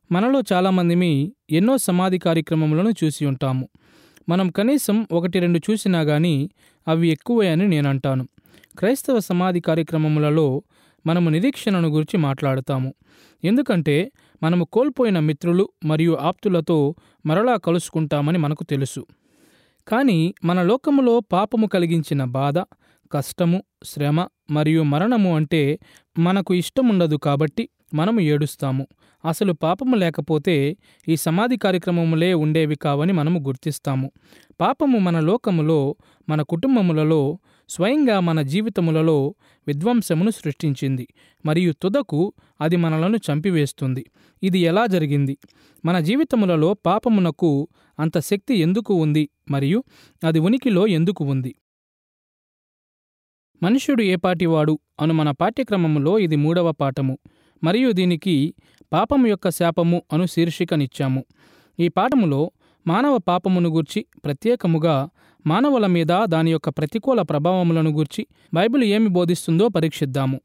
మనలో చాలామందిమి ఎన్నో సమాధి కార్యక్రమములను చూసి ఉంటాము మనం కనీసం ఒకటి రెండు చూసినా గాని అవి ఎక్కువే అని నేను అంటాను క్రైస్తవ సమాధి కార్యక్రమములలో మనము నిరీక్షణను గురించి మాట్లాడతాము ఎందుకంటే మనము కోల్పోయిన మిత్రులు మరియు ఆప్తులతో మరలా కలుసుకుంటామని మనకు తెలుసు కానీ మన లోకములో పాపము కలిగించిన బాధ కష్టము శ్రమ మరియు మరణము అంటే మనకు ఇష్టముండదు కాబట్టి మనము ఏడుస్తాము అసలు పాపము లేకపోతే ఈ సమాధి కార్యక్రమములే ఉండేవి కావని మనము గుర్తిస్తాము పాపము మన లోకములో మన కుటుంబములలో స్వయంగా మన జీవితములలో విధ్వంసమును సృష్టించింది మరియు తుదకు అది మనలను చంపివేస్తుంది ఇది ఎలా జరిగింది మన జీవితములలో పాపమునకు అంత శక్తి ఎందుకు ఉంది మరియు అది ఉనికిలో ఎందుకు ఉంది మనుష్యుడు ఏపాటివాడు అను మన పాఠ్యక్రమములో ఇది మూడవ పాఠము మరియు దీనికి పాపము యొక్క శాపము అను శీర్షికనిచ్చాము ఈ పాఠములో మానవ పాపమును గూర్చి ప్రత్యేకముగా మానవుల మీద దాని యొక్క ప్రతికూల ప్రభావములను గూర్చి బైబిల్ ఏమి బోధిస్తుందో పరీక్షిద్దాము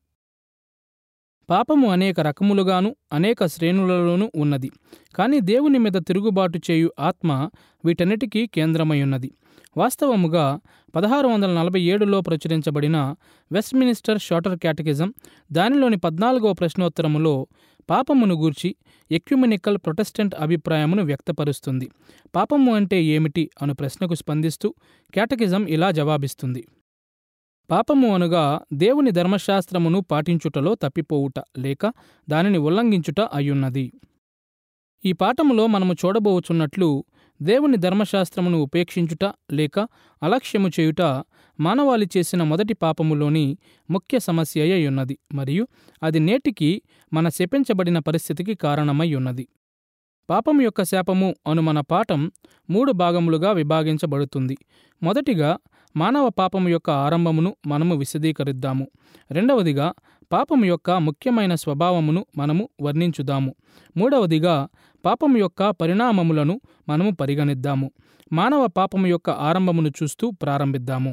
పాపము అనేక రకములుగాను అనేక శ్రేణులలోనూ ఉన్నది కానీ దేవుని మీద తిరుగుబాటు చేయు ఆత్మ వీటన్నిటికీ కేంద్రమై ఉన్నది వాస్తవముగా పదహారు వందల నలభై ఏడులో ప్రచురించబడిన వెస్ట్మినిస్టర్ షార్టర్ క్యాటకిజం దానిలోని పద్నాలుగవ ప్రశ్నోత్తరములో పాపమును గూర్చి ఎక్యుమెనికల్ ప్రొటెస్టెంట్ అభిప్రాయమును వ్యక్తపరుస్తుంది పాపము అంటే ఏమిటి అను ప్రశ్నకు స్పందిస్తూ క్యాటకిజం ఇలా జవాబిస్తుంది పాపము అనుగా దేవుని ధర్మశాస్త్రమును పాటించుటలో తప్పిపోవుట లేక దానిని ఉల్లంఘించుట అయ్యున్నది ఈ పాఠములో మనము చూడబోచున్నట్లు దేవుని ధర్మశాస్త్రమును ఉపేక్షించుట లేక అలక్ష్యము చేయుట మానవాళి చేసిన మొదటి పాపములోని ముఖ్య సమస్య అయి ఉన్నది మరియు అది నేటికి మన శపించబడిన పరిస్థితికి కారణమై ఉన్నది పాపము యొక్క శాపము అను మన పాఠం మూడు భాగములుగా విభాగించబడుతుంది మొదటిగా మానవ పాపము యొక్క ఆరంభమును మనము విశదీకరిద్దాము రెండవదిగా పాపము యొక్క ముఖ్యమైన స్వభావమును మనము వర్ణించుదాము మూడవదిగా పాపము యొక్క పరిణామములను మనము పరిగణిద్దాము మానవ పాపము యొక్క ఆరంభమును చూస్తూ ప్రారంభిద్దాము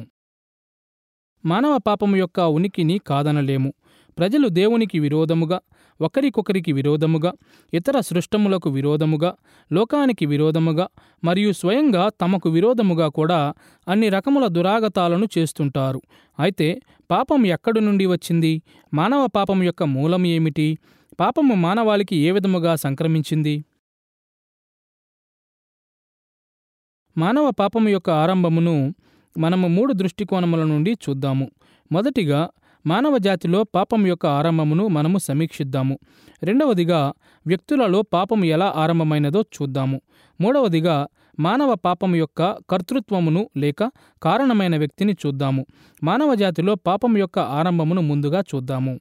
మానవ పాపము యొక్క ఉనికిని కాదనలేము ప్రజలు దేవునికి విరోధముగా ఒకరికొకరికి విరోధముగా ఇతర సృష్టములకు విరోధముగా లోకానికి విరోధముగా మరియు స్వయంగా తమకు విరోధముగా కూడా అన్ని రకముల దురాగతాలను చేస్తుంటారు అయితే పాపం ఎక్కడి నుండి వచ్చింది మానవ పాపం యొక్క మూలం ఏమిటి పాపము మానవాళికి ఏ విధముగా సంక్రమించింది మానవ పాపము యొక్క ఆరంభమును మనము మూడు దృష్టికోణముల నుండి చూద్దాము మొదటిగా మానవ జాతిలో పాపం యొక్క ఆరంభమును మనము సమీక్షిద్దాము రెండవదిగా వ్యక్తులలో పాపం ఎలా ఆరంభమైనదో చూద్దాము మూడవదిగా మానవ పాపం యొక్క కర్తృత్వమును లేక కారణమైన వ్యక్తిని చూద్దాము మానవ జాతిలో పాపం యొక్క ఆరంభమును ముందుగా చూద్దాము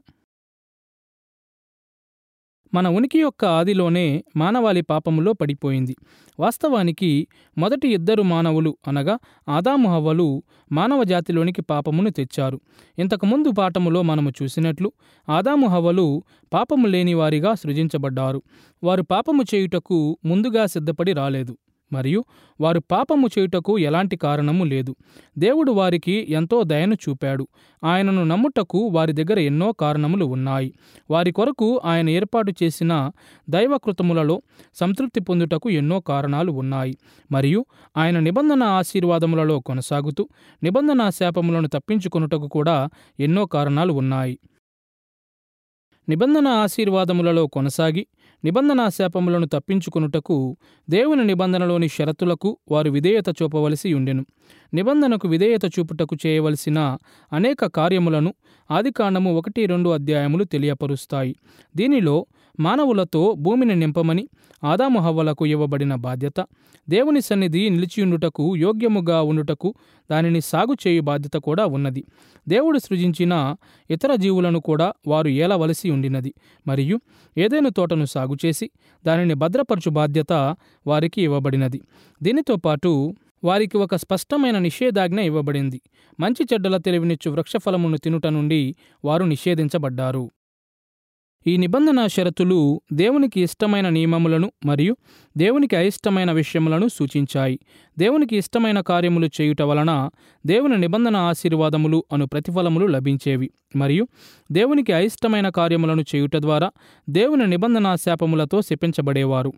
మన ఉనికి యొక్క ఆదిలోనే మానవాళి పాపములో పడిపోయింది వాస్తవానికి మొదటి ఇద్దరు మానవులు అనగా ఆదాము హవ్వలు మానవ జాతిలోనికి పాపమును తెచ్చారు ఇంతకుముందు పాఠములో మనము చూసినట్లు ఆదాము హవ్వలు పాపము లేని వారిగా సృజించబడ్డారు వారు పాపము చేయుటకు ముందుగా సిద్ధపడి రాలేదు మరియు వారు పాపము చేయుటకు ఎలాంటి కారణము లేదు దేవుడు వారికి ఎంతో దయను చూపాడు ఆయనను నమ్ముటకు వారి దగ్గర ఎన్నో కారణములు ఉన్నాయి వారి కొరకు ఆయన ఏర్పాటు చేసిన దైవకృతములలో సంతృప్తి పొందుటకు ఎన్నో కారణాలు ఉన్నాయి మరియు ఆయన నిబంధన ఆశీర్వాదములలో కొనసాగుతూ నిబంధన శాపములను తప్పించుకొనుటకు కూడా ఎన్నో కారణాలు ఉన్నాయి నిబంధన ఆశీర్వాదములలో కొనసాగి నిబంధన శాపములను తప్పించుకొనుటకు దేవుని నిబంధనలోని షరతులకు వారు విధేయత చూపవలసి ఉండెను నిబంధనకు విధేయత చూపుటకు చేయవలసిన అనేక కార్యములను ఆదికాండము ఒకటి రెండు అధ్యాయములు తెలియపరుస్తాయి దీనిలో మానవులతో భూమిని నింపమని ఆదాము హవ్వలకు ఇవ్వబడిన బాధ్యత దేవుని సన్నిధి నిలిచియుండుటకు యోగ్యముగా ఉండుటకు దానిని సాగు చేయు బాధ్యత కూడా ఉన్నది దేవుడు సృజించిన ఇతర జీవులను కూడా వారు ఏలవలసి ఉండినది మరియు ఏదైనా తోటను సాగు చేసి దానిని భద్రపరచు బాధ్యత వారికి ఇవ్వబడినది దీనితో పాటు వారికి ఒక స్పష్టమైన నిషేధాజ్ఞ ఇవ్వబడింది మంచి చెడ్డల తెలివినిచ్చు వృక్షఫలమును తినుట నుండి వారు నిషేధించబడ్డారు ఈ నిబంధన షరతులు దేవునికి ఇష్టమైన నియమములను మరియు దేవునికి అయిష్టమైన విషయములను సూచించాయి దేవునికి ఇష్టమైన కార్యములు చేయుట వలన దేవుని నిబంధన ఆశీర్వాదములు అను ప్రతిఫలములు లభించేవి మరియు దేవునికి అయిష్టమైన కార్యములను చేయుట ద్వారా దేవుని నిబంధన శాపములతో శపించబడేవారు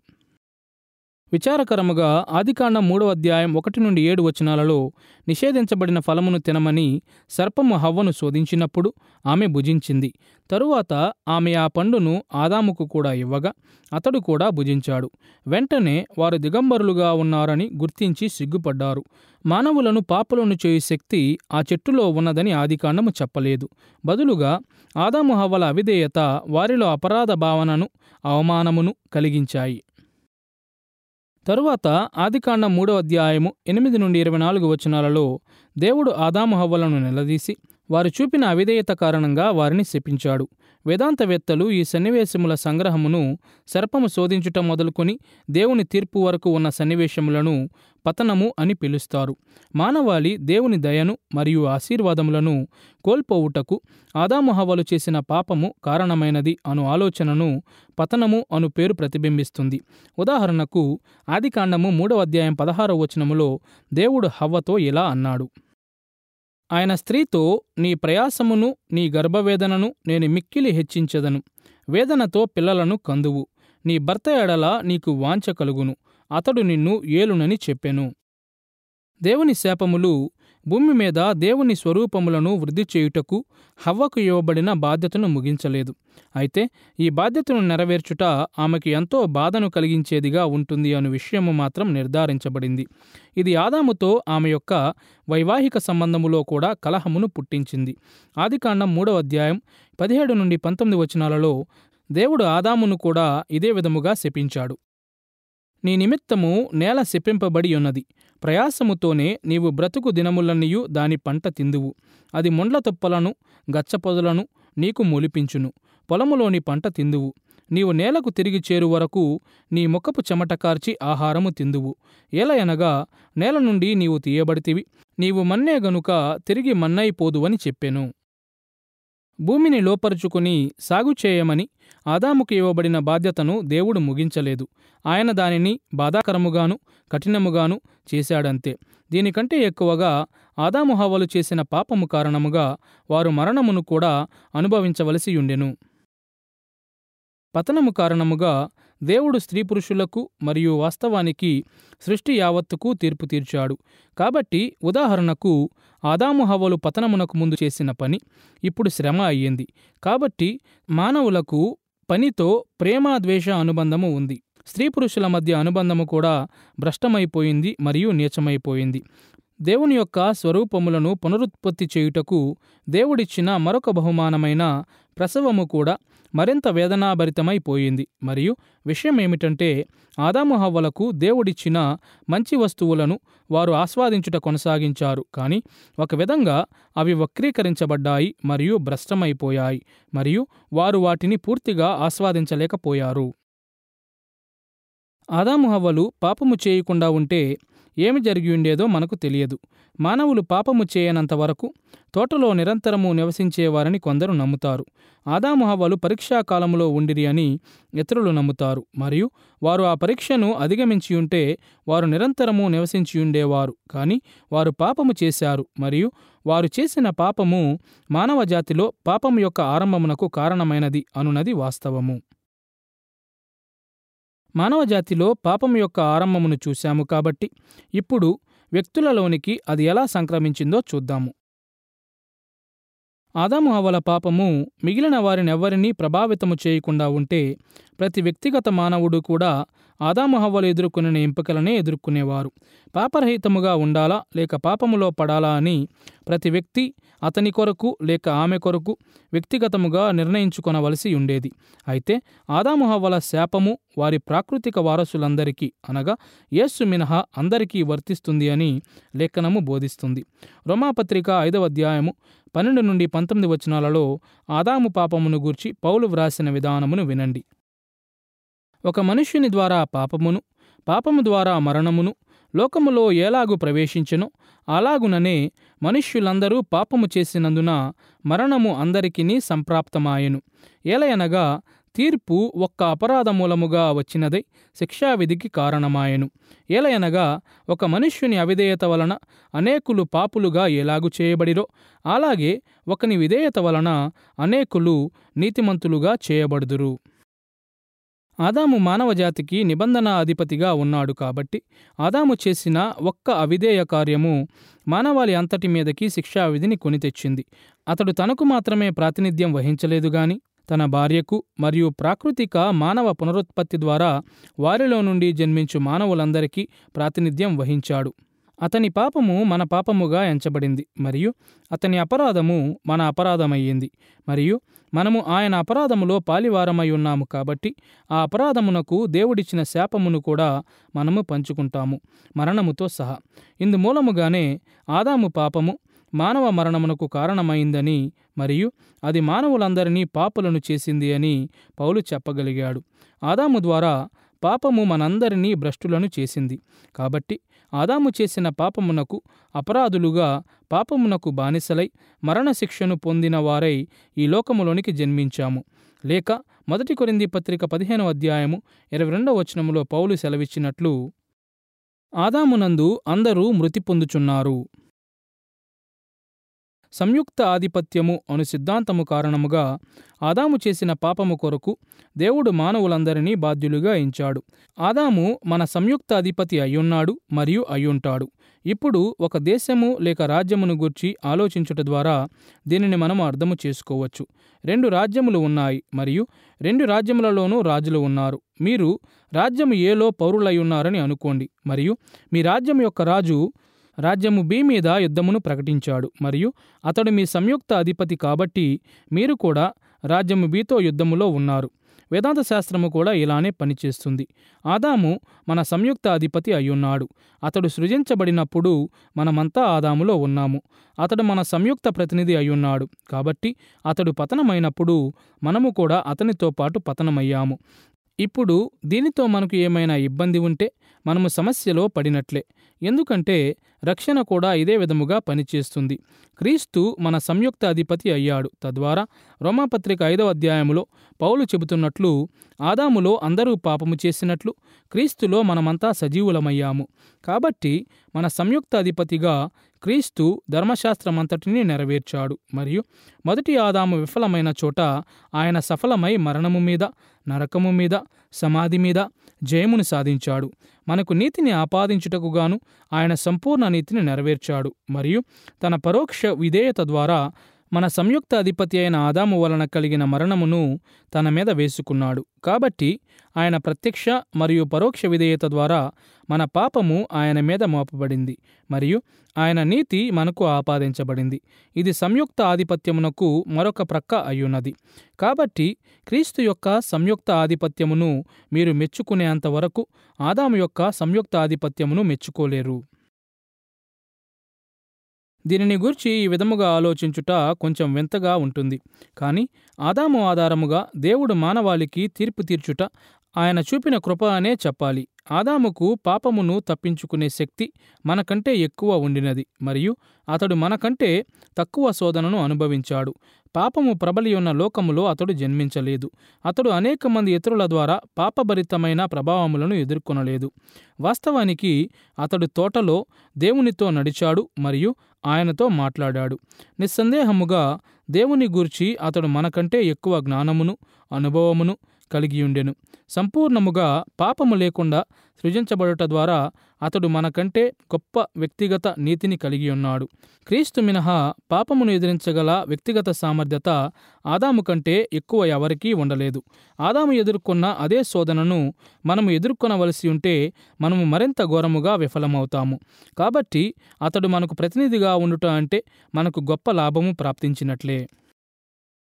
విచారకరముగా ఆదికాండం మూడవ అధ్యాయం ఒకటి నుండి ఏడు వచనాలలో నిషేధించబడిన ఫలమును తినమని సర్పము హవ్వను శోధించినప్పుడు ఆమె భుజించింది తరువాత ఆమె ఆ పండును ఆదాముకు కూడా ఇవ్వగా అతడు కూడా భుజించాడు వెంటనే వారు దిగంబరులుగా ఉన్నారని గుర్తించి సిగ్గుపడ్డారు మానవులను పాపులను చేయు శక్తి ఆ చెట్టులో ఉన్నదని ఆదికాండము చెప్పలేదు బదులుగా ఆదాము హవ్వల అవిధేయత వారిలో అపరాధ భావనను అవమానమును కలిగించాయి తరువాత ఆదికాండం మూడో అధ్యాయము ఎనిమిది నుండి ఇరవై నాలుగు వచనాలలో దేవుడు ఆదాము హవ్వలను నిలదీసి వారు చూపిన అవిధేయత కారణంగా వారిని శపించాడు వేదాంతవేత్తలు ఈ సన్నివేశముల సంగ్రహమును సర్పము శోధించుట మొదలుకొని దేవుని తీర్పు వరకు ఉన్న సన్నివేశములను పతనము అని పిలుస్తారు మానవాళి దేవుని దయను మరియు ఆశీర్వాదములను కోల్పోవుటకు ఆదాము హవ్వలు చేసిన పాపము కారణమైనది అను ఆలోచనను పతనము అను పేరు ప్రతిబింబిస్తుంది ఉదాహరణకు ఆదికాండము మూడవ అధ్యాయం పదహారవ వచనములో దేవుడు హవ్వతో ఇలా అన్నాడు ఆయన స్త్రీతో నీ ప్రయాసమును నీ గర్భవేదనను నేను మిక్కిలి హెచ్చించెదను వేదనతో పిల్లలను కందువు నీ భర్త ఎడల నీకు వాంఛ కలుగును అతడు నిన్ను ఏలునని చెప్పెను దేవుని శాపములు భూమి మీద దేవుని స్వరూపములను వృద్ధి చేయుటకు హవ్వకు ఇవ్వబడిన బాధ్యతను ముగించలేదు అయితే ఈ బాధ్యతను నెరవేర్చుట ఆమెకు ఎంతో బాధను కలిగించేదిగా ఉంటుంది అను విషయము మాత్రం నిర్ధారించబడింది ఇది ఆదాముతో ఆమె యొక్క వైవాహిక సంబంధములో కూడా కలహమును పుట్టించింది ఆదికాండం మూడవ అధ్యాయం పదిహేడు నుండి పంతొమ్మిది వచనాలలో దేవుడు ఆదామును కూడా ఇదే విధముగా శపించాడు నీ నిమిత్తము నేల శపింపబడి ఉన్నది ప్రయాసముతోనే నీవు బ్రతుకు దినములన్నీయు దాని పంట తిందువు అది ముండ్ల తుప్పలను గచ్చపొదలను నీకు మొలిపించును పొలములోని పంట తిందువు నీవు నేలకు తిరిగి చేరు వరకు నీ ముఖపు చెమట కార్చి ఆహారము తిందువు ఏలయనగా నేల నుండి నీవు తీయబడితివి నీవు మన్నే గనుక తిరిగి మన్నైపోదువని చెప్పెను భూమిని లోపరుచుకుని సాగు చేయమని ఆదాముకు ఇవ్వబడిన బాధ్యతను దేవుడు ముగించలేదు ఆయన దానిని బాధాకరముగాను కఠినముగాను చేశాడంతే దీనికంటే ఎక్కువగా ఆదాము హవ్వలు చేసిన పాపము కారణముగా వారు మరణమును కూడా అనుభవించవలసి ఉండెను పతనము కారణముగా దేవుడు స్త్రీ పురుషులకు మరియు వాస్తవానికి సృష్టి యావత్తుకు తీర్పు తీర్చాడు కాబట్టి ఉదాహరణకు ఆదాము హవ్వలు పతనమునకు ముందు చేసిన పని ఇప్పుడు శ్రమ అయ్యింది కాబట్టి మానవులకు పనితో ప్రేమ ద్వేష అనుబంధము ఉంది స్త్రీ పురుషుల మధ్య అనుబంధము కూడా భ్రష్టమైపోయింది మరియు నీచమైపోయింది దేవుని యొక్క స్వరూపములను పునరుత్పత్తి చేయుటకు దేవుడిచ్చిన మరొక బహుమానమైన ప్రసవము కూడా మరింత వేదనాభరితమైపోయింది మరియు విషయం ఏమిటంటే ఆదాము హవ్వలకు దేవుడిచ్చిన మంచి వస్తువులను వారు ఆస్వాదించుట కొనసాగించారు కానీ ఒక విధంగా అవి వక్రీకరించబడ్డాయి మరియు భ్రష్టమైపోయాయి మరియు వారు వాటిని పూర్తిగా ఆస్వాదించలేకపోయారు ఆదాము హవ్వలు పాపము చేయకుండా ఉంటే ఏమి జరిగి ఉండేదో మనకు తెలియదు మానవులు పాపము చేయనంత వరకు తోటలో నిరంతరము నివసించేవారని కొందరు నమ్ముతారు ఆదాము హవ్వలు పరీక్షా కాలంలో ఉండిరి అని ఇతరులు నమ్ముతారు మరియు వారు ఆ పరీక్షను అధిగమించి ఉంటే వారు నిరంతరము నివసించి ఉండేవారు కానీ వారు పాపము చేశారు మరియు వారు చేసిన పాపము మానవ జాతిలో పాపము యొక్క ఆరంభమునకు కారణమైనది అనునది వాస్తవము మానవజాతిలో పాపం యొక్క ఆరంభమును చూశాము కాబట్టి ఇప్పుడు వ్యక్తులలోనికి అది ఎలా సంక్రమించిందో చూద్దాము ఆదాము హవల పాపము మిగిలిన వారినెవ్వరినీ ప్రభావితము చేయకుండా ఉంటే ప్రతి వ్యక్తిగత మానవుడు కూడా ఆదాము హవ్వలు ఎదుర్కొనిన ఎంపికలనే ఎదుర్కొనేవారు పాపరహితముగా ఉండాలా లేక పాపములో పడాలా అని ప్రతి వ్యక్తి అతని కొరకు లేక ఆమె కొరకు వ్యక్తిగతముగా నిర్ణయించుకొనవలసి ఉండేది అయితే ఆదాము హవ్వల శాపము వారి ప్రాకృతిక వారసులందరికీ అనగా యేస్సు మినహా అందరికీ వర్తిస్తుంది అని లేఖనము బోధిస్తుంది రోమాపత్రిక ఐదవ అధ్యాయము పన్నెండు నుండి పంతొమ్మిది వచనాలలో ఆదాము పాపమును గూర్చి పౌలు వ్రాసిన విధానమును వినండి ఒక మనుష్యుని ద్వారా పాపమును పాపము ద్వారా మరణమును లోకములో ఎలాగు ప్రవేశించెనో అలాగుననే మనుష్యులందరూ పాపము చేసినందున మరణము అందరికిని సంప్రాప్తమాయెను ఏలయనగా తీర్పు ఒక్క అపరాధ మూలముగా వచ్చినదై శిక్షావిధికి కారణమాయెను ఏలయనగా ఒక మనుష్యుని అవిధేయత వలన అనేకులు పాపులుగా ఎలాగు చేయబడిరో అలాగే ఒకని విధేయత వలన అనేకులు నీతిమంతులుగా చేయబడుదురు ఆదాము మానవజాతికి నిబంధన అధిపతిగా ఉన్నాడు కాబట్టి ఆదాము చేసిన ఒక్క అవిధేయ కార్యము మానవాళి అంతటి మీదకి శిక్షావిధిని కొని తెచ్చింది అతడు తనకు మాత్రమే ప్రాతినిధ్యం వహించలేదు గాని తన భార్యకు మరియు ప్రాకృతిక మానవ పునరుత్పత్తి ద్వారా వారిలో నుండి జన్మించు మానవులందరికీ ప్రాతినిధ్యం వహించాడు అతని పాపము మన పాపముగా ఎంచబడింది మరియు అతని అపరాధము మన అపరాధమయ్యింది మరియు మనము ఆయన అపరాధములో పాలివారమై ఉన్నాము కాబట్టి ఆ అపరాధమునకు దేవుడిచ్చిన శాపమును కూడా మనము పంచుకుంటాము మరణముతో సహా ఇందు మూలముగానే ఆదాము పాపము మానవ మరణమునకు కారణమైందని మరియు అది మానవులందరినీ పాపులను చేసింది అని పౌలు చెప్పగలిగాడు ఆదాము ద్వారా పాపము మనందరినీ భ్రష్టులను చేసింది కాబట్టి ఆదాము చేసిన పాపమునకు అపరాధులుగా పాపమునకు బానిసలై మరణశిక్షను పొందిన వారై ఈ లోకములోనికి జన్మించాము లేక మొదటి కొరింది పత్రిక పదిహేనవ అధ్యాయము ఇరవై రెండవ వచనములో పౌలు సెలవిచ్చినట్లు ఆదామునందు అందరూ మృతి పొందుచున్నారు సంయుక్త ఆధిపత్యము అను సిద్ధాంతము కారణముగా ఆదాము చేసిన పాపము కొరకు దేవుడు మానవులందరినీ బాధ్యులుగా ఎంచాడు ఆదాము మన సంయుక్త అధిపతి అయ్యున్నాడు మరియు అయ్యుంటాడు ఇప్పుడు ఒక దేశము లేక రాజ్యమును గూర్చి ఆలోచించుట ద్వారా దీనిని మనము అర్థము చేసుకోవచ్చు రెండు రాజ్యములు ఉన్నాయి మరియు రెండు రాజ్యములలోనూ రాజులు ఉన్నారు మీరు రాజ్యము ఏలో పౌరులై ఉన్నారని అనుకోండి మరియు మీ రాజ్యం యొక్క రాజు రాజ్యము బి మీద యుద్ధమును ప్రకటించాడు మరియు అతడు మీ సంయుక్త అధిపతి కాబట్టి మీరు కూడా రాజ్యము బితో యుద్ధములో ఉన్నారు వేదాంత శాస్త్రము కూడా ఇలానే పనిచేస్తుంది ఆదాము మన సంయుక్త అధిపతి అయ్యున్నాడు అతడు సృజించబడినప్పుడు మనమంతా ఆదాములో ఉన్నాము అతడు మన సంయుక్త ప్రతినిధి అయ్యున్నాడు కాబట్టి అతడు పతనమైనప్పుడు మనము కూడా అతనితో పాటు పతనమయ్యాము ఇప్పుడు దీనితో మనకు ఏమైనా ఇబ్బంది ఉంటే మనము సమస్యలో పడినట్లే ఎందుకంటే రక్షణ కూడా ఇదే విధముగా పనిచేస్తుంది క్రీస్తు మన సంయుక్త అధిపతి అయ్యాడు తద్వారా రోమాపత్రిక ఐదవ అధ్యాయములో పౌలు చెబుతున్నట్లు ఆదాములో అందరూ పాపము చేసినట్లు క్రీస్తులో మనమంతా సజీవులమయ్యాము కాబట్టి మన సంయుక్త అధిపతిగా క్రీస్తు ధర్మశాస్త్రమంతటినీ నెరవేర్చాడు మరియు మొదటి ఆదాము విఫలమైన చోట ఆయన సఫలమై మరణము మీద నరకము మీద సమాధి మీద జయమును సాధించాడు మనకు నీతిని ఆపాదించుటకు గాను ఆయన సంపూర్ణ నీతిని నెరవేర్చాడు మరియు తన పరోక్ష విధేయత ద్వారా మన సంయుక్త అధిపతి అయిన ఆదాము వలన కలిగిన మరణమును తన మీద వేసుకున్నాడు కాబట్టి ఆయన ప్రత్యక్ష మరియు పరోక్ష విధేయత ద్వారా మన పాపము ఆయన మీద మోపబడింది మరియు ఆయన నీతి మనకు ఆపాదించబడింది ఇది సంయుక్త ఆధిపత్యమునకు మరొక ప్రక్క అయ్యున్నది కాబట్టి క్రీస్తు యొక్క సంయుక్త ఆధిపత్యమును మీరు మెచ్చుకునేంత వరకు ఆదాము యొక్క సంయుక్త ఆధిపత్యమును మెచ్చుకోలేరు దీనిని గూర్చి ఈ విధముగా ఆలోచించుట కొంచెం వింతగా ఉంటుంది కానీ ఆదాము ఆధారముగా దేవుడు మానవాళికి తీర్పు తీర్చుట ఆయన చూపిన కృప అనే చెప్పాలి ఆదాముకు పాపమును తప్పించుకునే శక్తి మనకంటే ఎక్కువ ఉండినది మరియు అతడు మనకంటే తక్కువ శోధనను అనుభవించాడు పాపము ప్రబలి ఉన్న లోకములో అతడు జన్మించలేదు అతడు అనేక మంది ఇతరుల ద్వారా పాపభరితమైన ప్రభావములను ఎదుర్కొనలేదు వాస్తవానికి అతడు తోటలో దేవునితో నడిచాడు మరియు ఆయనతో మాట్లాడాడు నిస్సందేహముగా దేవుని గూర్చి అతడు మనకంటే ఎక్కువ జ్ఞానమును అనుభవమును కలిగియుండెను సంపూర్ణముగా పాపము లేకుండా సృజించబడుట ద్వారా అతడు మనకంటే గొప్ప వ్యక్తిగత నీతిని కలిగి ఉన్నాడు క్రీస్తు మినహా పాపమును ఎదిరించగల వ్యక్తిగత సామర్థ్యత ఆదాము కంటే ఎక్కువ ఎవరికీ ఉండలేదు ఆదాము ఎదుర్కొన్న అదే శోధనను మనము ఎదుర్కొనవలసి ఉంటే మనము మరింత ఘోరముగా విఫలమవుతాము కాబట్టి అతడు మనకు ప్రతినిధిగా ఉండుట అంటే మనకు గొప్ప లాభము ప్రాప్తించినట్లే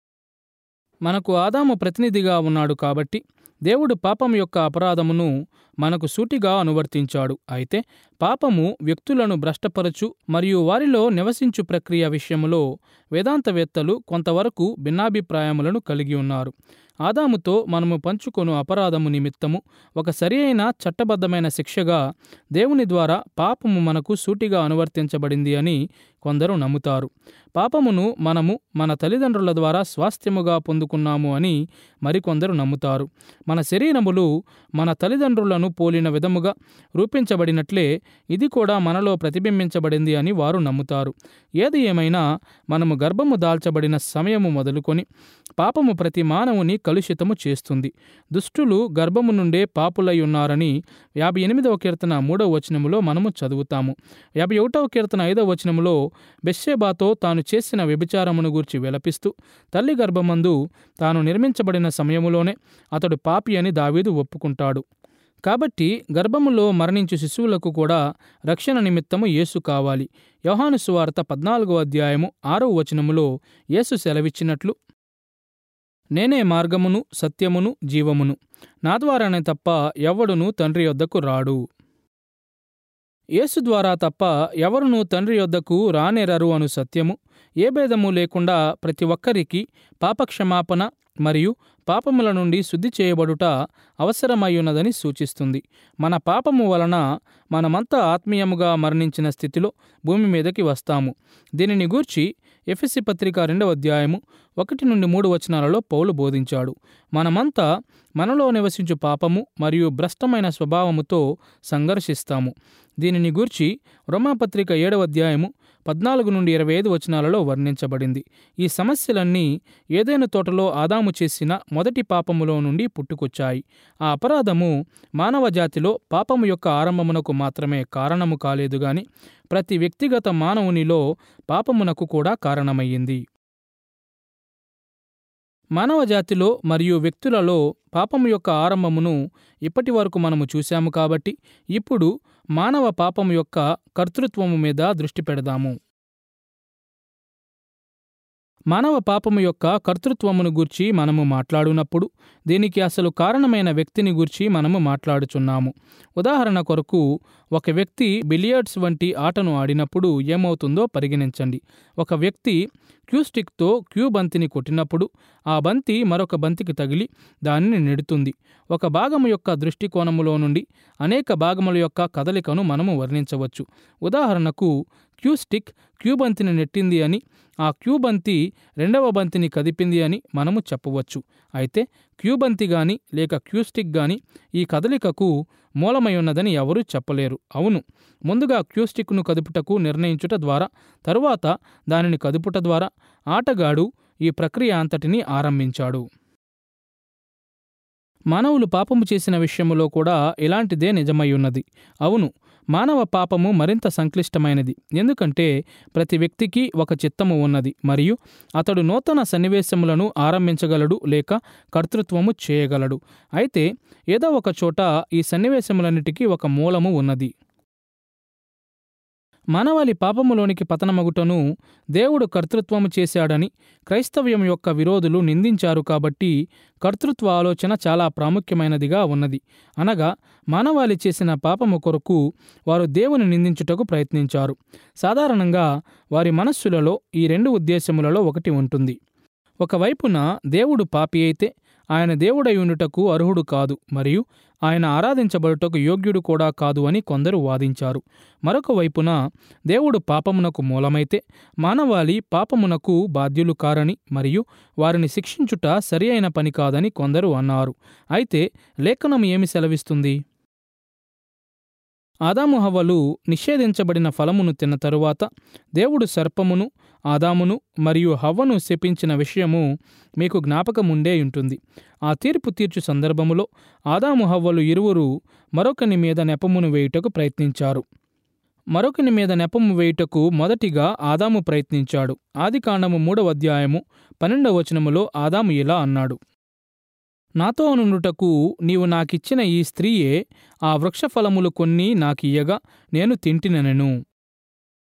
మనకు ఆదాము ప్రతినిధిగా ఉన్నాడు కాబట్టి దేవుడు పాపం యొక్క అపరాధమును మనకు సూటిగా అనువర్తించాడు అయితే పాపము వ్యక్తులను భ్రష్టపరచు మరియు వారిలో నివసించు ప్రక్రియ విషయంలో వేదాంతవేత్తలు కొంతవరకు భిన్నాభిప్రాయములను కలిగి ఉన్నారు ఆదాముతో మనము పంచుకొను అపరాధము నిమిత్తము ఒక సరియైన చట్టబద్ధమైన శిక్షగా దేవుని ద్వారా పాపము మనకు సూటిగా అనువర్తించబడింది అని కొందరు నమ్ముతారు పాపమును మనము మన తల్లిదండ్రుల ద్వారా స్వాస్థ్యముగా పొందుకున్నాము అని మరికొందరు నమ్ముతారు మన శరీరములు మన తల్లిదండ్రులను పోలిన విధముగా రూపించబడినట్లే ఇది కూడా మనలో ప్రతిబింబించబడింది అని వారు నమ్ముతారు ఏది ఏమైనా మనము గర్భము దాల్చబడిన సమయము మొదలుకొని పాపము ప్రతి మానవుని కలుషితము చేస్తుంది దుష్టులు గర్భము నుండే పాపులై ఉన్నారని యాభై ఎనిమిదవ కీర్తన మూడవ వచనములో మనము చదువుతాము యాభై ఒకటవ కీర్తన ఐదవ వచనములో బెస్షేబాతో తాను చేసిన వ్యభిచారమును గూర్చి విలపిస్తూ తల్లి గర్భమందు తాను నిర్మించబడిన సమయములోనే అతడు పాపి అని దావీదు ఒప్పుకుంటాడు కాబట్టి గర్భములో మరణించు శిశువులకు కూడా రక్షణ నిమిత్తము యేసు కావాలి యోహాను సువార్త పద్నాలుగో అధ్యాయము ఆరవ వచనములో యేసు సెలవిచ్చినట్లు నేనే మార్గమును సత్యమును జీవమును నా ద్వారానే తప్ప ఎవ్వడును తండ్రి యొద్దకు రాడు యేసు ద్వారా తప్ప ఎవరునూ తండ్రి యొద్దకు రానేరరు అను సత్యము ఏ భేదము లేకుండా ప్రతి ఒక్కరికి పాపక్షమాపణ మరియు పాపముల నుండి శుద్ధి చేయబడుట అవసరమయ్యున్నదని సూచిస్తుంది మన పాపము వలన మనమంతా ఆత్మీయముగా మరణించిన స్థితిలో భూమి మీదకి వస్తాము దీనిని గూర్చి ఎఫ్ఎస్సి పత్రిక రెండవ అధ్యాయము ఒకటి నుండి మూడు వచనాలలో పౌలు బోధించాడు మనమంతా మనలో నివసించు పాపము మరియు భ్రష్టమైన స్వభావముతో సంఘర్షిస్తాము దీనిని గూర్చి రోమాపత్రిక ఏడవ అధ్యాయము పద్నాలుగు నుండి ఇరవై ఐదు వచనాలలో వర్ణించబడింది ఈ సమస్యలన్నీ ఏదైనా తోటలో ఆదాము చేసిన మొదటి పాపములో నుండి పుట్టుకొచ్చాయి ఆ అపరాధము మానవ జాతిలో పాపము యొక్క ఆరంభమునకు మాత్రమే కారణము కాలేదు గాని ప్రతి వ్యక్తిగత మానవునిలో పాపమునకు కూడా కారణమయ్యింది మానవ జాతిలో మరియు వ్యక్తులలో పాపము యొక్క ఆరంభమును ఇప్పటి వరకు మనము చూశాము కాబట్టి ఇప్పుడు మానవ పాపము యొక్క కర్తృత్వము మీద దృష్టి పెడదాము మానవ పాపము యొక్క కర్తృత్వమును గూర్చి మనము మాట్లాడునప్పుడు దీనికి అసలు కారణమైన వ్యక్తిని గూర్చి మనము మాట్లాడుచున్నాము ఉదాహరణ కొరకు ఒక వ్యక్తి బిలియర్డ్స్ వంటి ఆటను ఆడినప్పుడు ఏమవుతుందో పరిగణించండి ఒక వ్యక్తి క్యూ స్టిక్తో క్యూ బంతిని కొట్టినప్పుడు ఆ బంతి మరొక బంతికి తగిలి దానిని నెడుతుంది ఒక భాగము యొక్క దృష్టికోణములో నుండి అనేక భాగముల యొక్క కదలికను మనము వర్ణించవచ్చు ఉదాహరణకు క్యూ స్టిక్ క్యూ బంతిని నెట్టింది అని ఆ క్యూ బంతి రెండవ బంతిని కదిపింది అని మనము చెప్పవచ్చు అయితే క్యూ బంతి గాని లేక క్యూ స్టిక్ గాని ఈ కదలికకు మూలమై ఉన్నదని ఎవరూ చెప్పలేరు అవును ముందుగా క్యూ స్టిక్ను కదుపుటకు నిర్ణయించుట ద్వారా తరువాత దానిని కదుపుట ద్వారా ఆటగాడు ఈ ప్రక్రియ అంతటిని ఆరంభించాడు మానవులు పాపము చేసిన విషయములో కూడా ఇలాంటిదే నిజమై ఉన్నది అవును మానవ పాపము మరింత సంక్లిష్టమైనది ఎందుకంటే ప్రతి వ్యక్తికి ఒక చిత్తము ఉన్నది మరియు అతడు నూతన సన్నివేశములను ఆరంభించగలడు లేక కర్తృత్వము చేయగలడు అయితే ఏదో ఒక చోట ఈ సన్నివేశములన్నిటికీ ఒక మూలము ఉన్నది మానవాళి పాపములోనికి పతనమగుటను దేవుడు కర్తృత్వము చేశాడని క్రైస్తవ్యం యొక్క విరోధులు నిందించారు కాబట్టి కర్తృత్వ ఆలోచన చాలా ప్రాముఖ్యమైనదిగా ఉన్నది అనగా మానవాళి చేసిన పాపము కొరకు వారు దేవుని నిందించుటకు ప్రయత్నించారు సాధారణంగా వారి మనస్సులలో ఈ రెండు ఉద్దేశములలో ఒకటి ఉంటుంది ఒకవైపున దేవుడు పాపి అయితే ఆయన దేవుడై ఉండుటకు అర్హుడు కాదు మరియు ఆయన ఆరాధించబడుటకు యోగ్యుడు కూడా కాదు అని కొందరు వాదించారు మరొక వైపున దేవుడు పాపమునకు మూలమైతే మానవాళి పాపమునకు బాధ్యులు కారని మరియు వారిని శిక్షించుట సరి అయిన పని కాదని కొందరు అన్నారు అయితే లేఖనం ఏమి సెలవిస్తుంది ఆదాము హవ్వలు నిషేధించబడిన ఫలమును తిన్న తరువాత దేవుడు సర్పమును ఆదామును మరియు హవ్వను శపించిన విషయము మీకు జ్ఞాపకముండే ఉంటుంది ఆ తీర్పు తీర్చు సందర్భములో ఆదాము హవ్వలు ఇరువురు మరొకని మీద నెపమును వేయుటకు ప్రయత్నించారు మరొకని మీద నెపము వేయుటకు మొదటిగా ఆదాము ప్రయత్నించాడు ఆదికాండము మూడవ అధ్యాయము పన్నెండవ వచనములో ఆదాము ఇలా అన్నాడు నాతో నుండుటకు నీవు నాకిచ్చిన ఈ స్త్రీయే ఆ వృక్షఫలములు కొన్ని నాకియ్యగా నేను తింటినెను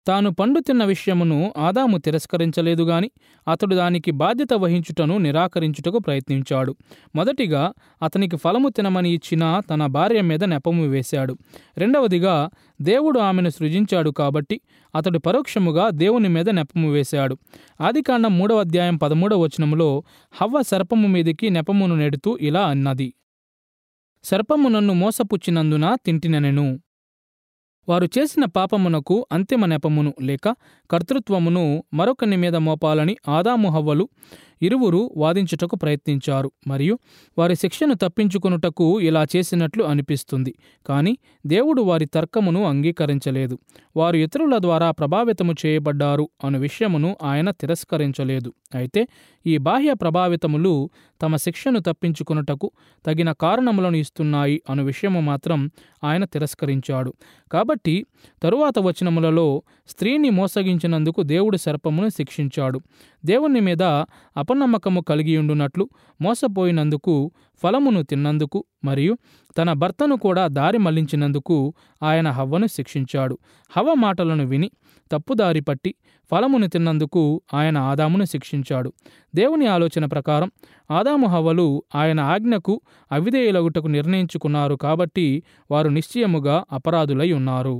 తాను పండు తిన్న విషయమును ఆదాము తిరస్కరించలేదు గాని అతడు దానికి బాధ్యత వహించుటను నిరాకరించుటకు ప్రయత్నించాడు మొదటిగా అతనికి ఫలము తినమని ఇచ్చిన తన భార్య మీద నెపము వేశాడు రెండవదిగా దేవుడు ఆమెను సృజించాడు కాబట్టి అతడు పరోక్షముగా దేవుని మీద నెపము వేశాడు ఆదికాండం మూడవ అధ్యాయం పదమూడవ వచనములో హవ్వ సర్పము మీదికి నెపమును నెడుతూ ఇలా అన్నది సర్పము నన్ను మోసపుచ్చినందున తింటినెను వారు చేసిన పాపమునకు అంతిమ నెపమును లేక కర్తృత్వమును మరొకని మీద మోపాలని ఆదాము హవ్వలు ఇరువురు వాదించుటకు ప్రయత్నించారు మరియు వారి శిక్షను తప్పించుకొనుటకు ఇలా చేసినట్లు అనిపిస్తుంది కానీ దేవుడు వారి తర్కమును అంగీకరించలేదు వారు ఇతరుల ద్వారా ప్రభావితము చేయబడ్డారు అను విషయమును ఆయన తిరస్కరించలేదు అయితే ఈ బాహ్య ప్రభావితములు తమ శిక్షను తప్పించుకొనుటకు తగిన కారణములను ఇస్తున్నాయి అను విషయము మాత్రం ఆయన తిరస్కరించాడు కాబట్టి తరువాత వచనములలో స్త్రీని మోసగించినందుకు దేవుడు సర్పమును శిక్షించాడు దేవుని మీద అపనమ్మకము కలిగియుండునట్లు మోసపోయినందుకు ఫలమును తిన్నందుకు మరియు తన భర్తను కూడా దారి మళ్లించినందుకు ఆయన హవ్వను శిక్షించాడు హవ్వ మాటలను విని తప్పుదారి పట్టి ఫలమును తిన్నందుకు ఆయన ఆదామును శిక్షించాడు దేవుని ఆలోచన ప్రకారం ఆదాము హవ్వలు ఆయన ఆజ్ఞకు అవిధేయులగుటకు నిర్ణయించుకున్నారు కాబట్టి వారు నిశ్చయముగా అపరాధులై ఉన్నారు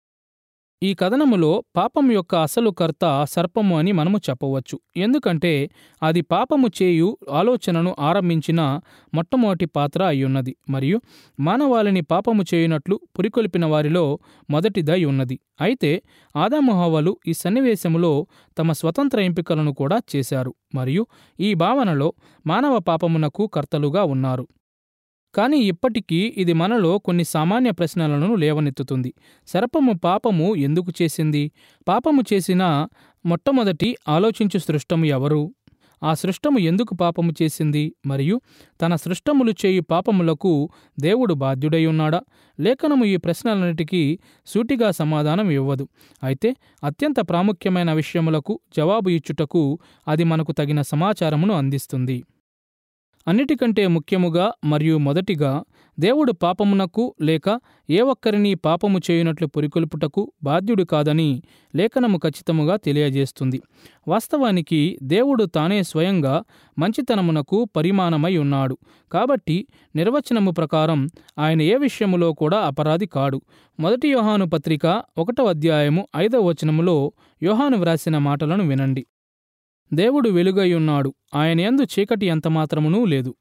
ఈ కథనములో పాపం యొక్క అసలు కర్త సర్పము అని మనము చెప్పవచ్చు ఎందుకంటే అది పాపము చేయు ఆలోచనను ఆరంభించిన మొట్టమొదటి పాత్ర అయ్యున్నది మరియు మానవాళిని పాపము చేయునట్లు పురికొల్పిన వారిలో మొదటిదై ఉన్నది అయితే ఆదాము హవ్వలు ఈ సన్నివేశములో తమ స్వతంత్ర ఎంపికలను కూడా చేశారు మరియు ఈ భావనలో మానవ పాపమునకు కర్తలుగా ఉన్నారు కానీ ఇప్పటికీ ఇది మనలో కొన్ని సామాన్య ప్రశ్నలను లేవనెత్తుతుంది సర్పము పాపము ఎందుకు చేసింది పాపము చేసిన మొట్టమొదటి ఆలోచించు సృష్టము ఎవరు ఆ సృష్టము ఎందుకు పాపము చేసింది మరియు తన సృష్టములు చేయు పాపములకు దేవుడు బాధ్యుడై ఉన్నాడా లేఖనము ఈ ప్రశ్నలన్నిటికీ సూటిగా సమాధానం ఇవ్వదు అయితే అత్యంత ప్రాముఖ్యమైన విషయములకు జవాబు ఇచ్చుటకు అది మనకు తగిన సమాచారమును అందిస్తుంది అన్నిటికంటే ముఖ్యముగా మరియు మొదటిగా దేవుడు పాపమునకు లేక ఏ ఒక్కరిని పాపము చేయునట్లు పురికొల్పుటకు బాధ్యుడు కాదని లేఖనము ఖచ్చితముగా తెలియజేస్తుంది వాస్తవానికి దేవుడు తానే స్వయంగా మంచితనమునకు పరిమాణమై ఉన్నాడు కాబట్టి నిర్వచనము ప్రకారం ఆయన ఏ విషయములో కూడా అపరాధి కాడు మొదటి యోహాను పత్రిక ఒకటవ అధ్యాయము ఐదవ వచనములో యోహాను వ్రాసిన మాటలను వినండి దేవుడు వెలుగయ్యున్నాడు ఆయన యందు చీకటి ఎంతమాత్రమునూ లేదు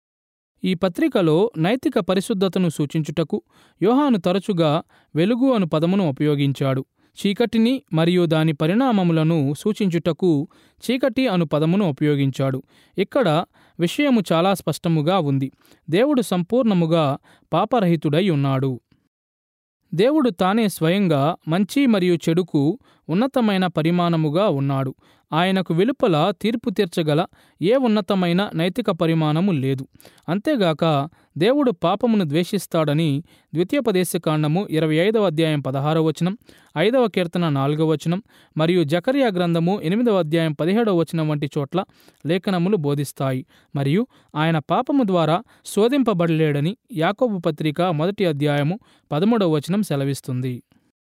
ఈ పత్రికలో నైతిక పరిశుద్ధతను సూచించుటకు యోహాను తరచుగా వెలుగు అను పదమును ఉపయోగించాడు చీకటిని మరియు దాని పరిణామములను సూచించుటకు చీకటి అను పదమును ఉపయోగించాడు ఇక్కడ విషయము చాలా స్పష్టముగా ఉంది దేవుడు సంపూర్ణముగా పాపరహితుడై ఉన్నాడు దేవుడు తానే స్వయంగా మంచి మరియు చెడుకు ఉన్నతమైన పరిమాణముగా ఉన్నాడు ఆయనకు వెలుపల తీర్పు తీర్చగల ఏ ఉన్నతమైన నైతిక పరిమాణము లేదు అంతేగాక దేవుడు పాపమును ద్వేషిస్తాడని ద్వితీయోపదేశకాండము ఇరవై ఐదవ అధ్యాయం పదహారవ వచనం ఐదవ కీర్తన నాలుగవ వచనం మరియు జకరియా గ్రంథము ఎనిమిదవ అధ్యాయం పదిహేడవ వచనం వంటి చోట్ల లేఖనములు బోధిస్తాయి మరియు ఆయన పాపము ద్వారా శోధింపబడలేడని యాకోబు పత్రిక మొదటి అధ్యాయము పదమూడవ వచనం సెలవిస్తుంది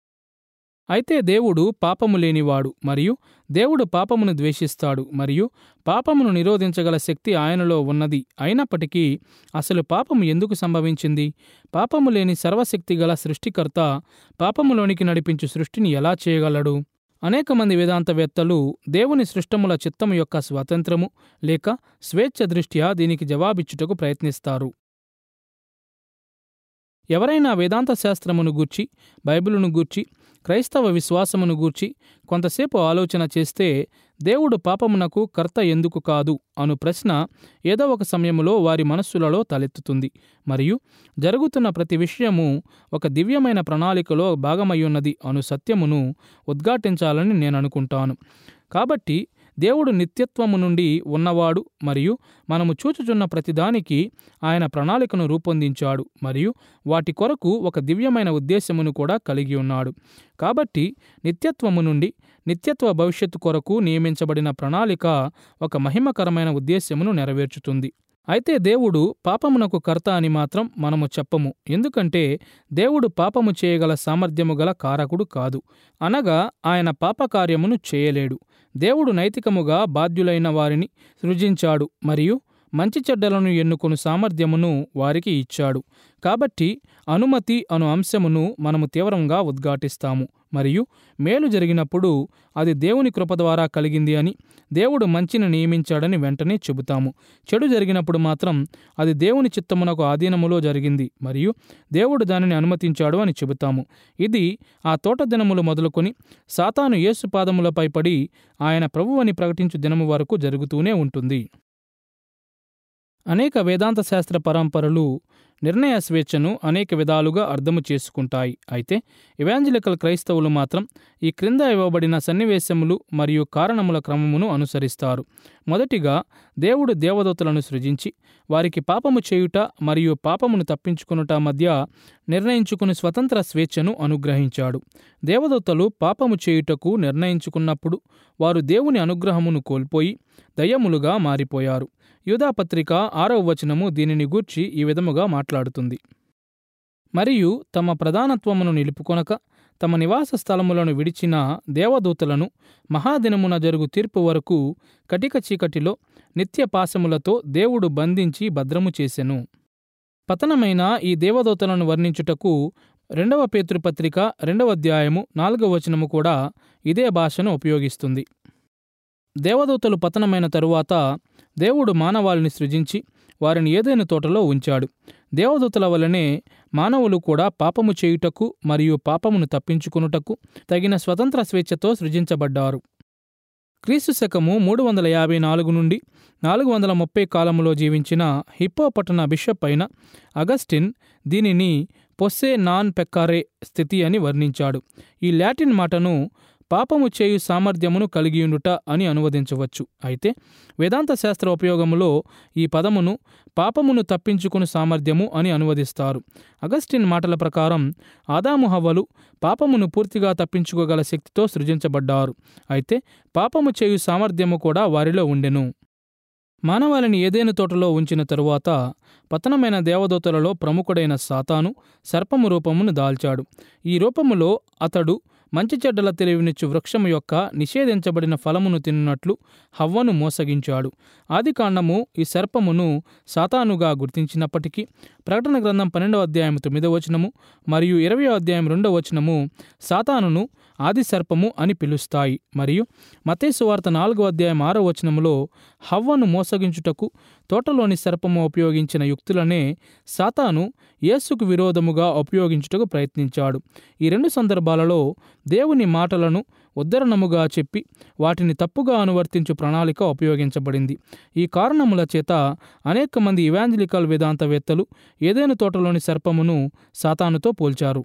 అయితే దేవుడు పాపము లేనివాడు మరియు దేవుడు పాపమును ద్వేషిస్తాడు మరియు పాపమును నిరోధించగల శక్తి ఆయనలో ఉన్నది అయినప్పటికీ అసలు పాపము ఎందుకు సంభవించింది పాపము లేని సర్వశక్తి గల సృష్టికర్త పాపములోనికి నడిపించు సృష్టిని ఎలా చేయగలడు అనేక మంది వేదాంతవేత్తలు దేవుని సృష్టముల చిత్తము యొక్క స్వాతంత్రము లేక స్వేచ్ఛ దృష్ట్యా దీనికి జవాబిచ్చుటకు ప్రయత్నిస్తారు ఎవరైనా వేదాంత శాస్త్రమును గూర్చి బైబిలును గూర్చి క్రైస్తవ విశ్వాసమును గూర్చి కొంతసేపు ఆలోచన చేస్తే దేవుడు పాపమునకు కర్త ఎందుకు కాదు అను ప్రశ్న ఏదో ఒక సమయంలో వారి మనస్సులలో తలెత్తుతుంది మరియు జరుగుతున్న ప్రతి విషయము ఒక దివ్యమైన ప్రణాళికలో భాగమయ్యున్నది అను సత్యమును ఉద్ఘాటించాలని నేను అనుకుంటాను కాబట్టి దేవుడు నిత్యత్వము నుండి ఉన్నవాడు మరియు మనము చూచుచున్న ప్రతిదానికి ఆయన ప్రణాళికను రూపొందించాడు మరియు వాటి కొరకు ఒక దివ్యమైన ఉద్దేశమును కూడా కలిగి ఉన్నాడు కాబట్టి నిత్యత్వము నుండి నిత్యత్వ భవిష్యత్తు కొరకు నియమించబడిన ప్రణాళిక ఒక మహిమకరమైన ఉద్దేశ్యమును నెరవేర్చుతుంది అయితే దేవుడు పాపమునకు కర్త అని మాత్రం మనము చెప్పము ఎందుకంటే దేవుడు పాపము చేయగల సామర్థ్యము గల కారకుడు కాదు అనగా ఆయన పాపకార్యమును చేయలేడు దేవుడు నైతికముగా బాధ్యులైన వారిని సృజించాడు మరియు మంచి చెడ్డలను ఎన్నుకొను సామర్థ్యమును వారికి ఇచ్చాడు కాబట్టి అనుమతి అను అంశమును మనము తీవ్రంగా ఉద్ఘాటిస్తాము మరియు మేలు జరిగినప్పుడు అది దేవుని కృప ద్వారా కలిగింది అని దేవుడు మంచిని నియమించాడని వెంటనే చెబుతాము చెడు జరిగినప్పుడు మాత్రం అది దేవుని చిత్తమునకు ఆధీనములో జరిగింది మరియు దేవుడు దానిని అనుమతించాడు అని చెబుతాము ఇది ఆ తోట దినములు మొదలుకొని సాతాను యేసు పాదములపై పడి ఆయన ప్రభువని ప్రకటించు దినము వరకు జరుగుతూనే ఉంటుంది అనేక వేదాంత శాస్త్ర పరంపరలు నిర్ణయ స్వేచ్ఛను అనేక విధాలుగా అర్థము చేసుకుంటాయి అయితే ఇవాంజలికల్ క్రైస్తవులు మాత్రం ఈ క్రింద ఇవ్వబడిన సన్నివేశములు మరియు కారణముల క్రమమును అనుసరిస్తారు మొదటిగా దేవుడు దేవదూతలను సృజించి వారికి పాపము చేయుట మరియు పాపమును తప్పించుకునుట మధ్య నిర్ణయించుకుని స్వతంత్ర స్వేచ్ఛను అనుగ్రహించాడు దేవదూతలు పాపము చేయుటకు నిర్ణయించుకున్నప్పుడు వారు దేవుని అనుగ్రహమును కోల్పోయి దయ్యములుగా మారిపోయారు యూదాపత్రిక ఆరవ వచనము దీనిని గూర్చి ఈ విధముగా మాట్లాడుతుంది మరియు తమ ప్రధానత్వమును నిలుపుకొనక తమ నివాస స్థలములను విడిచిన దేవదూతలను మహాదినమున జరుగు తీర్పు వరకు కటిక చీకటిలో నిత్య పాశములతో దేవుడు బంధించి భద్రము చేసెను పతనమైన ఈ దేవదూతలను వర్ణించుటకు రెండవ పేతృపత్రిక రెండవ అధ్యాయము నాలుగవ వచనము కూడా ఇదే భాషను ఉపయోగిస్తుంది దేవదూతలు పతనమైన తరువాత దేవుడు మానవాళిని సృజించి వారిని ఏదైనా తోటలో ఉంచాడు దేవదూతల వలనే మానవులు కూడా పాపము చేయుటకు మరియు పాపమును తప్పించుకునుటకు తగిన స్వతంత్ర స్వేచ్ఛతో సృజించబడ్డారు క్రీస్తు శకము మూడు వందల యాభై నాలుగు నుండి నాలుగు వందల ముప్పై కాలములో జీవించిన హిప్పో పట్టణ బిషప్ అయిన అగస్టిన్ దీనిని పొస్సే నాన్ పెక్కారే స్థితి అని వర్ణించాడు ఈ లాటిన్ మాటను పాపము చేయు సామర్థ్యమును కలిగియుండుట అని అనువదించవచ్చు అయితే వేదాంత శాస్త్ర ఉపయోగములో ఈ పదమును పాపమును తప్పించుకుని సామర్థ్యము అని అనువదిస్తారు అగస్టిన్ మాటల ప్రకారం ఆదాము హవ్వలు పాపమును పూర్తిగా తప్పించుకోగల శక్తితో సృజించబడ్డారు అయితే పాపము చేయు సామర్థ్యము కూడా వారిలో ఉండెను మానవాళిని ఏదేను తోటలో ఉంచిన తరువాత పతనమైన దేవదూతలలో ప్రముఖుడైన సాతాను సర్పము రూపమును దాల్చాడు ఈ రూపములో అతడు మంచి చెడ్డల తెలివినిచ్చు వృక్షము యొక్క నిషేధించబడిన ఫలమును తిన్నట్లు హవ్వను మోసగించాడు ఆదికాండము ఈ సర్పమును సాతానుగా గుర్తించినప్పటికీ ప్రకటన గ్రంథం పన్నెండవ అధ్యాయం తొమ్మిదవ వచనము మరియు ఇరవై అధ్యాయం రెండవ వచనము సాతానును ఆది సర్పము అని పిలుస్తాయి మరియు మతేసు వార్త నాలుగో అధ్యాయం ఆరో వచనములో హవ్వను మోసగించుటకు తోటలోని సర్పము ఉపయోగించిన యుక్తులనే సాతాను యేసుకు విరోధముగా ఉపయోగించుటకు ప్రయత్నించాడు ఈ రెండు సందర్భాలలో దేవుని మాటలను ఉద్ధరణముగా చెప్పి వాటిని తప్పుగా అనువర్తించు ప్రణాళిక ఉపయోగించబడింది ఈ కారణముల చేత అనేక మంది ఇవాంజలికల్ వేదాంతవేత్తలు ఏదైనా తోటలోని సర్పమును సాతానుతో పోల్చారు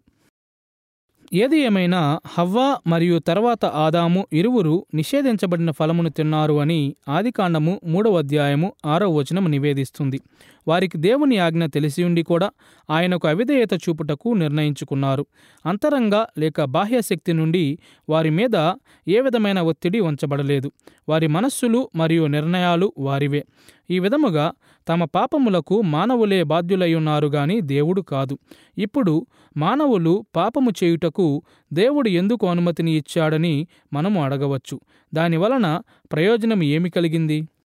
ఏది ఏమైనా హవ్వ మరియు తర్వాత ఆదాము ఇరువురు నిషేధించబడిన ఫలమును తిన్నారు అని ఆదికాండము మూడవ అధ్యాయము ఆరవ వచనం నివేదిస్తుంది వారికి దేవుని ఆజ్ఞ తెలిసి ఉండి కూడా ఆయనకు అవిధేయత చూపుటకు నిర్ణయించుకున్నారు అంతరంగ లేక బాహ్య శక్తి నుండి వారి మీద ఏ విధమైన ఒత్తిడి ఉంచబడలేదు వారి మనస్సులు మరియు నిర్ణయాలు వారివే ఈ విధముగా తమ పాపములకు మానవులే బాధ్యులై ఉన్నారు గాని దేవుడు కాదు ఇప్పుడు మానవులు పాపము చేయుటకు దేవుడు ఎందుకు అనుమతిని ఇచ్చాడని మనము అడగవచ్చు దానివలన ప్రయోజనం ఏమి కలిగింది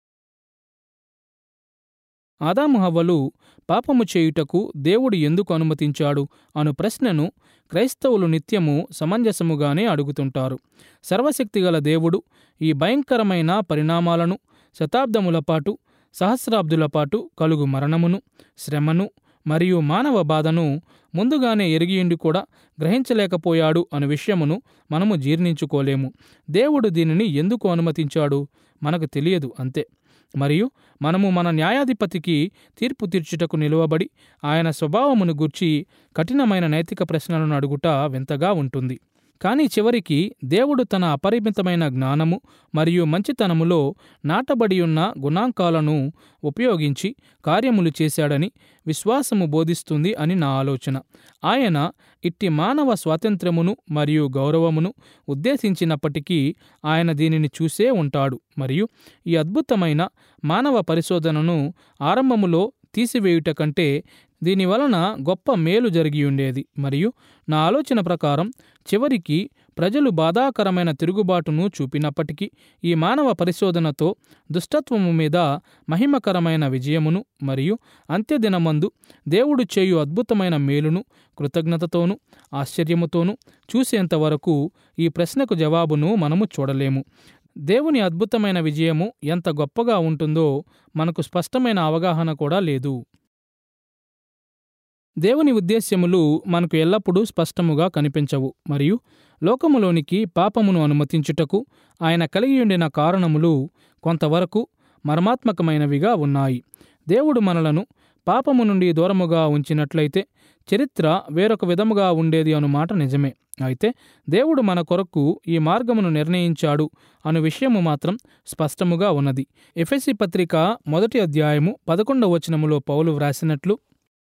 ఆదాము హవ్వలు పాపము చేయుటకు దేవుడు ఎందుకు అనుమతించాడు అను ప్రశ్నను క్రైస్తవులు నిత్యము సమంజసముగానే అడుగుతుంటారు సర్వశక్తిగల దేవుడు ఈ భయంకరమైన పరిణామాలను శతాబ్దముల పాటు సహస్రాబ్దుల పాటు కలుగు మరణమును శ్రమను మరియు మానవ బాధను ముందుగానే ఎరిగియుండి కూడా గ్రహించలేకపోయాడు అను విషయమును మనము జీర్ణించుకోలేము దేవుడు దీనిని ఎందుకు అనుమతించాడు మనకు తెలియదు అంతే మరియు మనము మన న్యాయాధిపతికి తీర్పు తీర్చుటకు నిలువబడి ఆయన స్వభావమును గూర్చి కఠినమైన నైతిక ప్రశ్నలను అడుగుట వింతగా ఉంటుంది కానీ చివరికి దేవుడు తన అపరిమితమైన జ్ఞానము మరియు మంచితనములో నాటబడి ఉన్న గుణాంకాలను ఉపయోగించి కార్యములు చేశాడని విశ్వాసము బోధిస్తుంది అని నా ఆలోచన ఆయన ఇట్టి మానవ స్వాతంత్ర్యమును మరియు గౌరవమును ఉద్దేశించినప్పటికీ ఆయన దీనిని చూసే ఉంటాడు మరియు ఈ అద్భుతమైన మానవ పరిశోధనను ఆరంభములో తీసివేయుట కంటే దీని వలన గొప్ప మేలు జరిగి ఉండేది మరియు నా ఆలోచన ప్రకారం చివరికి ప్రజలు బాధాకరమైన తిరుగుబాటును చూపినప్పటికీ ఈ మానవ పరిశోధనతో దుష్టత్వము మీద మహిమకరమైన విజయమును మరియు అంత్యదినమందు దేవుడు చేయు అద్భుతమైన మేలును కృతజ్ఞతతోనూ ఆశ్చర్యముతోనూ చూసేంత వరకు ఈ ప్రశ్నకు జవాబును మనము చూడలేము దేవుని అద్భుతమైన విజయము ఎంత గొప్పగా ఉంటుందో మనకు స్పష్టమైన అవగాహన కూడా లేదు దేవుని ఉద్దేశ్యములు మనకు ఎల్లప్పుడూ స్పష్టముగా కనిపించవు మరియు లోకములోనికి పాపమును అనుమతించుటకు ఆయన కలిగి ఉండిన కారణములు కొంతవరకు మర్మాత్మకమైనవిగా ఉన్నాయి దేవుడు మనలను పాపము నుండి దూరముగా ఉంచినట్లయితే చరిత్ర వేరొక విధముగా ఉండేది అనుమాట నిజమే అయితే దేవుడు మన కొరకు ఈ మార్గమును నిర్ణయించాడు అను విషయము మాత్రం స్పష్టముగా ఉన్నది ఎఫెసి పత్రిక మొదటి అధ్యాయము పదకొండవ వచనములో పౌలు వ్రాసినట్లు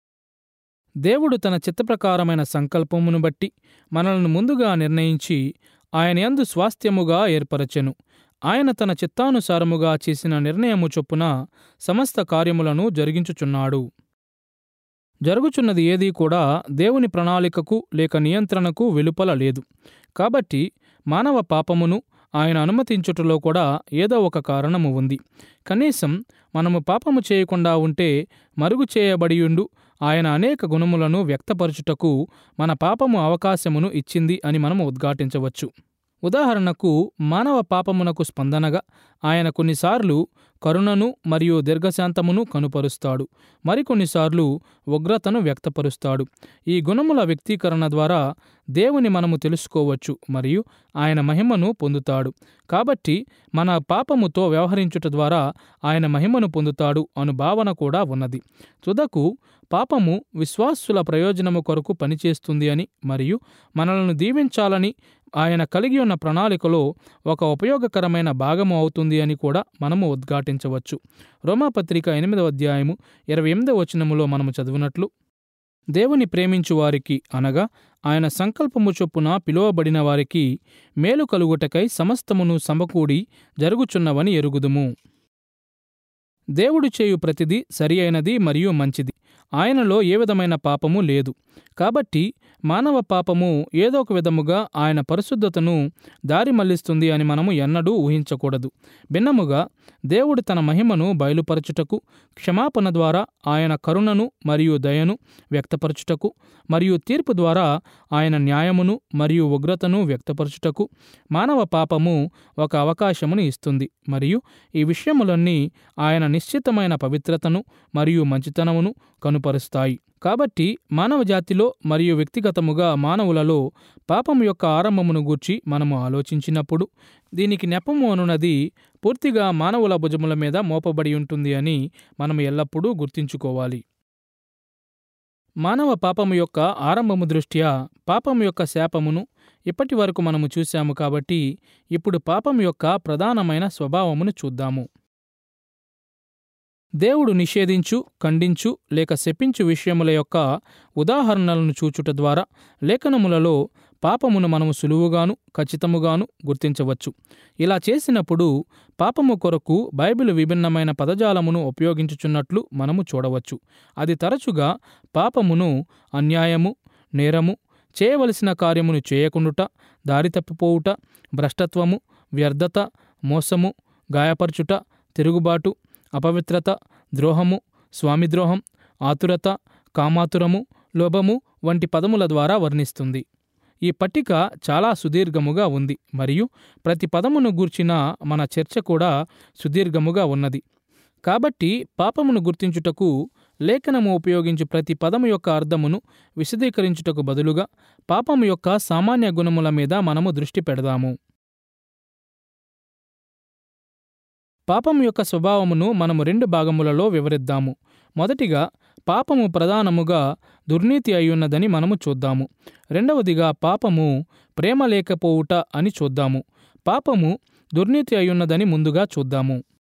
దేవుడు తన చిత్తప్రకారమైన సంకల్పమును బట్టి మనలను ముందుగా నిర్ణయించి ఆయన యందు స్వాస్థ్యముగా ఏర్పరచెను ఆయన తన చిత్తానుసారముగా చేసిన నిర్ణయము చొప్పున సమస్త కార్యములను జరిగించుచున్నాడు జరుగుచున్నది ఏదీ కూడా దేవుని ప్రణాళికకు లేక నియంత్రణకు వెలుపల లేదు కాబట్టి మానవ పాపమును ఆయన అనుమతించుటలో కూడా ఏదో ఒక కారణము ఉంది కనీసం మనము పాపము చేయకుండా ఉంటే మరుగు చేయబడియుండు ఆయన అనేక గుణములను వ్యక్తపరచుటకు మన పాపము అవకాశమును ఇచ్చింది అని మనము ఉద్ఘాటించవచ్చు ఉదాహరణకు మానవ పాపమునకు స్పందనగా ఆయన కొన్నిసార్లు కరుణను మరియు దీర్ఘశాంతమును కనుపరుస్తాడు మరికొన్నిసార్లు ఉగ్రతను వ్యక్తపరుస్తాడు ఈ గుణముల వ్యక్తీకరణ ద్వారా దేవుని మనము తెలుసుకోవచ్చు మరియు ఆయన మహిమను పొందుతాడు కాబట్టి మన పాపముతో వ్యవహరించుట ద్వారా ఆయన మహిమను పొందుతాడు అను భావన కూడా ఉన్నది తుదకు పాపము విశ్వాసుల ప్రయోజనము కొరకు పనిచేస్తుంది అని మరియు మనలను దీవించాలని ఆయన కలిగి ఉన్న ప్రణాళికలో ఒక ఉపయోగకరమైన భాగము అవుతుంది అని కూడా మనము ఉద్ఘాటించవచ్చు రోమాపత్రిక ఎనిమిదవ అధ్యాయము ఇరవై ఎనిమిదవ వచనములో మనము చదివినట్లు దేవుని ప్రేమించు వారికి అనగా ఆయన సంకల్పము చొప్పున పిలువబడిన వారికి మేలు కలుగుటకై సమస్తమును సమకూడి జరుగుచున్నవని ఎరుగుదుము దేవుడు చేయు ప్రతిదీ సరి అయినది మరియు మంచిది ఆయనలో ఏ విధమైన పాపము లేదు కాబట్టి మానవ పాపము ఏదో ఒక విధముగా ఆయన పరిశుద్ధతను దారి మళ్లిస్తుంది అని మనము ఎన్నడూ ఊహించకూడదు భిన్నముగా దేవుడు తన మహిమను బయలుపరచుటకు క్షమాపణ ద్వారా ఆయన కరుణను మరియు దయను వ్యక్తపరచుటకు మరియు తీర్పు ద్వారా ఆయన న్యాయమును మరియు ఉగ్రతను వ్యక్తపరచుటకు మానవ పాపము ఒక అవకాశమును ఇస్తుంది మరియు ఈ విషయములన్నీ ఆయన నిశ్చితమైన పవిత్రతను మరియు మంచితనమును కనుపరుస్తాయి కాబట్టి మానవ జాతిలో మరియు వ్యక్తిగతముగా మానవులలో పాపము యొక్క ఆరంభమును గూర్చి మనము ఆలోచించినప్పుడు దీనికి నెపము అనున్నది పూర్తిగా మానవుల భుజముల మీద మోపబడి ఉంటుంది అని మనం ఎల్లప్పుడూ గుర్తుంచుకోవాలి మానవ పాపము యొక్క ఆరంభము దృష్ట్యా పాపము యొక్క శాపమును ఇప్పటి వరకు మనము చూశాము కాబట్టి ఇప్పుడు పాపం యొక్క ప్రధానమైన స్వభావమును చూద్దాము దేవుడు నిషేధించు ఖండించు లేక శపించు విషయముల యొక్క ఉదాహరణలను చూచుట ద్వారా లేఖనములలో పాపమును మనము సులువుగాను ఖచ్చితముగాను గుర్తించవచ్చు ఇలా చేసినప్పుడు పాపము కొరకు బైబిల్ విభిన్నమైన పదజాలమును ఉపయోగించుచున్నట్లు మనము చూడవచ్చు అది తరచుగా పాపమును అన్యాయము నేరము చేయవలసిన కార్యమును చేయకుండుట దారి తప్పిపోవుట భ్రష్టత్వము వ్యర్థత మోసము గాయపరచుట తిరుగుబాటు అపవిత్రత ద్రోహము స్వామిద్రోహం ఆతురత కామాతురము లోభము వంటి పదముల ద్వారా వర్ణిస్తుంది ఈ పట్టిక చాలా సుదీర్ఘముగా ఉంది మరియు ప్రతి పదమును గూర్చిన మన చర్చ కూడా సుదీర్ఘముగా ఉన్నది కాబట్టి పాపమును గుర్తించుటకు లేఖనము ఉపయోగించు ప్రతి పదము యొక్క అర్థమును విశదీకరించుటకు బదులుగా పాపము యొక్క సామాన్య గుణముల మీద మనము దృష్టి పెడదాము పాపం యొక్క స్వభావమును మనము రెండు భాగములలో వివరిద్దాము మొదటిగా పాపము ప్రధానముగా దుర్నీతి అయ్యున్నదని మనము చూద్దాము రెండవదిగా పాపము ప్రేమ లేకపోవుట అని చూద్దాము పాపము దుర్నీతి అయ్యున్నదని ముందుగా చూద్దాము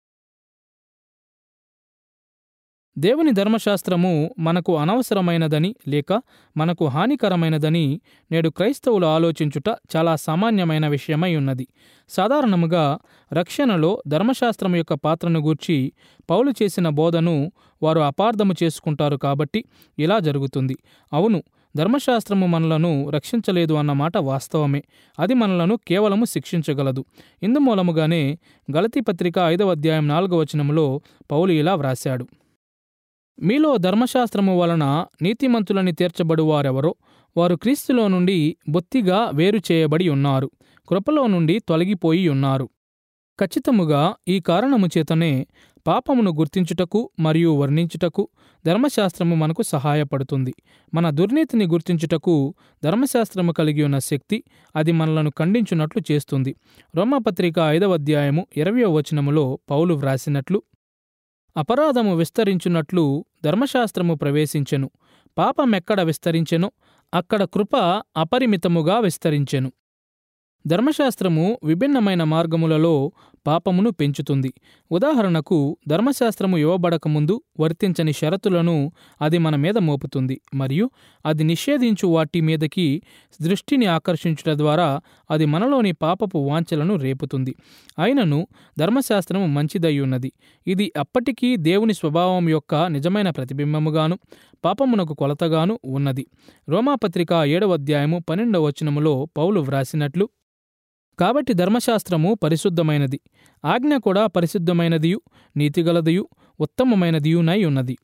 దేవుని ధర్మశాస్త్రము మనకు అనవసరమైనదని లేక మనకు హానికరమైనదని నేడు క్రైస్తవులు ఆలోచించుట చాలా సామాన్యమైన విషయమై ఉన్నది సాధారణముగా రక్షణలో ధర్మశాస్త్రం యొక్క పాత్రను గూర్చి పౌలు చేసిన బోధను వారు అపార్థము చేసుకుంటారు కాబట్టి ఇలా జరుగుతుంది అవును ధర్మశాస్త్రము మనలను రక్షించలేదు అన్నమాట వాస్తవమే అది మనలను కేవలము శిక్షించగలదు ఇందుమూలముగానే గలతీ పత్రిక ఐదవ అధ్యాయం నాలుగవ వచనములో పౌలు ఇలా వ్రాశాడు మీలో ధర్మశాస్త్రము వలన నీతిమంతులని తీర్చబడు వారెవరో వారు క్రీస్తులో నుండి బొత్తిగా వేరు చేయబడి ఉన్నారు కృపలో నుండి తొలగిపోయి ఉన్నారు ఖచ్చితముగా ఈ కారణము చేతనే పాపమును గుర్తించుటకు మరియు వర్ణించుటకు ధర్మశాస్త్రము మనకు సహాయపడుతుంది మన దుర్నీతిని గుర్తించుటకు ధర్మశాస్త్రము కలిగి ఉన్న శక్తి అది మనలను ఖండించున్నట్లు చేస్తుంది రోమపత్రిక ఐదవ అధ్యాయము ఇరవయో వచనములో పౌలు వ్రాసినట్లు అపరాధము విస్తరించున్నట్లు ధర్మశాస్త్రము ప్రవేశించెను పాపమెక్కడ విస్తరించెనో అక్కడ కృప అపరిమితముగా విస్తరించెను ధర్మశాస్త్రము విభిన్నమైన మార్గములలో పాపమును పెంచుతుంది ఉదాహరణకు ధర్మశాస్త్రము ఇవ్వబడకముందు వర్తించని షరతులను అది మన మీద మోపుతుంది మరియు అది నిషేధించు వాటి మీదకి దృష్టిని ఆకర్షించుట ద్వారా అది మనలోని పాపపు వాంఛలను రేపుతుంది అయినను ధర్మశాస్త్రము మంచిదై ఉన్నది ఇది అప్పటికీ దేవుని స్వభావం యొక్క నిజమైన ప్రతిబింబముగాను పాపమునకు కొలతగాను ఉన్నది రోమాపత్రిక ఏడవ అధ్యాయము పన్నెండవ వచనములో పౌలు వ్రాసినట్లు కాబట్టి ధర్మశాస్త్రము పరిశుద్ధమైనది ఆజ్ఞ కూడా పరిశుద్ధమైనదియు నీతిగలదియు ఉత్తమమైనదియునై ఉన్నది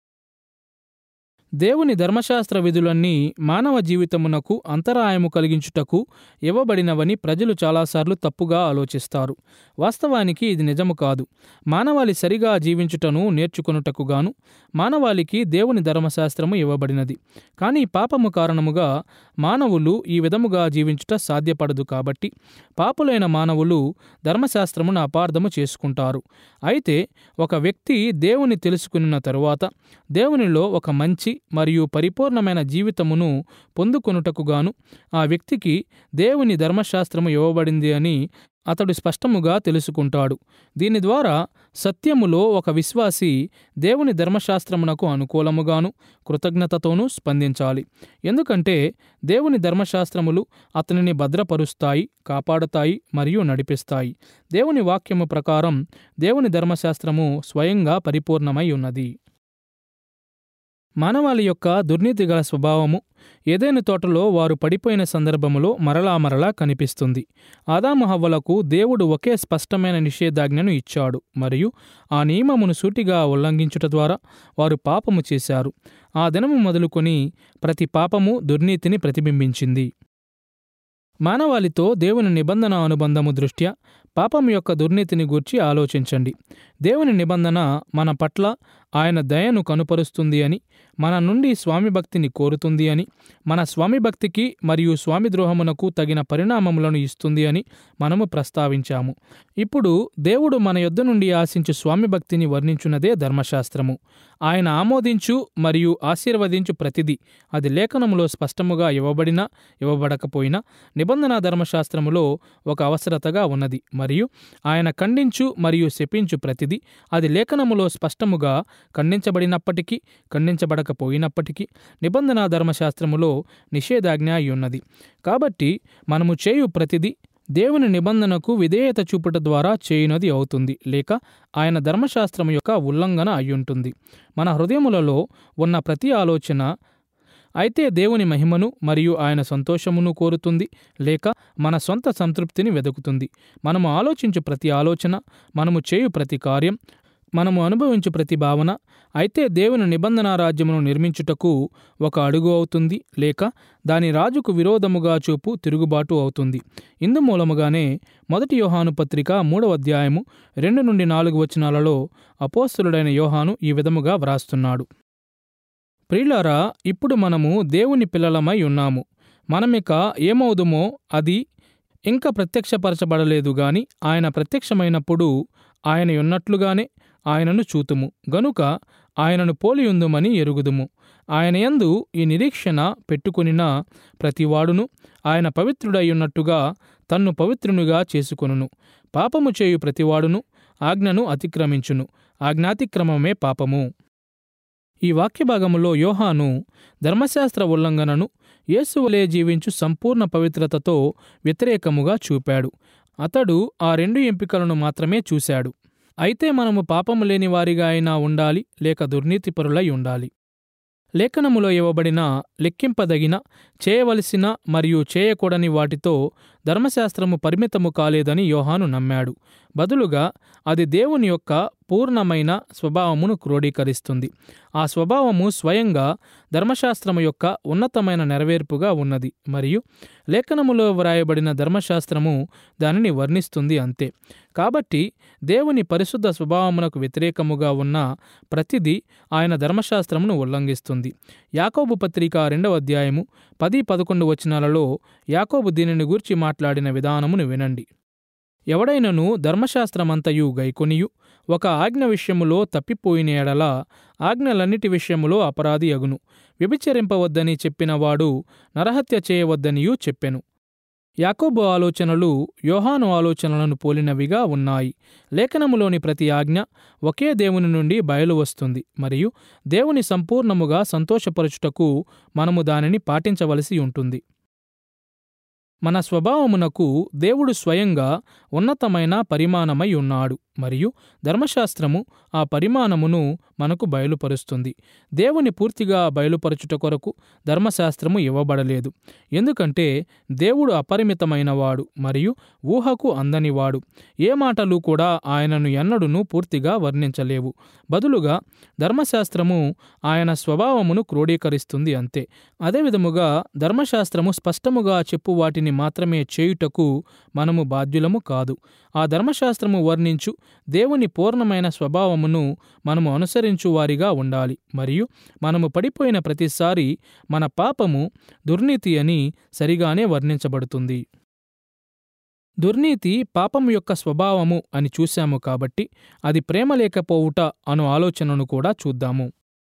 దేవుని ధర్మశాస్త్ర విధులన్నీ మానవ జీవితమునకు అంతరాయము కలిగించుటకు ఇవ్వబడినవని ప్రజలు చాలాసార్లు తప్పుగా ఆలోచిస్తారు వాస్తవానికి ఇది నిజము కాదు మానవాళి సరిగా జీవించుటను నేర్చుకొనుటకు గాను మానవాళికి దేవుని ధర్మశాస్త్రము ఇవ్వబడినది కానీ పాపము కారణముగా మానవులు ఈ విధముగా జీవించుట సాధ్యపడదు కాబట్టి పాపులైన మానవులు ధర్మశాస్త్రమును అపార్థము చేసుకుంటారు అయితే ఒక వ్యక్తి దేవుని తెలుసుకున్న తరువాత దేవునిలో ఒక మంచి మరియు పరిపూర్ణమైన జీవితమును పొందుకొనుటకు గాను ఆ వ్యక్తికి దేవుని ధర్మశాస్త్రము ఇవ్వబడింది అని అతడు స్పష్టముగా తెలుసుకుంటాడు దీని ద్వారా సత్యములో ఒక విశ్వాసి దేవుని ధర్మశాస్త్రమునకు అనుకూలముగాను కృతజ్ఞతతోనూ స్పందించాలి ఎందుకంటే దేవుని ధర్మశాస్త్రములు అతనిని భద్రపరుస్తాయి కాపాడుతాయి మరియు నడిపిస్తాయి దేవుని వాక్యము ప్రకారం దేవుని ధర్మశాస్త్రము స్వయంగా పరిపూర్ణమై ఉన్నది మానవాళి యొక్క దుర్నీతి గల స్వభావము ఏదైనా తోటలో వారు పడిపోయిన సందర్భములో మరలా మరలా కనిపిస్తుంది ఆదాము హవ్వలకు దేవుడు ఒకే స్పష్టమైన నిషేధాజ్ఞను ఇచ్చాడు మరియు ఆ నియమమును సూటిగా ఉల్లంఘించుట ద్వారా వారు పాపము చేశారు ఆ దినము మొదలుకొని ప్రతి పాపము దుర్నీతిని ప్రతిబింబించింది మానవాళితో దేవుని నిబంధన అనుబంధము దృష్ట్యా పాపం యొక్క దుర్నీతిని గూర్చి ఆలోచించండి దేవుని నిబంధన మన పట్ల ఆయన దయను కనుపరుస్తుంది అని మన నుండి స్వామి భక్తిని కోరుతుంది అని మన స్వామి భక్తికి మరియు స్వామి ద్రోహమునకు తగిన పరిణామములను ఇస్తుంది అని మనము ప్రస్తావించాము ఇప్పుడు దేవుడు మన యొద్ద నుండి ఆశించు స్వామి భక్తిని వర్ణించున్నదే ధర్మశాస్త్రము ఆయన ఆమోదించు మరియు ఆశీర్వదించు ప్రతిదీ అది లేఖనములో స్పష్టముగా ఇవ్వబడినా ఇవ్వబడకపోయినా నిబంధన ధర్మశాస్త్రములో ఒక అవసరతగా ఉన్నది మరియు ఆయన ఖండించు మరియు శపించు ప్రతిదీ అది లేఖనములో స్పష్టముగా ఖండించబడినప్పటికీ ఖండించబడకపోయినప్పటికీ నిబంధన ధర్మశాస్త్రములో నిషేధాజ్ఞ అయి ఉన్నది కాబట్టి మనము చేయు ప్రతిదీ దేవుని నిబంధనకు విధేయత చూపుట ద్వారా చేయునది అవుతుంది లేక ఆయన ధర్మశాస్త్రము యొక్క ఉల్లంఘన అయ్యుంటుంది మన హృదయములలో ఉన్న ప్రతి ఆలోచన అయితే దేవుని మహిమను మరియు ఆయన సంతోషమును కోరుతుంది లేక మన సొంత సంతృప్తిని వెతుకుతుంది మనము ఆలోచించు ప్రతి ఆలోచన మనము చేయు ప్రతి కార్యం మనము అనుభవించు ప్రతి భావన అయితే దేవుని నిబంధన రాజ్యమును నిర్మించుటకు ఒక అడుగు అవుతుంది లేక దాని రాజుకు విరోధముగా చూపు తిరుగుబాటు అవుతుంది ఇందు మూలముగానే మొదటి యోహాను పత్రిక మూడవ అధ్యాయము రెండు నుండి నాలుగు వచనాలలో అపోస్తులుడైన యోహాను ఈ విధముగా వ్రాస్తున్నాడు ప్రియులారా ఇప్పుడు మనము దేవుని పిల్లలమై ఉన్నాము మనమిక ఏమవుదుమో అది ఇంకా ప్రత్యక్షపరచబడలేదు గాని ఆయన ప్రత్యక్షమైనప్పుడు ఆయన ఉన్నట్లుగానే ఆయనను చూతుము గనుక ఆయనను పోలియుందుమని ఎరుగుదుము ఆయన యందు ఈ నిరీక్షణ పెట్టుకొనిన ప్రతివాడును ఆయన పవిత్రుడై ఉన్నట్టుగా తన్ను పవిత్రునిగా చేసుకొనును పాపము చేయు ప్రతివాడును ఆజ్ఞను అతిక్రమించును ఆజ్ఞాతిక్రమమే పాపము ఈ వాక్య భాగములో యోహాను ధర్మశాస్త్ర ఉల్లంఘనను యేసువలే జీవించు సంపూర్ణ పవిత్రతతో వ్యతిరేకముగా చూపాడు అతడు ఆ రెండు ఎంపికలను మాత్రమే చూశాడు అయితే మనము పాపము లేని వారిగా అయినా ఉండాలి లేక దుర్నీతిపరులై ఉండాలి లేఖనములో ఇవ్వబడిన లెక్కింపదగిన చేయవలసిన మరియు చేయకూడని వాటితో ధర్మశాస్త్రము పరిమితము కాలేదని యోహాను నమ్మాడు బదులుగా అది దేవుని యొక్క పూర్ణమైన స్వభావమును క్రోడీకరిస్తుంది ఆ స్వభావము స్వయంగా ధర్మశాస్త్రము యొక్క ఉన్నతమైన నెరవేర్పుగా ఉన్నది మరియు లేఖనములో వ్రాయబడిన ధర్మశాస్త్రము దానిని వర్ణిస్తుంది అంతే కాబట్టి దేవుని పరిశుద్ధ స్వభావమునకు వ్యతిరేకముగా ఉన్న ప్రతిదీ ఆయన ధర్మశాస్త్రమును ఉల్లంఘిస్తుంది యాకోబు పత్రిక రెండవ అధ్యాయము పది పదకొండు వచనాలలో యాకోబు దీనిని గూర్చి మాట్లాడిన విధానమును వినండి ఎవడైనను ధర్మశాస్త్రమంతయు గైకొనియు ఒక ఆజ్ఞ విషయములో తప్పిపోయిన ఎడల ఆజ్ఞలన్నిటి విషయములో అపరాధి అగును వ్యభిచరింపవద్దని చెప్పినవాడు నరహత్య చేయవద్దనియూ చెప్పెను యాకోబు ఆలోచనలు యోహాను ఆలోచనలను పోలినవిగా ఉన్నాయి లేఖనములోని ప్రతి ఆజ్ఞ ఒకే దేవుని నుండి బయలు వస్తుంది మరియు దేవుని సంపూర్ణముగా సంతోషపరచుటకు మనము దానిని పాటించవలసి ఉంటుంది మన స్వభావమునకు దేవుడు స్వయంగా ఉన్నతమైన పరిమాణమై ఉన్నాడు మరియు ధర్మశాస్త్రము ఆ పరిమాణమును మనకు బయలుపరుస్తుంది దేవుని పూర్తిగా బయలుపరచుట కొరకు ధర్మశాస్త్రము ఇవ్వబడలేదు ఎందుకంటే దేవుడు అపరిమితమైనవాడు మరియు ఊహకు అందనివాడు ఏ మాటలు కూడా ఆయనను ఎన్నడును పూర్తిగా వర్ణించలేవు బదులుగా ధర్మశాస్త్రము ఆయన స్వభావమును క్రోడీకరిస్తుంది అంతే అదేవిధముగా ధర్మశాస్త్రము స్పష్టముగా చెప్పు వాటిని మాత్రమే చేయుటకు మనము బాధ్యులము కాదు ఆ ధర్మశాస్త్రము వర్ణించు దేవుని పూర్ణమైన స్వభావమును మనము అనుసరించు వారిగా ఉండాలి మరియు మనము పడిపోయిన ప్రతిసారి మన పాపము దుర్నీతి అని సరిగానే వర్ణించబడుతుంది దుర్నీతి పాపం యొక్క స్వభావము అని చూశాము కాబట్టి అది ప్రేమ లేకపోవుట అను ఆలోచనను కూడా చూద్దాము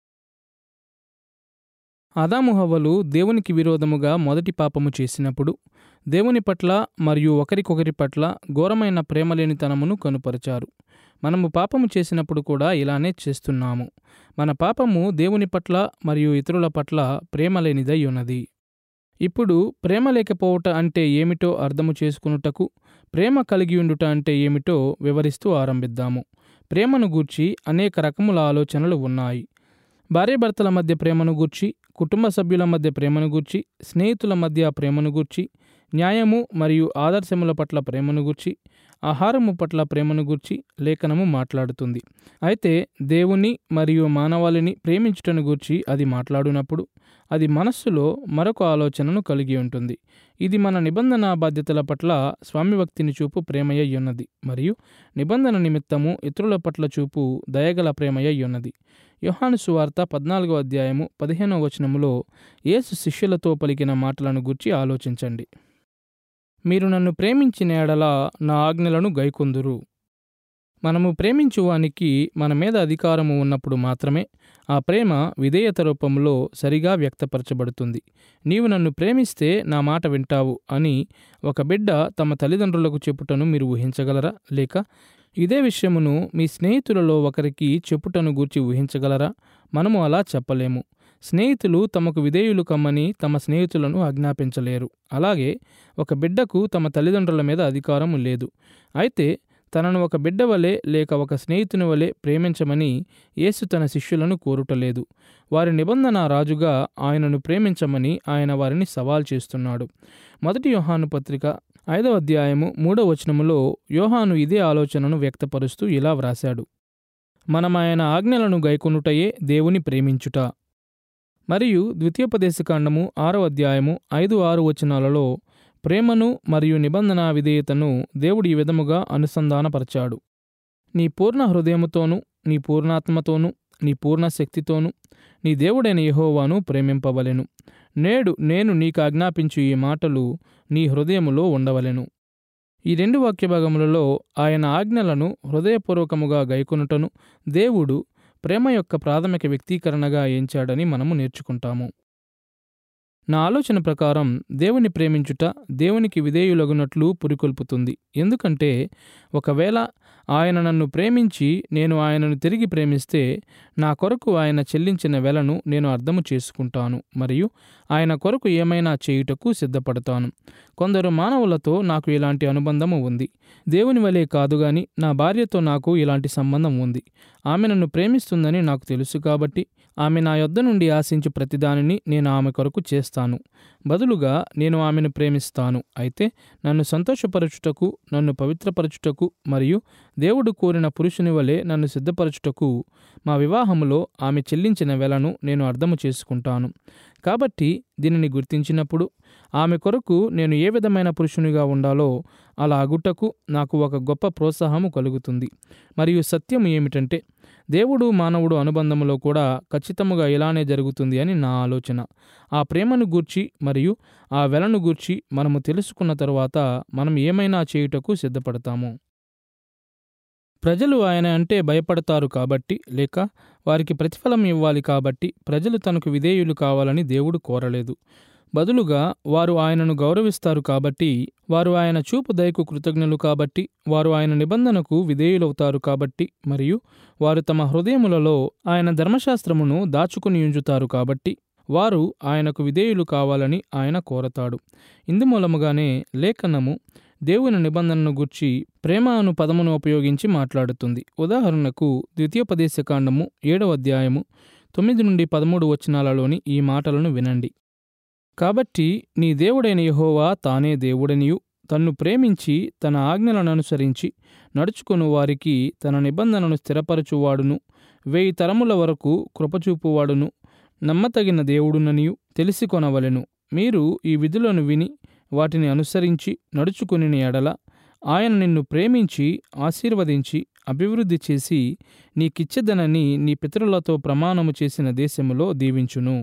ఆదాముహవ్వలు దేవునికి విరోధముగా మొదటి పాపము చేసినప్పుడు దేవుని పట్ల మరియు ఒకరికొకరి పట్ల ఘోరమైన ప్రేమలేనితనమును కనుపరిచారు మనము పాపము చేసినప్పుడు కూడా ఇలానే చేస్తున్నాము మన పాపము దేవుని పట్ల మరియు ఇతరుల పట్ల ప్రేమలేనిదై ఉన్నది ఇప్పుడు ప్రేమ లేకపోవట అంటే ఏమిటో అర్థము చేసుకునుటకు ప్రేమ కలిగి ఉండుట అంటే ఏమిటో వివరిస్తూ ఆరంభిద్దాము ప్రేమను గూర్చి అనేక రకముల ఆలోచనలు ఉన్నాయి భార్యాభర్తల మధ్య ప్రేమను గూర్చి కుటుంబ సభ్యుల మధ్య ప్రేమను గూర్చి స్నేహితుల మధ్య ప్రేమను గూర్చి న్యాయము మరియు ఆదర్శముల పట్ల ప్రేమను గూర్చి ఆహారము పట్ల ప్రేమను గూర్చి లేఖనము మాట్లాడుతుంది అయితే దేవుని మరియు మానవాళిని ప్రేమించుటను గూర్చి అది మాట్లాడినప్పుడు అది మనస్సులో మరొక ఆలోచనను కలిగి ఉంటుంది ఇది మన నిబంధన బాధ్యతల పట్ల స్వామిభక్తిని చూపు ప్రేమయ్య ఉన్నది మరియు నిబంధన నిమిత్తము ఇతరుల పట్ల చూపు దయగల ప్రేమయ్య ఉన్నది యోహాను సువార్త పద్నాలుగో అధ్యాయము పదిహేనవ వచనములో యేసు శిష్యులతో పలికిన మాటలను గుర్చి ఆలోచించండి మీరు నన్ను ప్రేమించిన ఎడల నా ఆజ్ఞలను గైకొందురు మనము ప్రేమించువానికి మన మీద అధికారము ఉన్నప్పుడు మాత్రమే ఆ ప్రేమ విధేయత రూపంలో సరిగా వ్యక్తపరచబడుతుంది నీవు నన్ను ప్రేమిస్తే నా మాట వింటావు అని ఒక బిడ్డ తమ తల్లిదండ్రులకు చెప్పుటను మీరు ఊహించగలరా లేక ఇదే విషయమును మీ స్నేహితులలో ఒకరికి చెప్పుటను గూర్చి ఊహించగలరా మనము అలా చెప్పలేము స్నేహితులు తమకు విధేయులు కమ్మని తమ స్నేహితులను ఆజ్ఞాపించలేరు అలాగే ఒక బిడ్డకు తమ తల్లిదండ్రుల మీద అధికారం లేదు అయితే తనను ఒక బిడ్డ వలె లేక ఒక స్నేహితుని వలె ప్రేమించమని యేసు తన శిష్యులను కోరుటలేదు వారి నిబంధన రాజుగా ఆయనను ప్రేమించమని ఆయన వారిని సవాల్ చేస్తున్నాడు మొదటి యోహాను పత్రిక ఐదవ అధ్యాయము మూడవ వచనములో యోహాను ఇదే ఆలోచనను వ్యక్తపరుస్తూ ఇలా వ్రాశాడు మనం ఆయన ఆజ్ఞలను గైకొనుటయే దేవుని ప్రేమించుట మరియు ద్వితీయోపదేశకాండము ఆరో అధ్యాయము ఐదు ఆరు వచనాలలో ప్రేమను మరియు నిబంధన విధేయతను దేవుడు ఈ విధముగా అనుసంధానపరచాడు నీ పూర్ణ హృదయముతోనూ నీ పూర్ణాత్మతోనూ నీ పూర్ణ శక్తితోనూ నీ దేవుడైన యెహోవాను ప్రేమింపవలెను నేడు నేను నీకు ఆజ్ఞాపించు ఈ మాటలు నీ హృదయములో ఉండవలెను ఈ రెండు వాక్య భాగములలో ఆయన ఆజ్ఞలను హృదయపూర్వకముగా గైకొనుటను దేవుడు ప్రేమ యొక్క ప్రాథమిక వ్యక్తీకరణగా ఎంచాడని మనము నేర్చుకుంటాము నా ఆలోచన ప్రకారం దేవుని ప్రేమించుట దేవునికి విధేయులగునట్లు పురికొల్పుతుంది ఎందుకంటే ఒకవేళ ఆయన నన్ను ప్రేమించి నేను ఆయనను తిరిగి ప్రేమిస్తే నా కొరకు ఆయన చెల్లించిన వెలను నేను అర్థము చేసుకుంటాను మరియు ఆయన కొరకు ఏమైనా చేయుటకు సిద్ధపడతాను కొందరు మానవులతో నాకు ఇలాంటి అనుబంధము ఉంది దేవుని వలె కాదు గాని నా భార్యతో నాకు ఇలాంటి సంబంధం ఉంది ఆమె నన్ను ప్రేమిస్తుందని నాకు తెలుసు కాబట్టి ఆమె నా యొద్ద నుండి ఆశించు ప్రతిదానిని నేను ఆమె కొరకు చేస్తాను బదులుగా నేను ఆమెను ప్రేమిస్తాను అయితే నన్ను సంతోషపరచుటకు నన్ను పవిత్రపరచుటకు మరియు దేవుడు కోరిన పురుషుని వలె నన్ను సిద్ధపరచుటకు మా వివాహములో ఆమె చెల్లించిన వెలను నేను అర్థము చేసుకుంటాను కాబట్టి దీనిని గుర్తించినప్పుడు ఆమె కొరకు నేను ఏ విధమైన పురుషునిగా ఉండాలో అలా అగుటకు నాకు ఒక గొప్ప ప్రోత్సాహము కలుగుతుంది మరియు సత్యం ఏమిటంటే దేవుడు మానవుడు అనుబంధములో కూడా ఖచ్చితముగా ఇలానే జరుగుతుంది అని నా ఆలోచన ఆ ప్రేమను గూర్చి మరియు ఆ వెలను గూర్చి మనము తెలుసుకున్న తరువాత మనం ఏమైనా చేయుటకు సిద్ధపడతాము ప్రజలు ఆయన అంటే భయపడతారు కాబట్టి లేక వారికి ప్రతిఫలం ఇవ్వాలి కాబట్టి ప్రజలు తనకు విధేయులు కావాలని దేవుడు కోరలేదు బదులుగా వారు ఆయనను గౌరవిస్తారు కాబట్టి వారు ఆయన చూపు దయకు కృతజ్ఞులు కాబట్టి వారు ఆయన నిబంధనకు విధేయులవుతారు కాబట్టి మరియు వారు తమ హృదయములలో ఆయన ధర్మశాస్త్రమును దాచుకుని ఉంచుతారు కాబట్టి వారు ఆయనకు విధేయులు కావాలని ఆయన కోరతాడు ఇందుమూలముగానే లేఖనము దేవుని నిబంధనను గుర్చి ప్రేమ అను పదమును ఉపయోగించి మాట్లాడుతుంది ఉదాహరణకు ద్వితీయోపదేశకాండము ఏడవ అధ్యాయము తొమ్మిది నుండి పదమూడు వచనాలలోని ఈ మాటలను వినండి కాబట్టి నీ దేవుడైన యెహోవా తానే దేవుడనియు తన్ను ప్రేమించి తన ఆజ్ఞలను అనుసరించి నడుచుకొను వారికి తన నిబంధనను స్థిరపరచువాడును వెయ్యి తరముల వరకు కృపచూపువాడును నమ్మతగిన దేవుడుననియు తెలిసికొనవలెను మీరు ఈ విధులను విని వాటిని అనుసరించి నడుచుకుని ఎడల ఆయన నిన్ను ప్రేమించి ఆశీర్వదించి అభివృద్ధి చేసి నీకిచ్చెదనని నీ పితరులతో ప్రమాణము చేసిన దేశములో దీవించును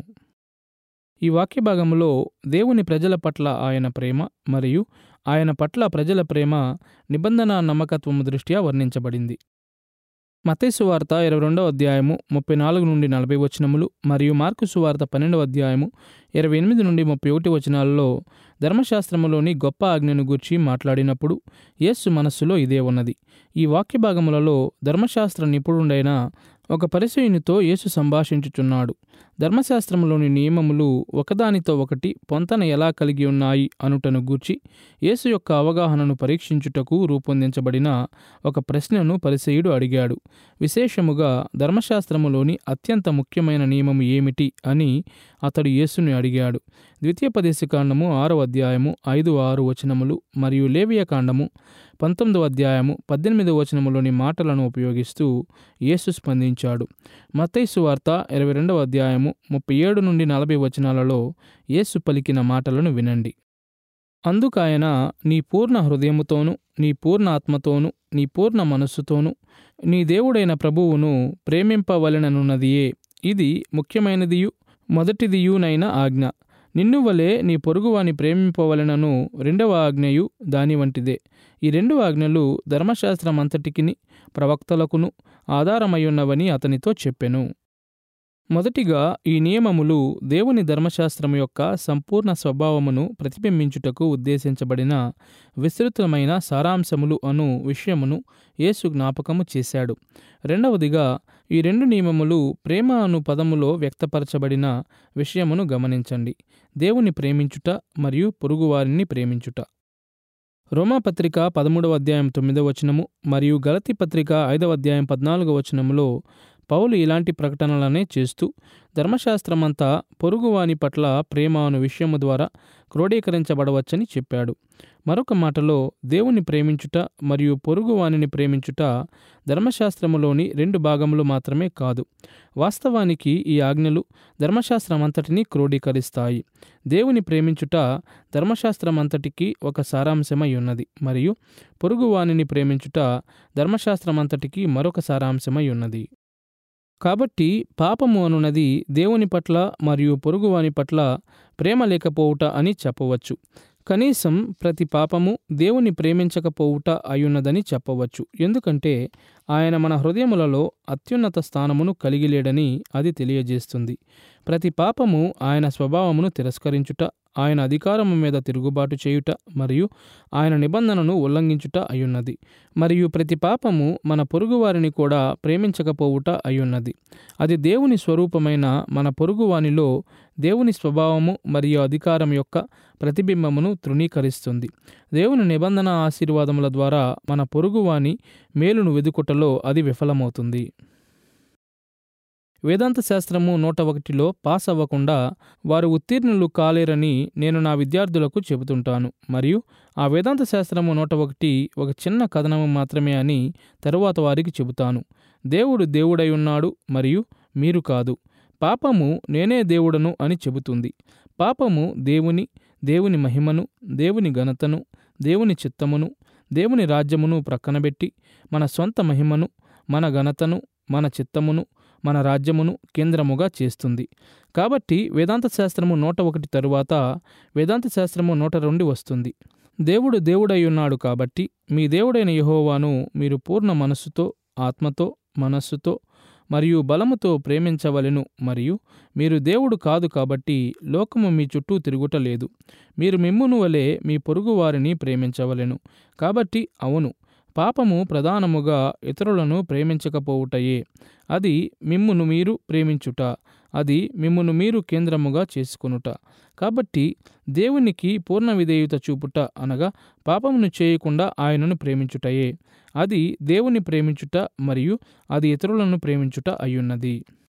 ఈ వాక్య భాగములో దేవుని ప్రజల పట్ల ఆయన ప్రేమ మరియు ఆయన పట్ల ప్రజల ప్రేమ నిబంధన నమ్మకత్వము దృష్ట్యా వర్ణించబడింది మతేసు వార్త ఇరవై రెండవ అధ్యాయము ముప్పై నాలుగు నుండి నలభై వచనములు మరియు మార్కు సువార్త పన్నెండవ అధ్యాయము ఇరవై ఎనిమిది నుండి ముప్పై ఒకటి వచనాలలో ధర్మశాస్త్రములోని గొప్ప ఆజ్ఞను గూర్చి మాట్లాడినప్పుడు యేసు మనస్సులో ఇదే ఉన్నది ఈ వాక్య భాగములలో ధర్మశాస్త్ర నిపుణుడైన ఒక పరిచయునితో యేసు సంభాషించుచున్నాడు ధర్మశాస్త్రములోని నియమములు ఒకదానితో ఒకటి పొంతన ఎలా కలిగి ఉన్నాయి అనుటను గూర్చి యేసు యొక్క అవగాహనను పరీక్షించుటకు రూపొందించబడిన ఒక ప్రశ్నను పరిసయుడు అడిగాడు విశేషముగా ధర్మశాస్త్రములోని అత్యంత ముఖ్యమైన నియమము ఏమిటి అని అతడు యేసుని అడిగాడు ద్వితీయోపదేశకాండము ఆరో అధ్యాయము ఐదు ఆరు వచనములు మరియు లేవియ కాండము పంతొమ్మిదవ అధ్యాయము పద్దెనిమిదవ వచనములోని మాటలను ఉపయోగిస్తూ యేసు స్పందించాడు మత్తైసు వార్త ఇరవై రెండవ అధ్యాయము ముప్పై ఏడు నుండి నలభై వచనాలలో యేసు పలికిన మాటలను వినండి అందుకాయన నీ పూర్ణ హృదయముతోనూ నీ పూర్ణ ఆత్మతోనూ నీ పూర్ణ మనస్సుతోనూ నీ దేవుడైన ప్రభువును ప్రేమింపవలెననున్నదియే ఇది ముఖ్యమైనదియు మొదటిదియునైన ఆజ్ఞ నిన్ను వలె నీ పొరుగువాని ప్రేమింపవలెనను రెండవ ఆజ్ఞయు దాని వంటిదే ఈ రెండు ఆజ్ఞలు ధర్మశాస్త్రమంతటికిని ప్రవక్తలకును ఆధారమయ్యున్నవని అతనితో చెప్పెను మొదటిగా ఈ నియమములు దేవుని ధర్మశాస్త్రము యొక్క సంపూర్ణ స్వభావమును ప్రతిబింబించుటకు ఉద్దేశించబడిన విస్తృతమైన సారాంశములు అను విషయమును యేసు జ్ఞాపకము చేశాడు రెండవదిగా ఈ రెండు నియమములు ప్రేమ అను పదములో వ్యక్తపరచబడిన విషయమును గమనించండి దేవుని ప్రేమించుట మరియు పొరుగువారిని ప్రేమించుట రోమాపత్రిక పదమూడవ అధ్యాయం తొమ్మిదవ వచనము మరియు గలతి పత్రిక ఐదవ అధ్యాయం పద్నాలుగవ వచనములో పౌలు ఇలాంటి ప్రకటనలనే చేస్తూ ధర్మశాస్త్రమంతా పొరుగువాని పట్ల ప్రేమ అను విషయము ద్వారా క్రోడీకరించబడవచ్చని చెప్పాడు మరొక మాటలో దేవుని ప్రేమించుట మరియు పొరుగువానిని ప్రేమించుట ధర్మశాస్త్రములోని రెండు భాగములు మాత్రమే కాదు వాస్తవానికి ఈ ఆజ్ఞలు ధర్మశాస్త్రమంతటినీ క్రోడీకరిస్తాయి దేవుని ప్రేమించుట ధర్మశాస్త్రమంతటికి ఒక సారాంశమై ఉన్నది మరియు పొరుగువానిని ప్రేమించుట ధర్మశాస్త్రమంతటికి మరొక సారాంశమై ఉన్నది కాబట్టి పాపము అనున్నది దేవుని పట్ల మరియు పొరుగువాని పట్ల ప్రేమ లేకపోవుట అని చెప్పవచ్చు కనీసం ప్రతి పాపము దేవుని ప్రేమించకపోవుట అయ్యున్నదని చెప్పవచ్చు ఎందుకంటే ఆయన మన హృదయములలో అత్యున్నత స్థానమును కలిగి లేడని అది తెలియజేస్తుంది ప్రతి పాపము ఆయన స్వభావమును తిరస్కరించుట ఆయన అధికారము మీద తిరుగుబాటు చేయుట మరియు ఆయన నిబంధనను ఉల్లంఘించుట అయ్యున్నది మరియు ప్రతి పాపము మన పొరుగువారిని కూడా ప్రేమించకపోవుట అయ్యున్నది అది దేవుని స్వరూపమైన మన పొరుగువానిలో దేవుని స్వభావము మరియు అధికారం యొక్క ప్రతిబింబమును తృణీకరిస్తుంది దేవుని నిబంధన ఆశీర్వాదముల ద్వారా మన పొరుగువాని మేలును వెదుకుటలో అది విఫలమవుతుంది వేదాంత శాస్త్రము నూట ఒకటిలో పాస్ అవ్వకుండా వారు ఉత్తీర్ణులు కాలేరని నేను నా విద్యార్థులకు చెబుతుంటాను మరియు ఆ వేదాంత శాస్త్రము నూట ఒకటి ఒక చిన్న కథనము మాత్రమే అని తరువాత వారికి చెబుతాను దేవుడు దేవుడై ఉన్నాడు మరియు మీరు కాదు పాపము నేనే దేవుడను అని చెబుతుంది పాపము దేవుని దేవుని మహిమను దేవుని ఘనతను దేవుని చిత్తమును దేవుని రాజ్యమును ప్రక్కనబెట్టి మన సొంత మహిమను మన ఘనతను మన చిత్తమును మన రాజ్యమును కేంద్రముగా చేస్తుంది కాబట్టి వేదాంత శాస్త్రము నూట ఒకటి తరువాత వేదాంత శాస్త్రము నూట రెండు వస్తుంది దేవుడు దేవుడై ఉన్నాడు కాబట్టి మీ దేవుడైన యహోవాను మీరు పూర్ణ మనస్సుతో ఆత్మతో మనస్సుతో మరియు బలముతో ప్రేమించవలెను మరియు మీరు దేవుడు కాదు కాబట్టి లోకము మీ చుట్టూ తిరుగుట లేదు మీరు మిమ్మును వలె మీ పొరుగు వారిని ప్రేమించవలెను కాబట్టి అవును పాపము ప్రధానముగా ఇతరులను ప్రేమించకపోవుటయే అది మిమ్మును మీరు ప్రేమించుట అది మిమ్మును మీరు కేంద్రముగా చేసుకొనుట కాబట్టి దేవునికి పూర్ణ విధేయుత చూపుట అనగా పాపమును చేయకుండా ఆయనను ప్రేమించుటయే అది దేవుని ప్రేమించుట మరియు అది ఇతరులను ప్రేమించుట అయ్యున్నది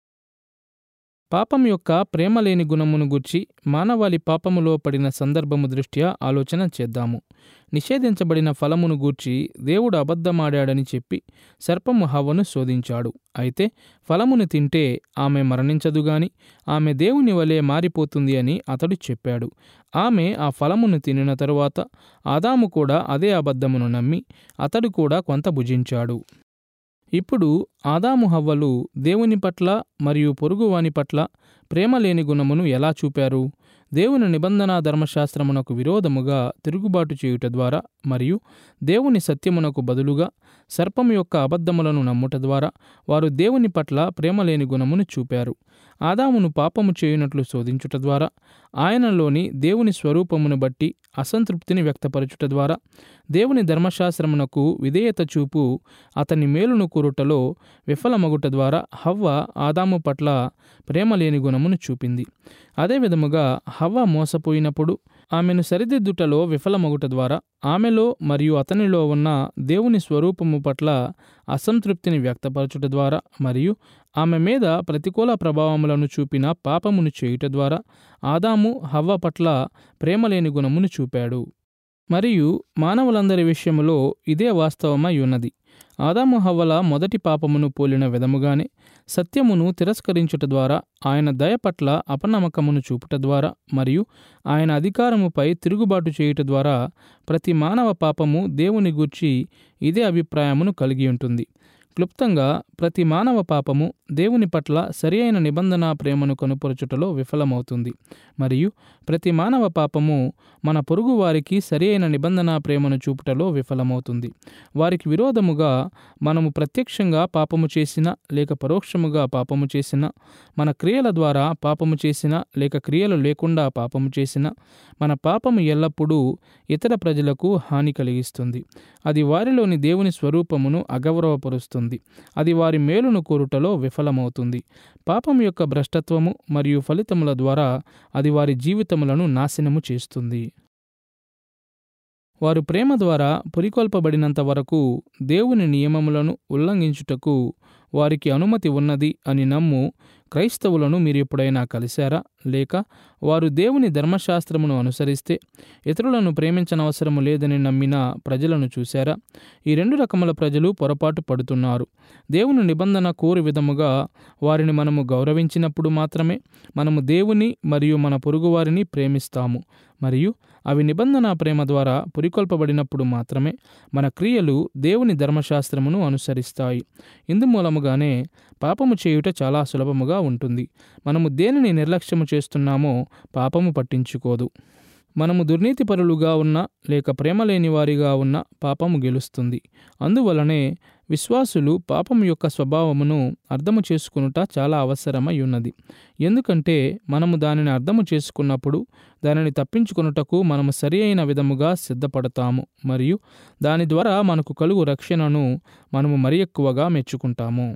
పాపం యొక్క ప్రేమ లేని గుణమును గూర్చి మానవాళి పాపములో పడిన సందర్భము దృష్ట్యా ఆలోచన చేద్దాము నిషేధించబడిన ఫలమును గూర్చి దేవుడు అబద్ధమాడాడని చెప్పి సర్పము హవ్వను శోధించాడు అయితే ఫలమును తింటే ఆమె మరణించదు గాని ఆమె దేవుని వలె మారిపోతుంది అని అతడు చెప్పాడు ఆమె ఆ ఫలమును తినిన తరువాత ఆదాము కూడా అదే అబద్ధమును నమ్మి అతడు కూడా కొంత భుజించాడు ఇప్పుడు ఆదాము హవ్వలు దేవుని పట్ల మరియు పొరుగువాని పట్ల ప్రేమ లేని గుణమును ఎలా చూపారు దేవుని నిబంధన ధర్మశాస్త్రమునకు విరోధముగా తిరుగుబాటు చేయుట ద్వారా మరియు దేవుని సత్యమునకు బదులుగా సర్పము యొక్క అబద్ధములను నమ్ముట ద్వారా వారు దేవుని పట్ల ప్రేమ లేని గుణమును చూపారు ఆదామును పాపము చేయునట్లు శోధించుట ద్వారా ఆయనలోని దేవుని స్వరూపమును బట్టి అసంతృప్తిని వ్యక్తపరచుట ద్వారా దేవుని ధర్మశాస్త్రమునకు విధేయత చూపు అతని మేలును కూరుటలో విఫలమగుట ద్వారా హవ్వ ఆదాము పట్ల ప్రేమ లేని గుణమును చూపింది అదేవిధముగా హవ్వ మోసపోయినప్పుడు ఆమెను సరిదిద్దుటలో విఫలమగుట ద్వారా ఆమెలో మరియు అతనిలో ఉన్న దేవుని స్వరూపము పట్ల అసంతృప్తిని వ్యక్తపరచుట ద్వారా మరియు ఆమె మీద ప్రతికూల ప్రభావములను చూపిన పాపమును చేయుట ద్వారా ఆదాము హవ్వ పట్ల ప్రేమలేని గుణమును చూపాడు మరియు మానవులందరి విషయములో ఇదే వాస్తవమై ఉన్నది ఆదాము హవ్వల మొదటి పాపమును పోలిన విధముగానే సత్యమును తిరస్కరించుట ద్వారా ఆయన దయ పట్ల అపనమ్మకమును చూపుట ద్వారా మరియు ఆయన అధికారముపై తిరుగుబాటు చేయుట ద్వారా ప్రతి మానవ పాపము దేవుని గూర్చి ఇదే అభిప్రాయమును కలిగి ఉంటుంది క్లుప్తంగా ప్రతి మానవ పాపము దేవుని పట్ల సరి అయిన నిబంధన ప్రేమను కనుపరచుటలో విఫలమవుతుంది మరియు ప్రతి మానవ పాపము మన పొరుగు వారికి సరి అయిన నిబంధన ప్రేమను చూపుటలో విఫలమవుతుంది వారికి విరోధముగా మనము ప్రత్యక్షంగా పాపము చేసిన లేక పరోక్షముగా పాపము చేసిన మన క్రియల ద్వారా పాపము చేసిన లేక క్రియలు లేకుండా పాపము చేసిన మన పాపము ఎల్లప్పుడూ ఇతర ప్రజలకు హాని కలిగిస్తుంది అది వారిలోని దేవుని స్వరూపమును అగౌరవపరుస్తుంది అది వారి మేలును కోరుటలో విఫలమవుతుంది పాపం యొక్క భ్రష్టత్వము మరియు ఫలితముల ద్వారా అది వారి జీవితములను నాశనము చేస్తుంది వారు ప్రేమ ద్వారా పురికొల్పబడినంత వరకు దేవుని నియమములను ఉల్లంఘించుటకు వారికి అనుమతి ఉన్నది అని నమ్ము క్రైస్తవులను మీరు ఎప్పుడైనా కలిశారా లేక వారు దేవుని ధర్మశాస్త్రమును అనుసరిస్తే ఇతరులను ప్రేమించనవసరము లేదని నమ్మిన ప్రజలను చూశారా ఈ రెండు రకముల ప్రజలు పొరపాటు పడుతున్నారు దేవుని నిబంధన కోరు విధముగా వారిని మనము గౌరవించినప్పుడు మాత్రమే మనము దేవుని మరియు మన పొరుగువారిని ప్రేమిస్తాము మరియు అవి నిబంధన ప్రేమ ద్వారా పురికొల్పబడినప్పుడు మాత్రమే మన క్రియలు దేవుని ధర్మశాస్త్రమును అనుసరిస్తాయి ఇందుమూలముగానే పాపము చేయుట చాలా సులభముగా ఉంటుంది మనము దేనిని నిర్లక్ష్యము చేస్తున్నామో పాపము పట్టించుకోదు మనము దుర్నీతిపరులుగా ఉన్న లేక ప్రేమ లేని వారిగా ఉన్న పాపము గెలుస్తుంది అందువలనే విశ్వాసులు పాపం యొక్క స్వభావమును అర్థము చేసుకునుట చాలా అవసరమై ఉన్నది ఎందుకంటే మనము దానిని అర్థము చేసుకున్నప్పుడు దానిని తప్పించుకున్నటకు మనము సరి అయిన విధముగా సిద్ధపడతాము మరియు దాని ద్వారా మనకు కలుగు రక్షణను మనము మరి ఎక్కువగా మెచ్చుకుంటాము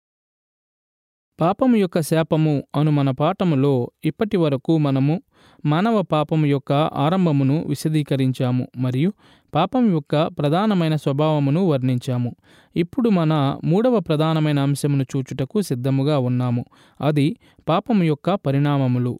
పాపము యొక్క శాపము అను మన పాఠములో ఇప్పటి వరకు మనము మానవ పాపము యొక్క ఆరంభమును విశదీకరించాము మరియు పాపం యొక్క ప్రధానమైన స్వభావమును వర్ణించాము ఇప్పుడు మన మూడవ ప్రధానమైన అంశమును చూచుటకు సిద్ధముగా ఉన్నాము అది పాపము యొక్క పరిణామములు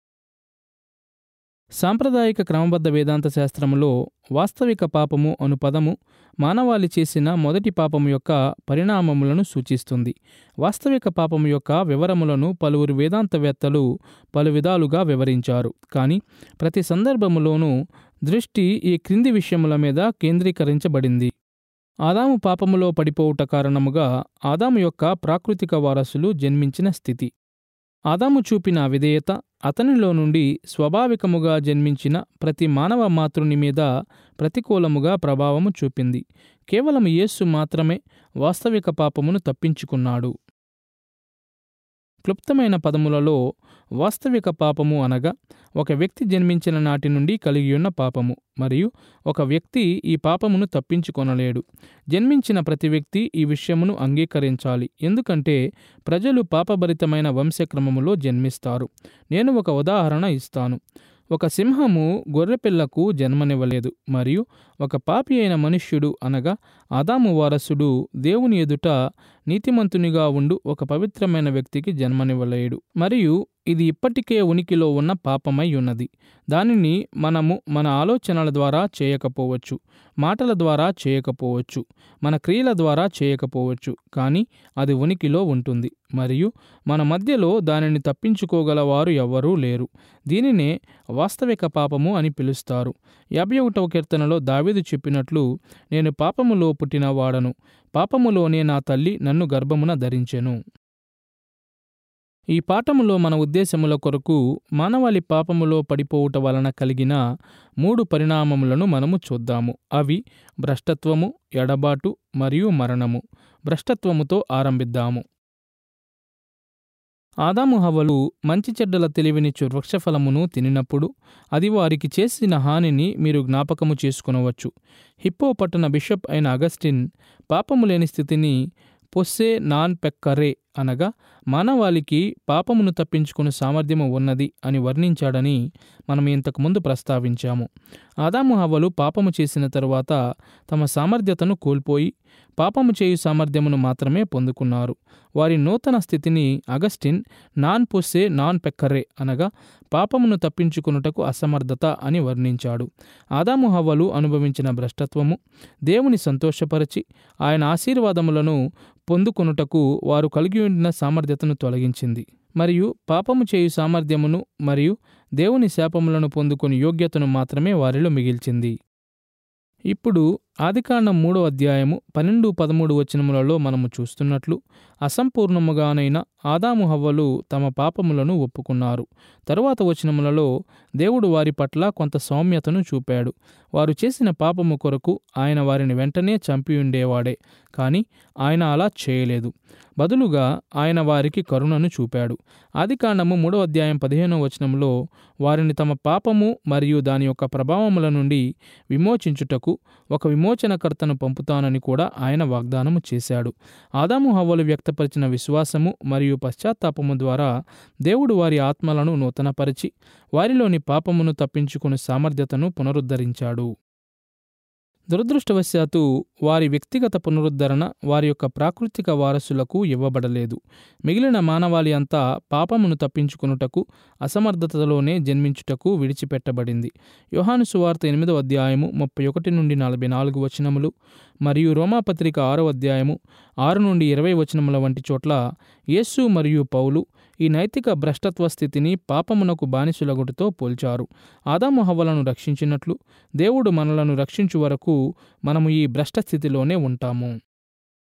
సాంప్రదాయిక క్రమబద్ధ వేదాంత శాస్త్రములో వాస్తవిక పాపము అను పదము మానవాళి చేసిన మొదటి పాపము యొక్క పరిణామములను సూచిస్తుంది వాస్తవిక పాపము యొక్క వివరములను పలువురు వేదాంతవేత్తలు పలు విధాలుగా వివరించారు కానీ ప్రతి సందర్భములోనూ దృష్టి ఈ క్రింది విషయముల మీద కేంద్రీకరించబడింది ఆదాము పాపములో పడిపోవుట కారణముగా ఆదాము యొక్క ప్రాకృతిక వారసులు జన్మించిన స్థితి ఆదాము చూపిన విధేయత అతనిలో నుండి స్వాభావికముగా జన్మించిన ప్రతి మానవ మాతృని మీద ప్రతికూలముగా ప్రభావము చూపింది కేవలం యేస్సు మాత్రమే వాస్తవిక పాపమును తప్పించుకున్నాడు క్లుప్తమైన పదములలో వాస్తవిక పాపము అనగా ఒక వ్యక్తి జన్మించిన నాటి నుండి కలిగి ఉన్న పాపము మరియు ఒక వ్యక్తి ఈ పాపమును తప్పించుకొనలేడు జన్మించిన ప్రతి వ్యక్తి ఈ విషయమును అంగీకరించాలి ఎందుకంటే ప్రజలు పాపభరితమైన వంశక్రమములో జన్మిస్తారు నేను ఒక ఉదాహరణ ఇస్తాను ఒక సింహము గొర్రెపిల్లకు జన్మనివ్వలేదు మరియు ఒక పాపి అయిన మనుష్యుడు అనగా ఆదాము వారసుడు దేవుని ఎదుట నీతిమంతునిగా ఉండు ఒక పవిత్రమైన వ్యక్తికి జన్మనివ్వలేడు మరియు ఇది ఇప్పటికే ఉనికిలో ఉన్న పాపమై ఉన్నది దానిని మనము మన ఆలోచనల ద్వారా చేయకపోవచ్చు మాటల ద్వారా చేయకపోవచ్చు మన క్రియల ద్వారా చేయకపోవచ్చు కానీ అది ఉనికిలో ఉంటుంది మరియు మన మధ్యలో దానిని తప్పించుకోగల వారు ఎవ్వరూ లేరు దీనినే వాస్తవిక పాపము అని పిలుస్తారు యాభై ఒకటవ కీర్తనలో దావీదు చెప్పినట్లు నేను పాపములో పుట్టిన వాడను పాపములోనే నా తల్లి నన్ను గర్భమున ధరించెను ఈ పాఠములో మన ఉద్దేశముల కొరకు మానవాళి పాపములో పడిపోవుట వలన కలిగిన మూడు పరిణామములను మనము చూద్దాము అవి భ్రష్టత్వము ఎడబాటు మరియు మరణము భ్రష్టత్వముతో ఆరంభిద్దాము ఆదాము హవలు మంచి చెడ్డల తెలివినిచ్చు వృక్షఫలమును తినినప్పుడు అది వారికి చేసిన హానిని మీరు జ్ఞాపకము చేసుకునవచ్చు హిప్పో పట్టణ బిషప్ అయిన అగస్టిన్ పాపము లేని స్థితిని పొస్సే నాన్ పెక్కరే అనగా మానవాళికి పాపమును తప్పించుకునే సామర్థ్యము ఉన్నది అని వర్ణించాడని మనం ఇంతకుముందు ప్రస్తావించాము ఆదాము హవ్వలు పాపము చేసిన తరువాత తమ సామర్థ్యతను కోల్పోయి పాపము చేయు సామర్థ్యమును మాత్రమే పొందుకున్నారు వారి నూతన స్థితిని అగస్టిన్ నాన్ పొస్సే నాన్ పెక్కరే అనగా పాపమును తప్పించుకున్నటకు అసమర్థత అని వర్ణించాడు ఆదాము హవ్వలు అనుభవించిన భ్రష్టత్వము దేవుని సంతోషపరచి ఆయన ఆశీర్వాదములను పొందుకొనుటకు వారు కలిగి ఉండిన సామర్థ్యతను తొలగించింది మరియు పాపము చేయు సామర్థ్యమును మరియు దేవుని శాపములను పొందుకొని యోగ్యతను మాత్రమే వారిలో మిగిల్చింది ఇప్పుడు ఆదికాండం మూడో అధ్యాయము పన్నెండు పదమూడు వచనములలో మనము చూస్తున్నట్లు అసంపూర్ణముగానైన ఆదాము హవ్వలు తమ పాపములను ఒప్పుకున్నారు తరువాత వచనములలో దేవుడు వారి పట్ల కొంత సౌమ్యతను చూపాడు వారు చేసిన పాపము కొరకు ఆయన వారిని వెంటనే చంపి ఉండేవాడే కానీ ఆయన అలా చేయలేదు బదులుగా ఆయన వారికి కరుణను చూపాడు ఆదికాండము మూడో అధ్యాయం పదిహేనో వచనంలో వారిని తమ పాపము మరియు దాని యొక్క ప్రభావముల నుండి విమోచించుటకు ఒక విమోచనకర్తను పంపుతానని కూడా ఆయన వాగ్దానము చేశాడు ఆదాము హవ్వలు వ్యక్తపరిచిన విశ్వాసము మరియు పశ్చాత్తాపము ద్వారా దేవుడు వారి ఆత్మలను నూతనపరిచి వారిలోని పాపమును తప్పించుకుని సామర్థ్యతను పునరుద్ధరించాడు దురదృష్టవశాత్తు వారి వ్యక్తిగత పునరుద్ధరణ వారి యొక్క ప్రాకృతిక వారసులకు ఇవ్వబడలేదు మిగిలిన మానవాళి అంతా పాపమును తప్పించుకునుటకు అసమర్థతలోనే జన్మించుటకు విడిచిపెట్టబడింది యోహాను సువార్త ఎనిమిదో అధ్యాయము ముప్పై ఒకటి నుండి నలభై నాలుగు వచనములు మరియు రోమాపత్రిక ఆరో అధ్యాయము ఆరు నుండి ఇరవై వచనముల వంటి చోట్ల యేసు మరియు పౌలు ఈ నైతిక భ్రష్టత్వ స్థితిని పాపమునకు బానిసులగుటితో పోల్చారు ఆదాము హవ్వలను రక్షించినట్లు దేవుడు మనలను రక్షించు వరకు మనము ఈ భ్రష్ట స్థితిలోనే ఉంటాము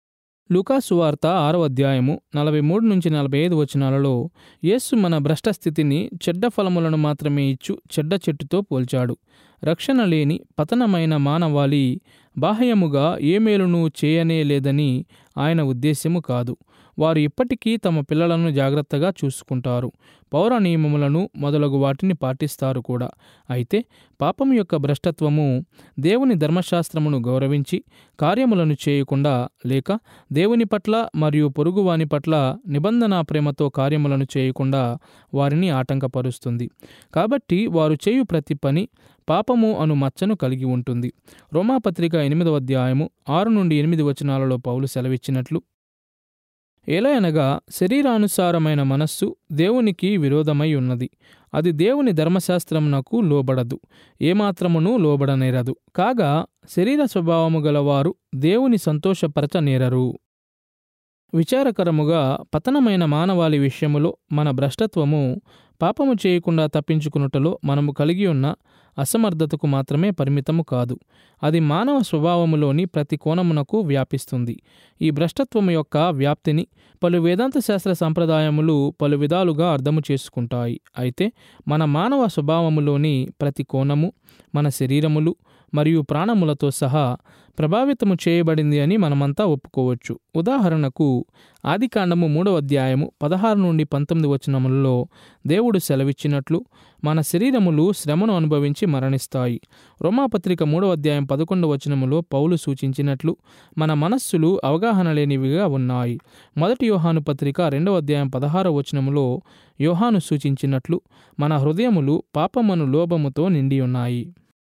లూకాసు వార్త ఆరో అధ్యాయము నలభై మూడు నుంచి నలభై ఐదు వచనాలలో యేసు మన భ్రష్ట స్థితిని చెడ్డ ఫలములను మాత్రమే ఇచ్చు చెడ్డ చెట్టుతో పోల్చాడు రక్షణ లేని పతనమైన మానవాళి బాహ్యముగా ఏ మేలును చేయనే లేదని ఆయన ఉద్దేశ్యము కాదు వారు ఇప్పటికీ తమ పిల్లలను జాగ్రత్తగా చూసుకుంటారు పౌర నియమములను మొదలగు వాటిని పాటిస్తారు కూడా అయితే పాపం యొక్క భ్రష్టత్వము దేవుని ధర్మశాస్త్రమును గౌరవించి కార్యములను చేయకుండా లేక దేవుని పట్ల మరియు పొరుగువాని పట్ల నిబంధన ప్రేమతో కార్యములను చేయకుండా వారిని ఆటంకపరుస్తుంది కాబట్టి వారు చేయు ప్రతి పని పాపము అను మచ్చను కలిగి ఉంటుంది రోమాపత్రిక ఎనిమిదవ అధ్యాయము ఆరు నుండి ఎనిమిది వచనాలలో పౌలు సెలవిచ్చినట్లు ఎలయనగా శరీరానుసారమైన మనస్సు దేవునికి విరోధమై ఉన్నది అది దేవుని ధర్మశాస్త్రమునకు లోబడదు ఏమాత్రమును లోబడనేరదు కాగా శరీర స్వభావము గలవారు దేవుని సంతోషపరచనేరరు విచారకరముగా పతనమైన మానవాళి విషయములో మన భ్రష్టత్వము పాపము చేయకుండా తప్పించుకున్నటలో మనము కలిగి ఉన్న అసమర్థతకు మాత్రమే పరిమితము కాదు అది మానవ స్వభావములోని ప్రతి కోణమునకు వ్యాపిస్తుంది ఈ భ్రష్టత్వము యొక్క వ్యాప్తిని పలు వేదాంత శాస్త్ర సంప్రదాయములు పలు విధాలుగా అర్థము చేసుకుంటాయి అయితే మన మానవ స్వభావములోని ప్రతి కోణము మన శరీరములు మరియు ప్రాణములతో సహా ప్రభావితము చేయబడింది అని మనమంతా ఒప్పుకోవచ్చు ఉదాహరణకు ఆదికాండము మూడవ అధ్యాయము పదహారు నుండి పంతొమ్మిది వచనములలో దేవుడు సెలవిచ్చినట్లు మన శరీరములు శ్రమను అనుభవించి మరణిస్తాయి రోమాపత్రిక మూడవ అధ్యాయం పదకొండవ వచనములో పౌలు సూచించినట్లు మన మనస్సులు అవగాహన లేనివిగా ఉన్నాయి మొదటి యోహాను పత్రిక రెండవ అధ్యాయం పదహారవ వచనములో యోహాను సూచించినట్లు మన హృదయములు పాపమను లోభముతో నిండి ఉన్నాయి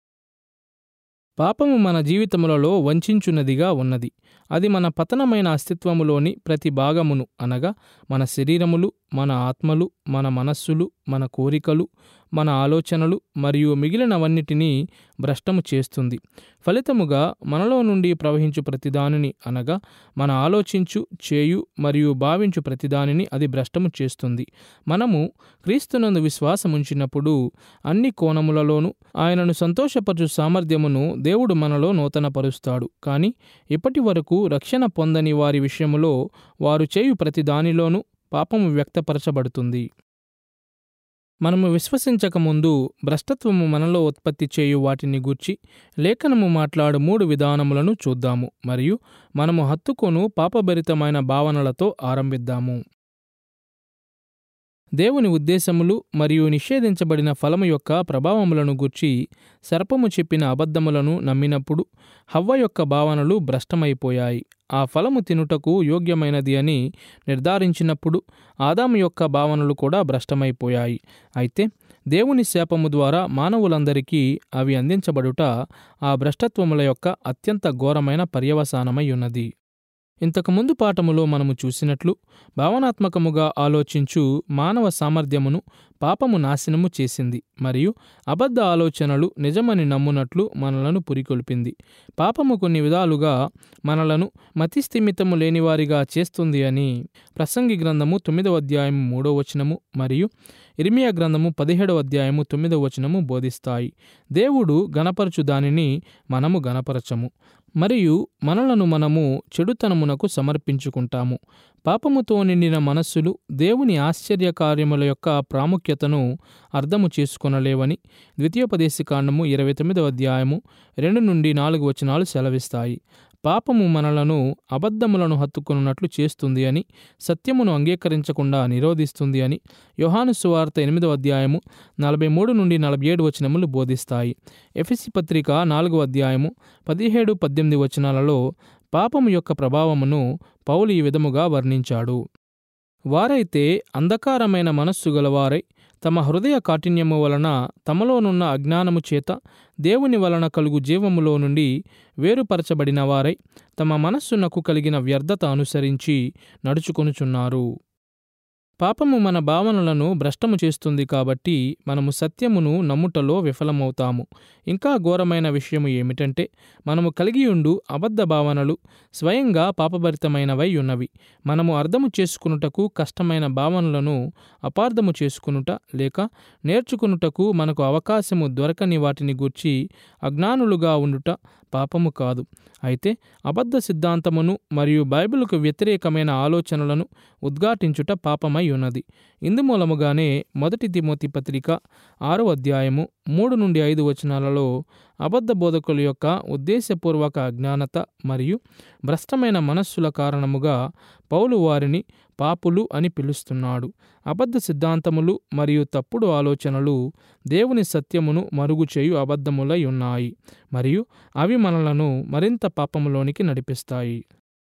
పాపము మన జీవితములలో వంచున్నదిగా ఉన్నది అది మన పతనమైన అస్తిత్వములోని ప్రతి భాగమును అనగా మన శరీరములు మన ఆత్మలు మన మనస్సులు మన కోరికలు మన ఆలోచనలు మరియు మిగిలినవన్నిటినీ భ్రష్టము చేస్తుంది ఫలితముగా మనలో నుండి ప్రవహించు ప్రతిదానిని అనగా మన ఆలోచించు చేయు మరియు భావించు ప్రతిదానిని అది భ్రష్టము చేస్తుంది మనము క్రీస్తునందు విశ్వాసముంచినప్పుడు అన్ని కోణములలోనూ ఆయనను సంతోషపరచు సామర్థ్యమును దేవుడు మనలో నూతనపరుస్తాడు కానీ ఇప్పటి వరకు రక్షణ పొందని వారి విషయములో వారు చేయు ప్రతి దానిలోనూ పాపము వ్యక్తపరచబడుతుంది మనము విశ్వసించకముందు భ్రష్టత్వము మనలో ఉత్పత్తి చేయు వాటిని గూర్చి లేఖనము మాట్లాడు మూడు విధానములను చూద్దాము మరియు మనము హత్తుకొను పాపభరితమైన భావనలతో ఆరంభిద్దాము దేవుని ఉద్దేశములు మరియు నిషేధించబడిన ఫలము యొక్క ప్రభావములను గూర్చి సర్పము చెప్పిన అబద్ధములను నమ్మినప్పుడు హవ్వ యొక్క భావనలు భ్రష్టమైపోయాయి ఆ ఫలము తినుటకు యోగ్యమైనది అని నిర్ధారించినప్పుడు ఆదాము యొక్క భావనలు కూడా భ్రష్టమైపోయాయి అయితే దేవుని శాపము ద్వారా మానవులందరికీ అవి అందించబడుట ఆ భ్రష్టత్వముల యొక్క అత్యంత ఘోరమైన పర్యవసానమై ఉన్నది ఇంతకుముందు పాఠములో మనము చూసినట్లు భావనాత్మకముగా ఆలోచించు మానవ సామర్థ్యమును పాపము నాశనము చేసింది మరియు అబద్ధ ఆలోచనలు నిజమని నమ్మునట్లు మనలను పురికొల్పింది పాపము కొన్ని విధాలుగా మనలను మతిస్థిమితము లేనివారిగా చేస్తుంది అని ప్రసంగి గ్రంథము తొమ్మిదవ అధ్యాయము మూడో వచనము మరియు ఇర్మియా గ్రంథము పదిహేడవ అధ్యాయము తొమ్మిదవ వచనము బోధిస్తాయి దేవుడు గణపరచు దానిని మనము గణపరచము మరియు మనలను మనము చెడుతనమునకు సమర్పించుకుంటాము పాపముతో నిండిన మనస్సులు దేవుని ఆశ్చర్య కార్యముల యొక్క ప్రాముఖ్యతను అర్థము చేసుకొనలేవని ద్వితీయోపదేశకాండము ఇరవై తొమ్మిదవ అధ్యాయము రెండు నుండి నాలుగు వచనాలు సెలవిస్తాయి పాపము మనలను అబద్ధములను హత్తుకున్నట్లు చేస్తుంది అని సత్యమును అంగీకరించకుండా నిరోధిస్తుంది అని యోహాను సువార్త ఎనిమిదవ అధ్యాయము నలభై మూడు నుండి నలభై ఏడు వచనములు బోధిస్తాయి ఎఫ్ఎసి పత్రిక నాలుగవ అధ్యాయము పదిహేడు పద్దెనిమిది వచనాలలో పాపము యొక్క ప్రభావమును పౌలు ఈ విధముగా వర్ణించాడు వారైతే అంధకారమైన మనస్సు గలవారై తమ హృదయ కాఠిన్యము వలన తమలోనున్న అజ్ఞానము చేత దేవుని వలన కలుగు జీవములో నుండి వేరుపరచబడిన వారై తమ మనస్సునకు కలిగిన వ్యర్థత అనుసరించి నడుచుకొనుచున్నారు పాపము మన భావనలను భ్రష్టము చేస్తుంది కాబట్టి మనము సత్యమును నమ్ముటలో విఫలమవుతాము ఇంకా ఘోరమైన విషయము ఏమిటంటే మనము కలిగియుండు అబద్ధ భావనలు స్వయంగా పాపభరితమైనవై ఉన్నవి మనము అర్థము చేసుకునుటకు కష్టమైన భావనలను అపార్థము చేసుకునుట లేక నేర్చుకునుటకు మనకు అవకాశము దొరకని వాటిని గూర్చి అజ్ఞానులుగా ఉండుట పాపము కాదు అయితే అబద్ధ సిద్ధాంతమును మరియు బైబిల్కు వ్యతిరేకమైన ఆలోచనలను ఉద్ఘాటించుట పాపమై ఉన్నది ఇందుమూలముగానే మొదటి తిమోతి పత్రిక ఆరో అధ్యాయము మూడు నుండి ఐదు వచనాలలో అబద్ధ బోధకుల యొక్క ఉద్దేశపూర్వక అజ్ఞానత మరియు భ్రష్టమైన మనస్సుల కారణముగా పౌలు వారిని పాపులు అని పిలుస్తున్నాడు అబద్ధ సిద్ధాంతములు మరియు తప్పుడు ఆలోచనలు దేవుని సత్యమును మరుగు చేయు అబద్ధములై ఉన్నాయి మరియు అవి మనలను మరింత పాపములోనికి నడిపిస్తాయి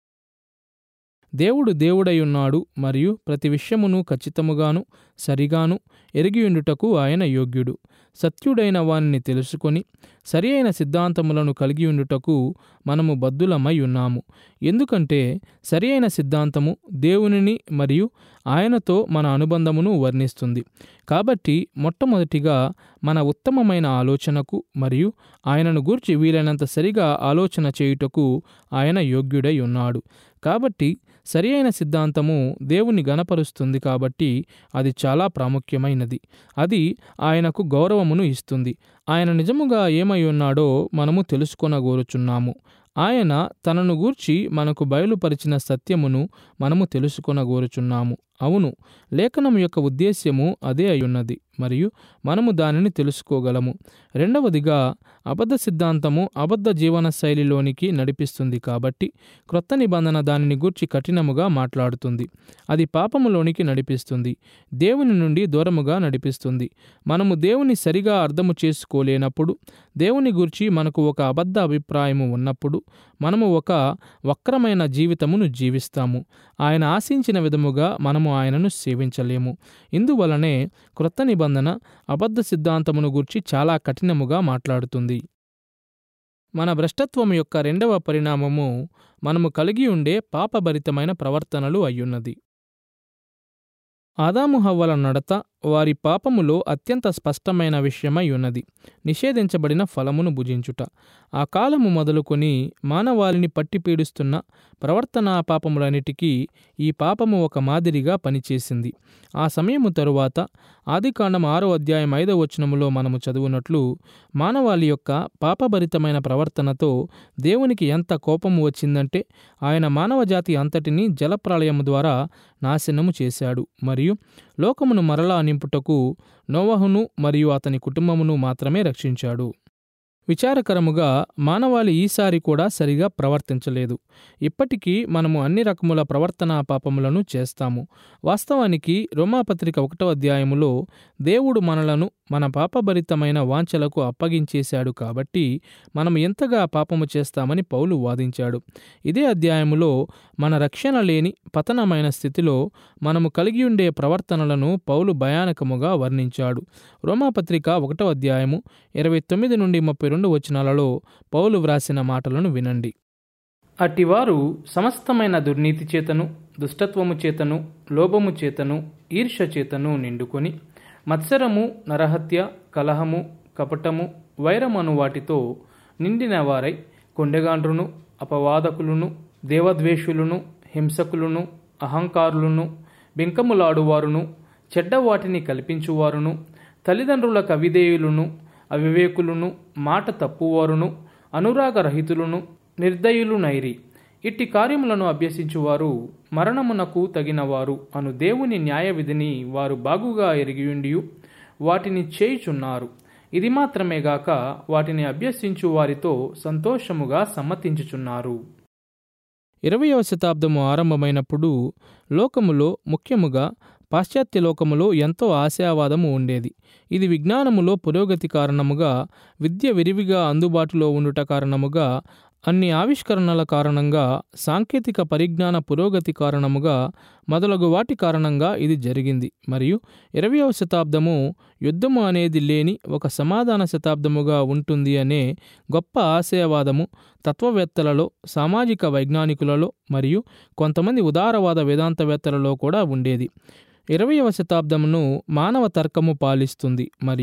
దేవుడు దేవుడై ఉన్నాడు మరియు ప్రతి విషయమును ఖచ్చితముగాను సరిగాను ఎరిగియుండుటకు ఆయన యోగ్యుడు సత్యుడైన వానిని తెలుసుకొని సరి అయిన సిద్ధాంతములను కలిగి ఉండుటకు మనము బద్దులమై ఉన్నాము ఎందుకంటే సరి అయిన సిద్ధాంతము దేవునిని మరియు ఆయనతో మన అనుబంధమును వర్ణిస్తుంది కాబట్టి మొట్టమొదటిగా మన ఉత్తమమైన ఆలోచనకు మరియు ఆయనను గూర్చి వీలైనంత సరిగా ఆలోచన చేయుటకు ఆయన యోగ్యుడై ఉన్నాడు కాబట్టి సరి అయిన సిద్ధాంతము దేవుని గణపరుస్తుంది కాబట్టి అది చాలా ప్రాముఖ్యమైనది అది ఆయనకు గౌరవమును ఇస్తుంది ఆయన నిజముగా ఏమై ఉన్నాడో మనము తెలుసుకొనగోరుచున్నాము ఆయన తనను గూర్చి మనకు బయలుపరిచిన సత్యమును మనము తెలుసుకొనగోరుచున్నాము అవును లేఖనం యొక్క ఉద్దేశ్యము అదే అయ్యున్నది మరియు మనము దానిని తెలుసుకోగలము రెండవదిగా అబద్ధ సిద్ధాంతము అబద్ధ జీవన శైలిలోనికి నడిపిస్తుంది కాబట్టి క్రొత్త నిబంధన దానిని గూర్చి కఠినముగా మాట్లాడుతుంది అది పాపములోనికి నడిపిస్తుంది దేవుని నుండి దూరముగా నడిపిస్తుంది మనము దేవుని సరిగా అర్థము చేసుకోలేనప్పుడు దేవుని గూర్చి మనకు ఒక అబద్ధ అభిప్రాయము ఉన్నప్పుడు మనము ఒక వక్రమైన జీవితమును జీవిస్తాము ఆయన ఆశించిన విధముగా మనము ఆయనను సేవించలేము ఇందువలనే క్రొత్త నిబంధన అబద్ధ సిద్ధాంతమును గూర్చి చాలా కఠినముగా మాట్లాడుతుంది మన భ్రష్టత్వం యొక్క రెండవ పరిణామము మనము కలిగి ఉండే పాపభరితమైన ప్రవర్తనలు అయ్యున్నది ఆదాము హవ్వల నడత వారి పాపములో అత్యంత స్పష్టమైన విషయమై ఉన్నది నిషేధించబడిన ఫలమును భుజించుట ఆ కాలము మొదలుకొని మానవాళిని పట్టి పీడిస్తున్న ప్రవర్తనా పాపములన్నిటికీ ఈ పాపము ఒక మాదిరిగా పనిచేసింది ఆ సమయము తరువాత ఆదికాండం ఆరో అధ్యాయం ఐదవ వచనములో మనము చదువునట్లు మానవాళి యొక్క పాపభరితమైన ప్రవర్తనతో దేవునికి ఎంత కోపము వచ్చిందంటే ఆయన మానవజాతి అంతటినీ జలప్రళయము ద్వారా నాశనము చేశాడు మరియు లోకమును మరలా నింపుటకు నోవహును మరియు అతని కుటుంబమును మాత్రమే రక్షించాడు విచారకరముగా మానవాళి ఈసారి కూడా సరిగా ప్రవర్తించలేదు ఇప్పటికీ మనము అన్ని రకముల ప్రవర్తనా పాపములను చేస్తాము వాస్తవానికి రోమాపత్రిక ఒకటో అధ్యాయములో దేవుడు మనలను మన పాపభరితమైన వాంఛలకు అప్పగించేశాడు కాబట్టి మనం ఎంతగా పాపము చేస్తామని పౌలు వాదించాడు ఇదే అధ్యాయములో మన రక్షణ లేని పతనమైన స్థితిలో మనము కలిగి ఉండే ప్రవర్తనలను పౌలు భయానకముగా వర్ణించాడు రోమాపత్రిక ఒకటో అధ్యాయము ఇరవై తొమ్మిది నుండి ముప్పై రెండు వచనాలలో పౌలు వ్రాసిన మాటలను వినండి అట్టివారు సమస్తమైన దుర్నీతి చేతను దుష్టత్వము చేతను లోభము చేతను ఈర్ష చేతను నిండుకొని మత్సరము నరహత్య కలహము కపటము వైరమను వాటితో నిండిన వారై కొండెగాండ్రును అపవాదకులను దేవద్వేషులను హింసకులను అహంకారులను బింకములాడువారును చెడ్డ వాటిని కల్పించువారును తల్లిదండ్రుల కవిధేయులను అవివేకులను మాట తప్పువారును అనురాగరహితులను నిర్దయులు నైరి ఇట్టి కార్యములను అభ్యసించువారు మరణమునకు తగినవారు అను దేవుని న్యాయ విధిని వారు బాగుగా ఎరిగియుండియు వాటిని చేయుచున్నారు ఇది మాత్రమే గాక వాటిని అభ్యసించు వారితో సంతోషముగా సమ్మతించుచున్నారు ఇరవయవ శతాబ్దము ఆరంభమైనప్పుడు లోకములో ముఖ్యముగా పాశ్చాత్య లోకములో ఎంతో ఆశావాదము ఉండేది ఇది విజ్ఞానములో పురోగతి కారణముగా విద్య విరివిగా అందుబాటులో ఉండుట కారణముగా అన్ని ఆవిష్కరణల కారణంగా సాంకేతిక పరిజ్ఞాన పురోగతి కారణముగా మొదలగు వాటి కారణంగా ఇది జరిగింది మరియు ఇరవయవ శతాబ్దము యుద్ధము అనేది లేని ఒక సమాధాన శతాబ్దముగా ఉంటుంది అనే గొప్ప ఆశయవాదము తత్వవేత్తలలో సామాజిక వైజ్ఞానికులలో మరియు కొంతమంది ఉదారవాద వేదాంతవేత్తలలో కూడా ఉండేది ఇరవయవ శతాబ్దమును మానవ తర్కము పాలిస్తుంది మరియు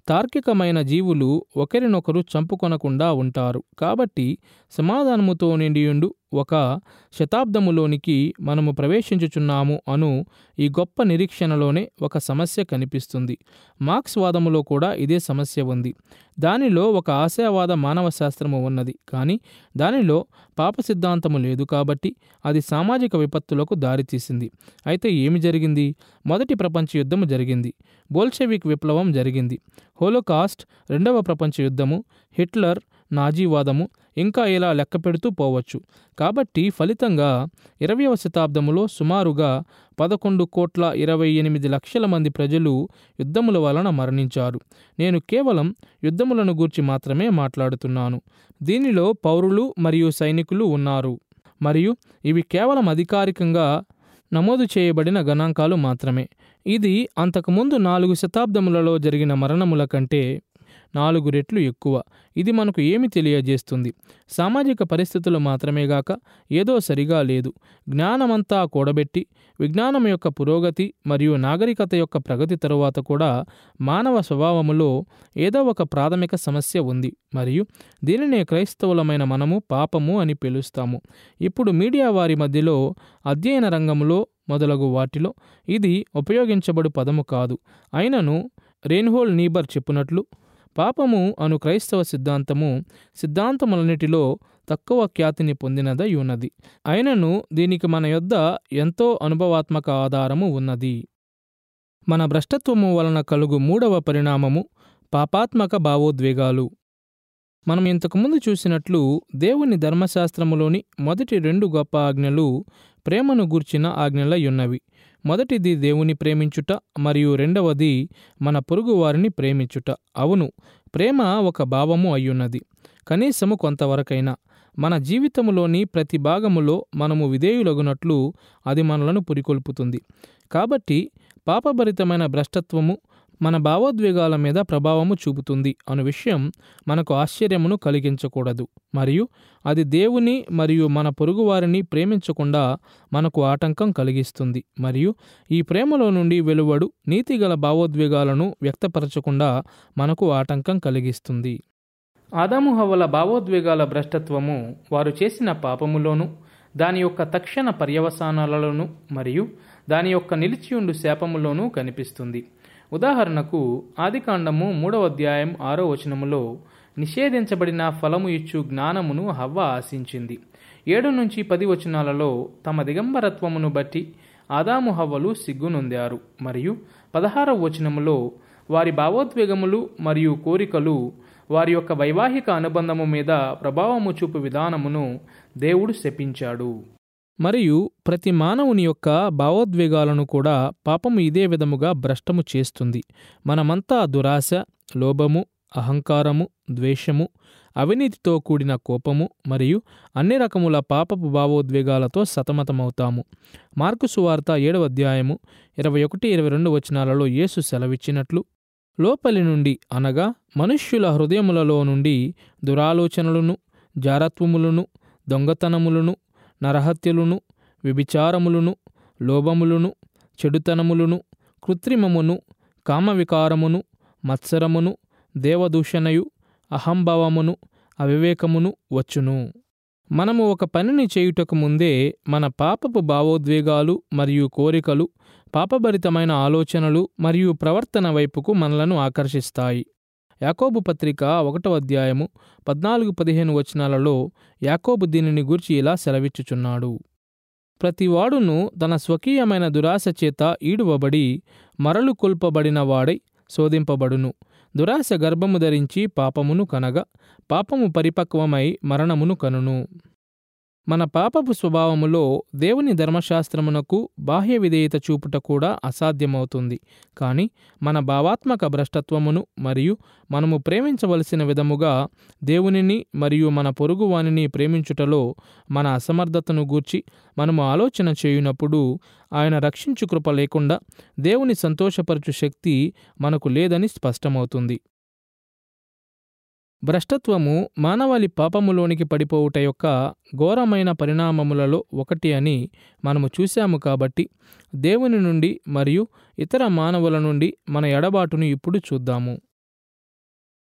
తార్కికమైన జీవులు ఒకరినొకరు చంపుకొనకుండా ఉంటారు కాబట్టి సమాధానముతో నిండియుండు ఒక శతాబ్దములోనికి మనము ప్రవేశించుచున్నాము అను ఈ గొప్ప నిరీక్షణలోనే ఒక సమస్య కనిపిస్తుంది మార్క్స్ వాదములో కూడా ఇదే సమస్య ఉంది దానిలో ఒక ఆశావాద మానవ శాస్త్రము ఉన్నది కానీ దానిలో పాప సిద్ధాంతము లేదు కాబట్టి అది సామాజిక విపత్తులకు దారితీసింది అయితే ఏమి జరిగింది మొదటి ప్రపంచ యుద్ధము జరిగింది బోల్షెవిక్ విప్లవం జరిగింది హోలోకాస్ట్ రెండవ ప్రపంచ యుద్ధము హిట్లర్ నాజీవాదము ఇంకా ఇలా లెక్క పెడుతూ పోవచ్చు కాబట్టి ఫలితంగా ఇరవయవ శతాబ్దములో సుమారుగా పదకొండు కోట్ల ఇరవై ఎనిమిది లక్షల మంది ప్రజలు యుద్ధముల వలన మరణించారు నేను కేవలం యుద్ధములను గూర్చి మాత్రమే మాట్లాడుతున్నాను దీనిలో పౌరులు మరియు సైనికులు ఉన్నారు మరియు ఇవి కేవలం అధికారికంగా నమోదు చేయబడిన గణాంకాలు మాత్రమే ఇది అంతకుముందు నాలుగు శతాబ్దములలో జరిగిన మరణముల కంటే నాలుగు రెట్లు ఎక్కువ ఇది మనకు ఏమి తెలియజేస్తుంది సామాజిక పరిస్థితులు మాత్రమే గాక ఏదో సరిగా లేదు జ్ఞానమంతా కూడబెట్టి విజ్ఞానం యొక్క పురోగతి మరియు నాగరికత యొక్క ప్రగతి తరువాత కూడా మానవ స్వభావములో ఏదో ఒక ప్రాథమిక సమస్య ఉంది మరియు దీనినే క్రైస్తవులమైన మనము పాపము అని పిలుస్తాము ఇప్పుడు మీడియా వారి మధ్యలో అధ్యయన రంగంలో మొదలగు వాటిలో ఇది ఉపయోగించబడు పదము కాదు అయినను రెయిన్హోల్ నీబర్ చెప్పినట్లు పాపము అను క్రైస్తవ సిద్ధాంతము సిద్ధాంతములన్నిటిలో తక్కువ ఖ్యాతిని పొందినదై ఉన్నది అయినను దీనికి మన యొద్ద ఎంతో అనుభవాత్మక ఆధారము ఉన్నది మన భ్రష్టత్వము వలన కలుగు మూడవ పరిణామము పాపాత్మక భావోద్వేగాలు మనం ఇంతకుముందు చూసినట్లు దేవుని ధర్మశాస్త్రములోని మొదటి రెండు గొప్ప ఆజ్ఞలు ప్రేమను గూర్చిన ఆజ్ఞలయ్యున్నవి మొదటిది దేవుని ప్రేమించుట మరియు రెండవది మన పొరుగు వారిని ప్రేమించుట అవును ప్రేమ ఒక భావము అయ్యున్నది కనీసము కొంతవరకైనా మన జీవితములోని ప్రతి భాగములో మనము విధేయులగునట్లు అది మనలను పురికొల్పుతుంది కాబట్టి పాపభరితమైన భ్రష్టత్వము మన భావోద్వేగాల మీద ప్రభావము చూపుతుంది అను విషయం మనకు ఆశ్చర్యమును కలిగించకూడదు మరియు అది దేవుని మరియు మన పొరుగువారిని ప్రేమించకుండా మనకు ఆటంకం కలిగిస్తుంది మరియు ఈ ప్రేమలో నుండి వెలువడు నీతిగల భావోద్వేగాలను వ్యక్తపరచకుండా మనకు ఆటంకం కలిగిస్తుంది ఆదాము హవ్వల భావోద్వేగాల భ్రష్టత్వము వారు చేసిన పాపములోను దాని యొక్క తక్షణ పర్యవసానాలలోను మరియు దాని యొక్క నిలిచియుండు శాపములోనూ కనిపిస్తుంది ఉదాహరణకు ఆదికాండము మూడవ అధ్యాయం ఆరో వచనములో నిషేధించబడిన ఫలము ఇచ్చు జ్ఞానమును హవ్వ ఆశించింది ఏడు నుంచి పది వచనాలలో తమ దిగంబరత్వమును బట్టి ఆదాము హవ్వలు సిగ్గునొందారు మరియు పదహారవ వచనములో వారి భావోద్వేగములు మరియు కోరికలు వారి యొక్క వైవాహిక అనుబంధము మీద ప్రభావము చూపు విధానమును దేవుడు శపించాడు మరియు ప్రతి మానవుని యొక్క భావోద్వేగాలను కూడా పాపము ఇదే విధముగా భ్రష్టము చేస్తుంది మనమంతా దురాశ లోభము అహంకారము ద్వేషము అవినీతితో కూడిన కోపము మరియు అన్ని రకముల పాపపు భావోద్వేగాలతో సతమతమవుతాము మార్కు సువార్త ఏడవ అధ్యాయము ఇరవై ఒకటి ఇరవై రెండు వచనాలలో యేసు సెలవిచ్చినట్లు లోపలి నుండి అనగా మనుష్యుల హృదయములలో నుండి దురాలోచనలను జారత్వములను దొంగతనములను నరహత్యలును వ్యభిచారములను లోభములను చెడుతనములను కృత్రిమమును కామవికారమును మత్సరమును దేవదూషణయు అహంభావమును అవివేకమును వచ్చును మనము ఒక పనిని చేయుటకు ముందే మన పాపపు భావోద్వేగాలు మరియు కోరికలు పాపభరితమైన ఆలోచనలు మరియు ప్రవర్తన వైపుకు మనలను ఆకర్షిస్తాయి యాకోబు పత్రిక ఒకటో అధ్యాయము పద్నాలుగు పదిహేను వచనాలలో యాకోబు దీనిని గూర్చి ఇలా సెలవిచ్చుచున్నాడు ప్రతివాడును తన స్వకీయమైన దురాశ చేత ఈడువబడి మరలు కొల్పబడిన వాడై శోధింపబడును దురాశ గర్భము ధరించి పాపమును కనగా పాపము పరిపక్వమై మరణమును కనును మన పాపపు స్వభావములో దేవుని ధర్మశాస్త్రమునకు బాహ్య విధేయత చూపుట కూడా అసాధ్యమవుతుంది కానీ మన భావాత్మక భ్రష్టత్వమును మరియు మనము ప్రేమించవలసిన విధముగా దేవునిని మరియు మన పొరుగువానిని ప్రేమించుటలో మన అసమర్థతను గూర్చి మనము ఆలోచన చేయునప్పుడు ఆయన రక్షించు కృప లేకుండా దేవుని సంతోషపరచు శక్తి మనకు లేదని స్పష్టమవుతుంది భ్రష్టత్వము మానవాళి పాపములోనికి పడిపోవుట యొక్క ఘోరమైన పరిణామములలో ఒకటి అని మనము చూశాము కాబట్టి దేవుని నుండి మరియు ఇతర మానవుల నుండి మన ఎడబాటును ఇప్పుడు చూద్దాము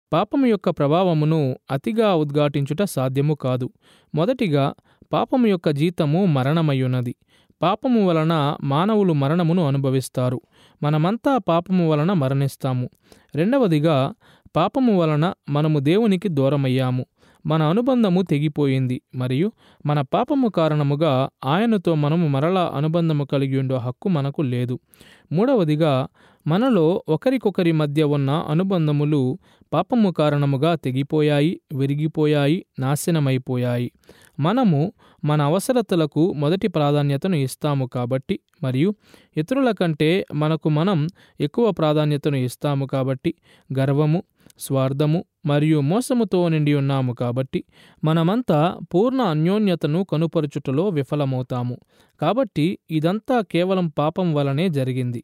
పాపము యొక్క ప్రభావమును అతిగా ఉద్ఘాటించుట సాధ్యము కాదు మొదటిగా పాపము యొక్క జీతము మరణమయ్యున్నది పాపము వలన మానవులు మరణమును అనుభవిస్తారు మనమంతా పాపము వలన మరణిస్తాము రెండవదిగా పాపము వలన మనము దేవునికి దూరమయ్యాము మన అనుబంధము తెగిపోయింది మరియు మన పాపము కారణముగా ఆయనతో మనము మరలా అనుబంధము కలిగి ఉండే హక్కు మనకు లేదు మూడవదిగా మనలో ఒకరికొకరి మధ్య ఉన్న అనుబంధములు పాపము కారణముగా తెగిపోయాయి విరిగిపోయాయి నాశనమైపోయాయి మనము మన అవసరతలకు మొదటి ప్రాధాన్యతను ఇస్తాము కాబట్టి మరియు ఇతరుల కంటే మనకు మనం ఎక్కువ ప్రాధాన్యతను ఇస్తాము కాబట్టి గర్వము స్వార్థము మరియు మోసముతో నిండి ఉన్నాము కాబట్టి మనమంతా పూర్ణ అన్యోన్యతను కనుపరుచుటలో విఫలమవుతాము కాబట్టి ఇదంతా కేవలం పాపం వలనే జరిగింది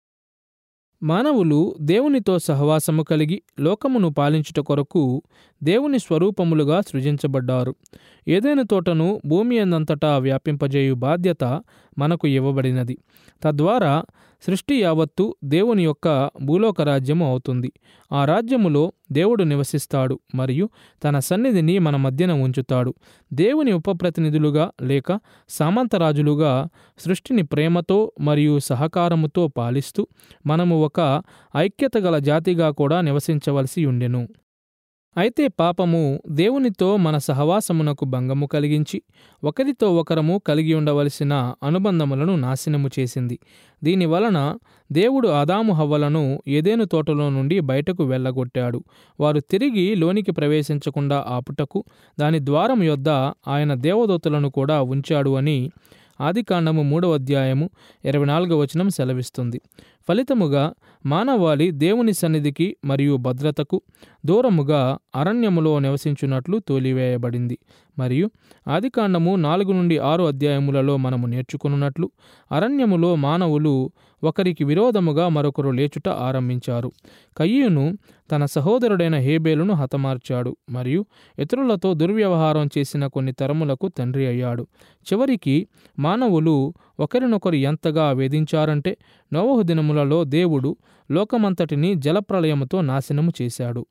మానవులు దేవునితో సహవాసము కలిగి లోకమును పాలించుట కొరకు దేవుని స్వరూపములుగా సృజించబడ్డారు ఏదైనా తోటను భూమి అందంతటా వ్యాపింపజేయు బాధ్యత మనకు ఇవ్వబడినది తద్వారా సృష్టి యావత్తు దేవుని యొక్క భూలోక రాజ్యము అవుతుంది ఆ రాజ్యములో దేవుడు నివసిస్తాడు మరియు తన సన్నిధిని మన మధ్యన ఉంచుతాడు దేవుని ఉపప్రతినిధులుగా లేక సామంతరాజులుగా సృష్టిని ప్రేమతో మరియు సహకారముతో పాలిస్తూ మనము ఒక ఐక్యత గల జాతిగా కూడా నివసించవలసి ఉండెను అయితే పాపము దేవునితో మన సహవాసమునకు భంగము కలిగించి ఒకరితో ఒకరము కలిగి ఉండవలసిన అనుబంధములను నాశనము చేసింది దీని వలన దేవుడు ఆదాము హవ్వలను ఏదేను తోటలో నుండి బయటకు వెళ్ళగొట్టాడు వారు తిరిగి లోనికి ప్రవేశించకుండా ఆపుటకు దాని ద్వారం యొద్ద ఆయన దేవదూతలను కూడా ఉంచాడు అని ఆదికాండము మూడవ అధ్యాయము ఇరవై నాలుగవ వచనం సెలవిస్తుంది ఫలితముగా మానవాళి దేవుని సన్నిధికి మరియు భద్రతకు దూరముగా అరణ్యములో నివసించున్నట్లు తోలివేయబడింది మరియు ఆదికాండము నాలుగు నుండి ఆరు అధ్యాయములలో మనము నేర్చుకున్నట్లు అరణ్యములో మానవులు ఒకరికి విరోధముగా మరొకరు లేచుట ఆరంభించారు కయ్యూను తన సహోదరుడైన హేబేలును హతమార్చాడు మరియు ఇతరులతో దుర్వ్యవహారం చేసిన కొన్ని తరములకు తండ్రి అయ్యాడు చివరికి మానవులు ఒకరినొకరు ఎంతగా వేధించారంటే నోవహు దినములలో దేవుడు లోకమంతటిని జలప్రళయముతో నాశనము చేశాడు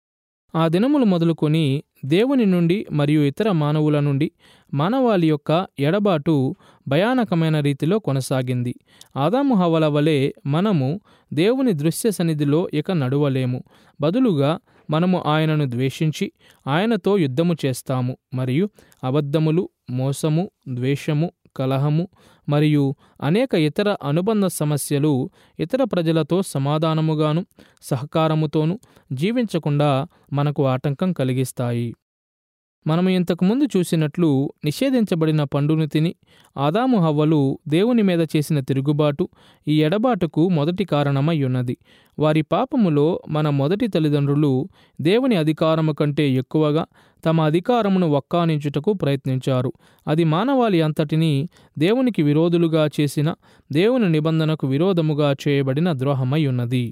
ఆ దినములు మొదలుకొని దేవుని నుండి మరియు ఇతర మానవుల నుండి మానవాళి యొక్క ఎడబాటు భయానకమైన రీతిలో కొనసాగింది ఆదాము హవల వలె మనము దేవుని దృశ్య సన్నిధిలో ఇక నడువలేము బదులుగా మనము ఆయనను ద్వేషించి ఆయనతో యుద్ధము చేస్తాము మరియు అబద్ధములు మోసము ద్వేషము కలహము మరియు అనేక ఇతర అనుబంధ సమస్యలు ఇతర ప్రజలతో సమాధానముగాను సహకారముతోనూ జీవించకుండా మనకు ఆటంకం కలిగిస్తాయి మనము ఇంతకుముందు చూసినట్లు నిషేధించబడిన పండును తిని ఆదాము హవ్వలు దేవుని మీద చేసిన తిరుగుబాటు ఈ ఎడబాటుకు మొదటి కారణమై ఉన్నది వారి పాపములో మన మొదటి తల్లిదండ్రులు దేవుని అధికారము కంటే ఎక్కువగా తమ అధికారమును వక్కానించుటకు ప్రయత్నించారు అది మానవాళి అంతటినీ దేవునికి విరోధులుగా చేసిన దేవుని నిబంధనకు విరోధముగా చేయబడిన ద్రోహమై ఉన్నది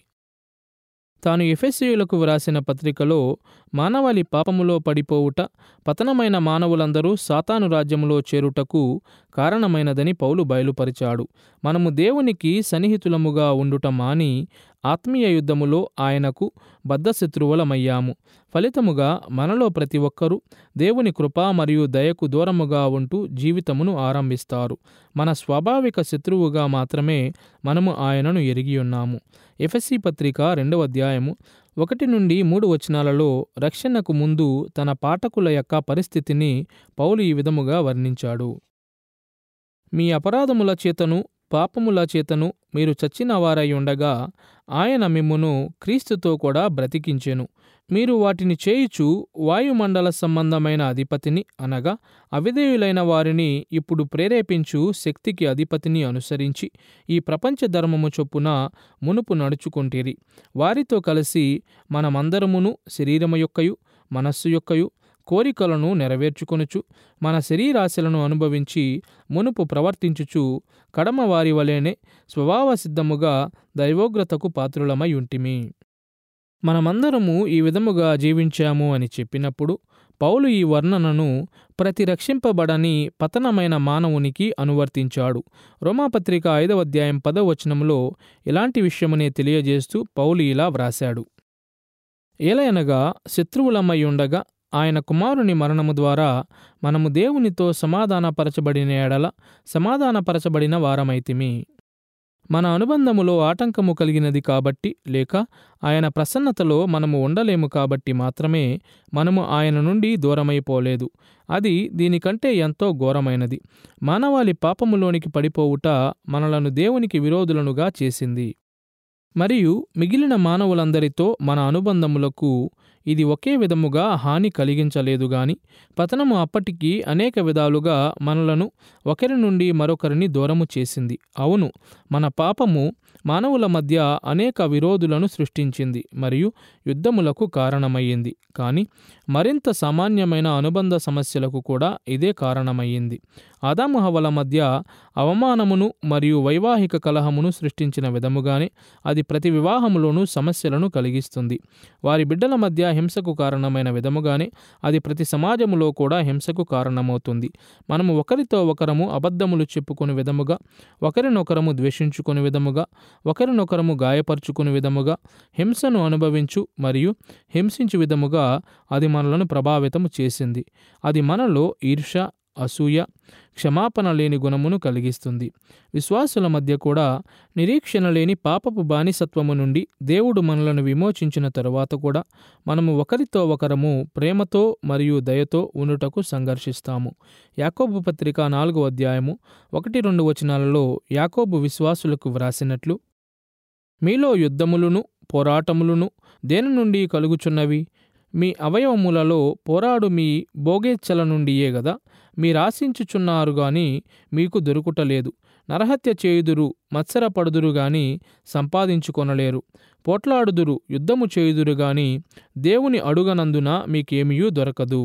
తాను ఎఫెసియులకు వ్రాసిన పత్రికలో మానవాళి పాపములో పడిపోవుట పతనమైన మానవులందరూ సాతాను రాజ్యములో చేరుటకు కారణమైనదని పౌలు బయలుపరిచాడు మనము దేవునికి సన్నిహితులముగా ఉండుట మాని ఆత్మీయ యుద్ధములో ఆయనకు బద్ధశత్రువులమయ్యాము ఫలితముగా మనలో ప్రతి ఒక్కరూ దేవుని కృప మరియు దయకు దూరముగా ఉంటూ జీవితమును ఆరంభిస్తారు మన స్వాభావిక శత్రువుగా మాత్రమే మనము ఆయనను ఎరిగి ఉన్నాము ఎఫ్ఎస్సి పత్రిక రెండవ అధ్యాయము ఒకటి నుండి మూడు వచనాలలో రక్షణకు ముందు తన పాఠకుల యొక్క పరిస్థితిని పౌలు ఈ విధముగా వర్ణించాడు మీ అపరాధముల చేతను పాపముల చేతను మీరు చచ్చిన వారై ఉండగా ఆయన మిమ్మును క్రీస్తుతో కూడా బ్రతికించెను మీరు వాటిని చేయుచు వాయుమండల సంబంధమైన అధిపతిని అనగా అవిధేయులైన వారిని ఇప్పుడు ప్రేరేపించు శక్తికి అధిపతిని అనుసరించి ఈ ప్రపంచ ధర్మము చొప్పున మునుపు నడుచుకుంటిరి వారితో కలిసి మనమందరమును శరీరము యొక్కయు మనస్సు యొక్కయు కోరికలను నెరవేర్చుకొనుచు మన శరీరాశలను అనుభవించి మునుపు ప్రవర్తించుచు కడమ వారి వలెనే స్వభావ సిద్ధముగా దైవోగ్రతకు పాత్రులమై ఉంటిమి మనమందరము ఈ విధముగా జీవించాము అని చెప్పినప్పుడు పౌలు ఈ వర్ణనను ప్రతి రక్షింపబడని పతనమైన మానవునికి అనువర్తించాడు రోమాపత్రిక ఐదవ అధ్యాయం పదవ వచనంలో ఇలాంటి విషయమునే తెలియజేస్తూ పౌలు ఇలా వ్రాశాడు ఏలయనగా శత్రువులమై ఉండగా ఆయన కుమారుని మరణము ద్వారా మనము దేవునితో సమాధానపరచబడిన ఎడల సమాధానపరచబడిన వారమైతిమి మన అనుబంధములో ఆటంకము కలిగినది కాబట్టి లేక ఆయన ప్రసన్నతలో మనము ఉండలేము కాబట్టి మాత్రమే మనము ఆయన నుండి దూరమైపోలేదు అది దీనికంటే ఎంతో ఘోరమైనది మానవాళి పాపములోనికి పడిపోవుట మనలను దేవునికి విరోధులనుగా చేసింది మరియు మిగిలిన మానవులందరితో మన అనుబంధములకు ఇది ఒకే విధముగా హాని కలిగించలేదు గాని పతనము అప్పటికి అనేక విధాలుగా మనలను ఒకరి నుండి మరొకరిని దూరము చేసింది అవును మన పాపము మానవుల మధ్య అనేక విరోధులను సృష్టించింది మరియు యుద్ధములకు కారణమయ్యింది కానీ మరింత సామాన్యమైన అనుబంధ సమస్యలకు కూడా ఇదే కారణమయ్యింది ఆదాము హవల మధ్య అవమానమును మరియు వైవాహిక కలహమును సృష్టించిన విధముగానే అది ప్రతి వివాహములోనూ సమస్యలను కలిగిస్తుంది వారి బిడ్డల మధ్య హింసకు కారణమైన విధముగానే అది ప్రతి సమాజములో కూడా హింసకు కారణమవుతుంది మనము ఒకరితో ఒకరము అబద్ధములు చెప్పుకునే విధముగా ఒకరినొకరము ద్వేషించుకునే విధముగా ఒకరినొకరము గాయపరుచుకునే విధముగా హింసను అనుభవించు మరియు హింసించు విధముగా అది మనలను ప్రభావితము చేసింది అది మనలో ఈర్ష అసూయ క్షమాపణ లేని గుణమును కలిగిస్తుంది విశ్వాసుల మధ్య కూడా నిరీక్షణ లేని పాపపు బానిసత్వము నుండి దేవుడు మనలను విమోచించిన తరువాత కూడా మనము ఒకరితో ఒకరము ప్రేమతో మరియు దయతో ఉండుటకు సంఘర్షిస్తాము యాకోబు పత్రిక నాలుగో అధ్యాయము ఒకటి రెండు వచనాలలో యాకోబు విశ్వాసులకు వ్రాసినట్లు మీలో యుద్ధములను పోరాటములను దేని నుండి కలుగుచున్నవి మీ అవయవములలో పోరాడు మీ భోగేచ్ఛల నుండియే గదా మీరాశించుచున్నారు గాని మీకు దొరుకుటలేదు నరహత్య చేయుదురు మత్సరపడుదురు గాని సంపాదించుకొనలేరు పోట్లాడుదురు యుద్ధము చేయుదురు గాని దేవుని అడుగనందున మీకేమియూ దొరకదు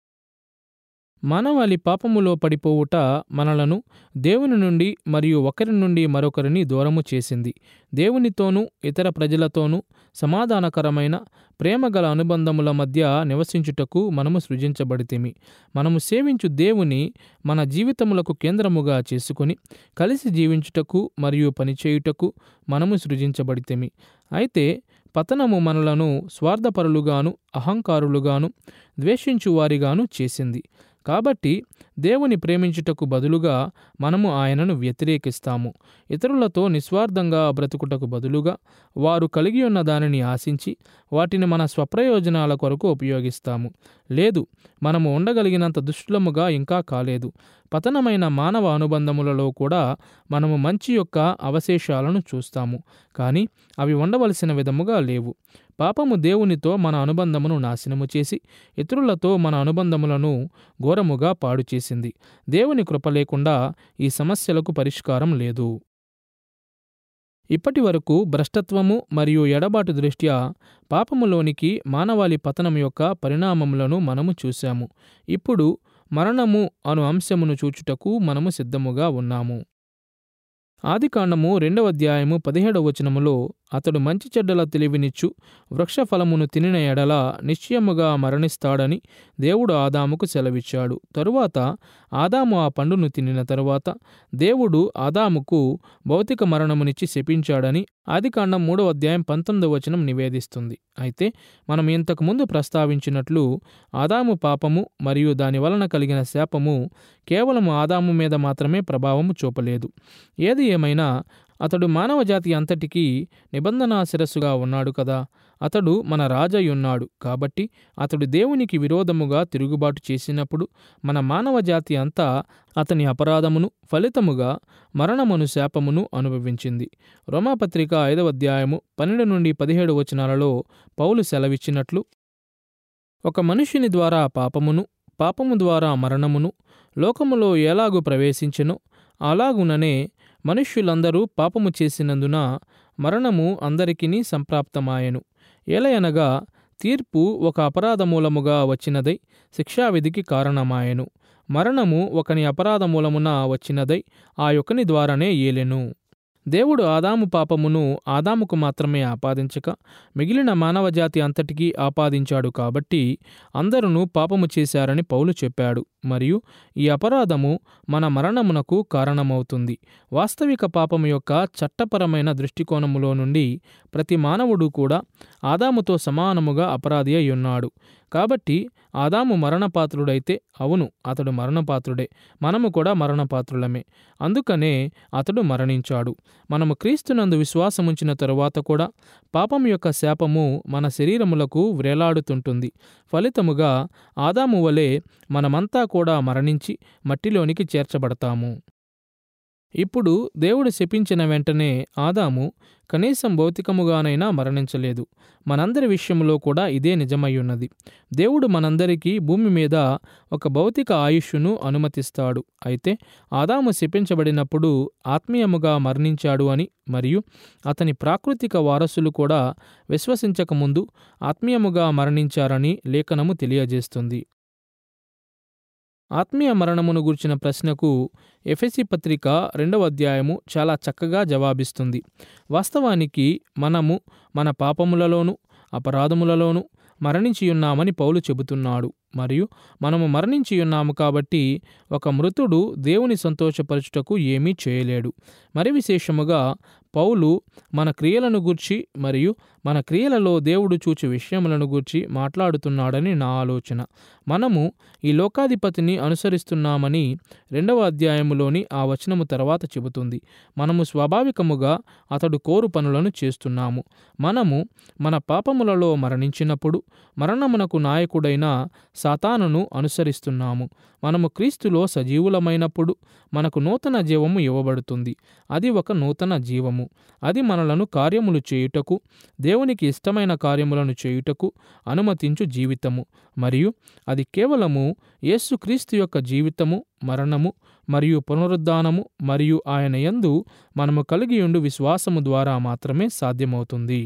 మానవాళి పాపములో పడిపోవుట మనలను దేవుని నుండి మరియు ఒకరి నుండి మరొకరిని దూరము చేసింది దేవునితోనూ ఇతర ప్రజలతోనూ సమాధానకరమైన ప్రేమగల అనుబంధముల మధ్య నివసించుటకు మనము సృజించబడితేమి మనము సేవించు దేవుని మన జీవితములకు కేంద్రముగా చేసుకుని కలిసి జీవించుటకు మరియు పనిచేయుటకు మనము సృజించబడితేమి అయితే పతనము మనలను స్వార్థపరులుగాను అహంకారులుగాను ద్వేషించువారిగాను చేసింది కాబట్టి దేవుని ప్రేమించుటకు బదులుగా మనము ఆయనను వ్యతిరేకిస్తాము ఇతరులతో నిస్వార్థంగా బ్రతుకుటకు బదులుగా వారు కలిగి ఉన్న దానిని ఆశించి వాటిని మన స్వప్రయోజనాల కొరకు ఉపయోగిస్తాము లేదు మనము ఉండగలిగినంత దుష్టులముగా ఇంకా కాలేదు పతనమైన మానవ అనుబంధములలో కూడా మనము మంచి యొక్క అవశేషాలను చూస్తాము కానీ అవి ఉండవలసిన విధముగా లేవు పాపము దేవునితో మన అనుబంధమును నాశనము చేసి ఇతరులతో మన అనుబంధములను ఘోరముగా పాడు చేసింది దేవుని కృప లేకుండా ఈ సమస్యలకు పరిష్కారం లేదు ఇప్పటి వరకు భ్రష్టత్వము మరియు ఎడబాటు దృష్ట్యా పాపములోనికి మానవాళి పతనం యొక్క పరిణామములను మనము చూశాము ఇప్పుడు మరణము అను అంశమును చూచుటకు మనము సిద్ధముగా ఉన్నాము ఆదికాండము రెండవ అధ్యాయము పదిహేడవ వచనములో అతడు మంచి చెడ్డల తెలివినిచ్చు వృక్షఫలమును తినిన ఎడల నిశ్చయముగా మరణిస్తాడని దేవుడు ఆదాముకు సెలవిచ్చాడు తరువాత ఆదాము ఆ పండును తినిన తరువాత దేవుడు ఆదాముకు భౌతిక మరణమునిచ్చి శపించాడని ఆదికాండం మూడవ అధ్యాయం పంతొమ్మిదవ వచనం నివేదిస్తుంది అయితే మనం ఇంతకు ముందు ప్రస్తావించినట్లు ఆదాము పాపము మరియు దాని వలన కలిగిన శాపము కేవలం ఆదాము మీద మాత్రమే ప్రభావము చూపలేదు ఏది ఏమైనా అతడు మానవజాతి అంతటికీ నిబంధనా శిరస్సుగా ఉన్నాడు కదా అతడు మన రాజయ్యున్నాడు కాబట్టి అతడు దేవునికి విరోధముగా తిరుగుబాటు చేసినప్పుడు మన మానవజాతి అంతా అతని అపరాధమును ఫలితముగా మరణమును శాపమును అనుభవించింది రోమాపత్రిక ఐదవ అధ్యాయము పన్నెండు నుండి పదిహేడు వచనాలలో పౌలు సెలవిచ్చినట్లు ఒక మనుష్యుని ద్వారా పాపమును పాపము ద్వారా మరణమును లోకములో ఎలాగు ప్రవేశించెనో అలాగుననే మనుష్యులందరూ పాపము చేసినందున మరణము అందరికిని సంప్రాప్తమాయెను ఎలయనగా తీర్పు ఒక అపరాధమూలముగా వచ్చినదై శిక్షావిధికి కారణమాయెను మరణము ఒకని అపరాధమూలమున వచ్చినదై ఆ యొక్కని ద్వారానే ఏలెను దేవుడు ఆదాము పాపమును ఆదాముకు మాత్రమే ఆపాదించక మిగిలిన మానవజాతి అంతటికీ ఆపాదించాడు కాబట్టి అందరూ పాపము చేశారని పౌలు చెప్పాడు మరియు ఈ అపరాధము మన మరణమునకు కారణమవుతుంది వాస్తవిక పాపము యొక్క చట్టపరమైన దృష్టికోణములో నుండి ప్రతి మానవుడు కూడా ఆదాముతో సమానముగా అపరాధి అయి ఉన్నాడు కాబట్టి ఆదాము మరణపాత్రుడైతే అవును అతడు మరణపాత్రుడే మనము కూడా మరణపాత్రులమే అందుకనే అతడు మరణించాడు మనము క్రీస్తునందు విశ్వాసముంచిన తరువాత కూడా పాపం యొక్క శాపము మన శరీరములకు వ్రేలాడుతుంటుంది ఫలితముగా ఆదాము వలె మనమంతా కూడా మరణించి మట్టిలోనికి చేర్చబడతాము ఇప్పుడు దేవుడు శపించిన వెంటనే ఆదాము కనీసం భౌతికముగానైనా మరణించలేదు మనందరి విషయంలో కూడా ఇదే నిజమయ్యున్నది దేవుడు మనందరికీ భూమి మీద ఒక భౌతిక ఆయుష్ను అనుమతిస్తాడు అయితే ఆదాము శపించబడినప్పుడు ఆత్మీయముగా మరణించాడు అని మరియు అతని ప్రాకృతిక వారసులు కూడా విశ్వసించకముందు ఆత్మీయముగా మరణించారని లేఖనము తెలియజేస్తుంది ఆత్మీయ మరణమును గుర్చిన ప్రశ్నకు ఎఫెసి పత్రిక రెండవ అధ్యాయము చాలా చక్కగా జవాబిస్తుంది వాస్తవానికి మనము మన పాపములలోనూ అపరాధములలోనూ మరణించియున్నామని పౌలు చెబుతున్నాడు మరియు మనము మరణించియున్నాము కాబట్టి ఒక మృతుడు దేవుని సంతోషపరచుటకు ఏమీ చేయలేడు మరి విశేషముగా పౌలు మన క్రియలను గూర్చి మరియు మన క్రియలలో దేవుడు చూచి విషయములను గూర్చి మాట్లాడుతున్నాడని నా ఆలోచన మనము ఈ లోకాధిపతిని అనుసరిస్తున్నామని రెండవ అధ్యాయములోని ఆ వచనము తర్వాత చెబుతుంది మనము స్వాభావికముగా అతడు కోరు పనులను చేస్తున్నాము మనము మన పాపములలో మరణించినప్పుడు మరణమునకు నాయకుడైన సాతానును అనుసరిస్తున్నాము మనము క్రీస్తులో సజీవులమైనప్పుడు మనకు నూతన జీవము ఇవ్వబడుతుంది అది ఒక నూతన జీవము అది మనలను కార్యములు చేయుటకు దేవునికి ఇష్టమైన కార్యములను చేయుటకు అనుమతించు జీవితము మరియు అది కేవలము యేసుక్రీస్తు యొక్క జీవితము మరణము మరియు పునరుద్ధానము మరియు ఆయన యందు మనము కలిగియుండు విశ్వాసము ద్వారా మాత్రమే సాధ్యమవుతుంది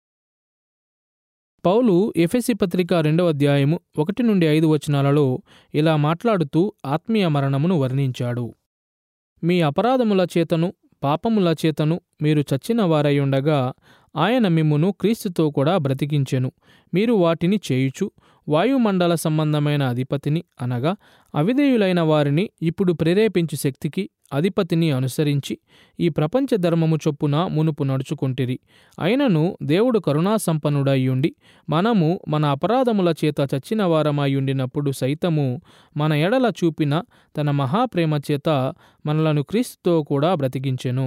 పౌలు ఎఫెసి పత్రిక రెండవ అధ్యాయము ఒకటి నుండి ఐదు వచనాలలో ఇలా మాట్లాడుతూ ఆత్మీయ మరణమును వర్ణించాడు మీ అపరాధముల చేతను పాపముల చేతను మీరు చచ్చిన వారై ఉండగా ఆయన మిమ్మును క్రీస్తుతో కూడా బ్రతికించెను మీరు వాటిని చేయుచు వాయుమండల సంబంధమైన అధిపతిని అనగా అవిధేయులైన వారిని ఇప్పుడు ప్రేరేపించు శక్తికి అధిపతిని అనుసరించి ఈ ప్రపంచ ధర్మము చొప్పున మునుపు నడుచుకుంటిరి అయినను దేవుడు కరుణాసంపన్నుడయ్యుండి మనము మన అపరాధముల చేత చచ్చిన వారమయ్యుండినప్పుడు సైతము మన ఎడల చూపిన తన మహాప్రేమ చేత మనలను క్రీస్తుతో కూడా బ్రతికించెను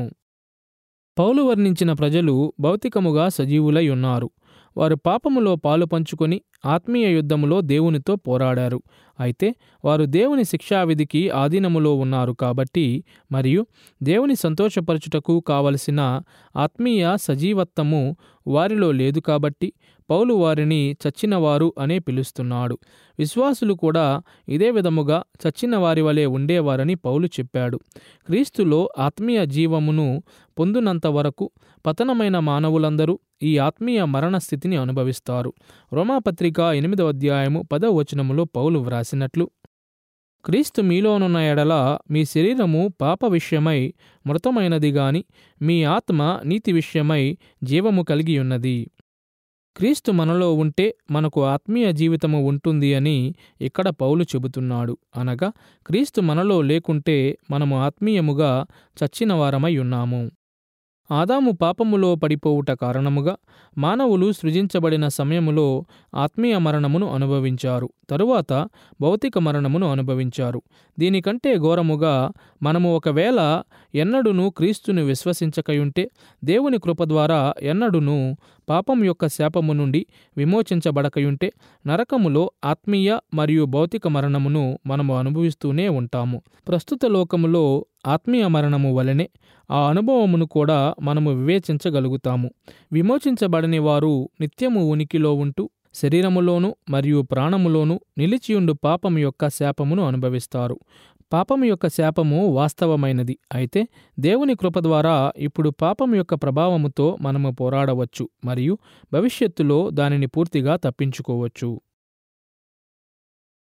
పౌలు వర్ణించిన ప్రజలు భౌతికముగా సజీవులై ఉన్నారు వారు పాపములో పాలు పంచుకొని ఆత్మీయ యుద్ధములో దేవునితో పోరాడారు అయితే వారు దేవుని శిక్షావిధికి ఆధీనములో ఉన్నారు కాబట్టి మరియు దేవుని సంతోషపరచుటకు కావలసిన ఆత్మీయ సజీవత్వము వారిలో లేదు కాబట్టి పౌలు వారిని చచ్చినవారు అనే పిలుస్తున్నాడు విశ్వాసులు కూడా ఇదే విధముగా చచ్చిన వారి వలె ఉండేవారని పౌలు చెప్పాడు క్రీస్తులో ఆత్మీయ జీవమును పొందునంత వరకు పతనమైన మానవులందరూ ఈ ఆత్మీయ మరణ స్థితిని అనుభవిస్తారు రోమాపత్రిక ఎనిమిదవ అధ్యాయము పదవ వచనములో పౌలు వ్రాసినట్లు క్రీస్తు మీలోనున్న ఎడల మీ శరీరము పాప విషయమై మృతమైనది గాని మీ ఆత్మ నీతి విషయమై జీవము కలిగి ఉన్నది క్రీస్తు మనలో ఉంటే మనకు ఆత్మీయ జీవితము ఉంటుంది అని ఇక్కడ పౌలు చెబుతున్నాడు అనగా క్రీస్తు మనలో లేకుంటే మనము ఆత్మీయముగా చచ్చిన వారమై ఉన్నాము ఆదాము పాపములో పడిపోవుట కారణముగా మానవులు సృజించబడిన సమయములో ఆత్మీయ మరణమును అనుభవించారు తరువాత భౌతిక మరణమును అనుభవించారు దీనికంటే ఘోరముగా మనము ఒకవేళ ఎన్నడును క్రీస్తును విశ్వసించకయుంటే దేవుని కృప ద్వారా ఎన్నడును పాపం యొక్క శాపము నుండి విమోచించబడకయుంటే నరకములో ఆత్మీయ మరియు భౌతిక మరణమును మనము అనుభవిస్తూనే ఉంటాము ప్రస్తుత లోకములో ఆత్మీయ మరణము వలనే ఆ అనుభవమును కూడా మనము వివేచించగలుగుతాము విమోచించబడని వారు నిత్యము ఉనికిలో ఉంటూ శరీరములోను మరియు ప్రాణములోను నిలిచియుండు పాపము యొక్క శాపమును అనుభవిస్తారు పాపము యొక్క శాపము వాస్తవమైనది అయితే దేవుని కృప ద్వారా ఇప్పుడు పాపం యొక్క ప్రభావముతో మనము పోరాడవచ్చు మరియు భవిష్యత్తులో దానిని పూర్తిగా తప్పించుకోవచ్చు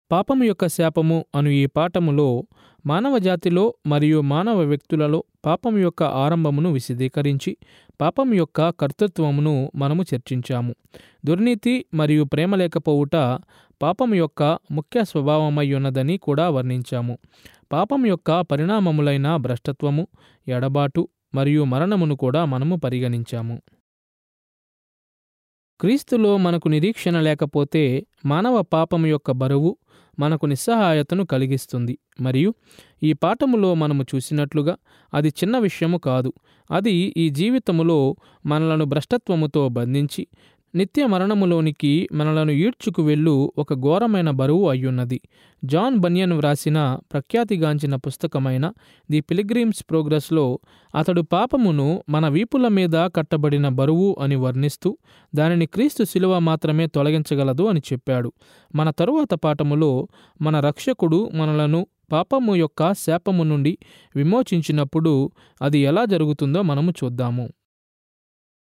పాపము యొక్క శాపము అను ఈ పాఠములో మానవ జాతిలో మరియు మానవ వ్యక్తులలో పాపం యొక్క ఆరంభమును విశదీకరించి పాపం యొక్క కర్తృత్వమును మనము చర్చించాము దుర్నీతి మరియు ప్రేమ లేకపోవుట పాపం యొక్క ముఖ్య స్వభావమై ఉన్నదని కూడా వర్ణించాము పాపం యొక్క పరిణామములైన భ్రష్టత్వము ఎడబాటు మరియు మరణమును కూడా మనము పరిగణించాము క్రీస్తులో మనకు నిరీక్షణ లేకపోతే మానవ పాపము యొక్క బరువు మనకు నిస్సహాయతను కలిగిస్తుంది మరియు ఈ పాఠములో మనము చూసినట్లుగా అది చిన్న విషయము కాదు అది ఈ జీవితములో మనలను భ్రష్టత్వముతో బంధించి నిత్య మరణములోనికి మనలను ఈడ్చుకు వెళ్ళు ఒక ఘోరమైన బరువు అయ్యున్నది జాన్ బనియన్ వ్రాసిన ప్రఖ్యాతిగాంచిన పుస్తకమైన ది పిలిగ్రిమ్స్ ప్రోగ్రెస్లో అతడు పాపమును మన వీపుల మీద కట్టబడిన బరువు అని వర్ణిస్తూ దానిని క్రీస్తు శిలువ మాత్రమే తొలగించగలదు అని చెప్పాడు మన తరువాత పాఠములో మన రక్షకుడు మనలను పాపము యొక్క శాపము నుండి విమోచించినప్పుడు అది ఎలా జరుగుతుందో మనము చూద్దాము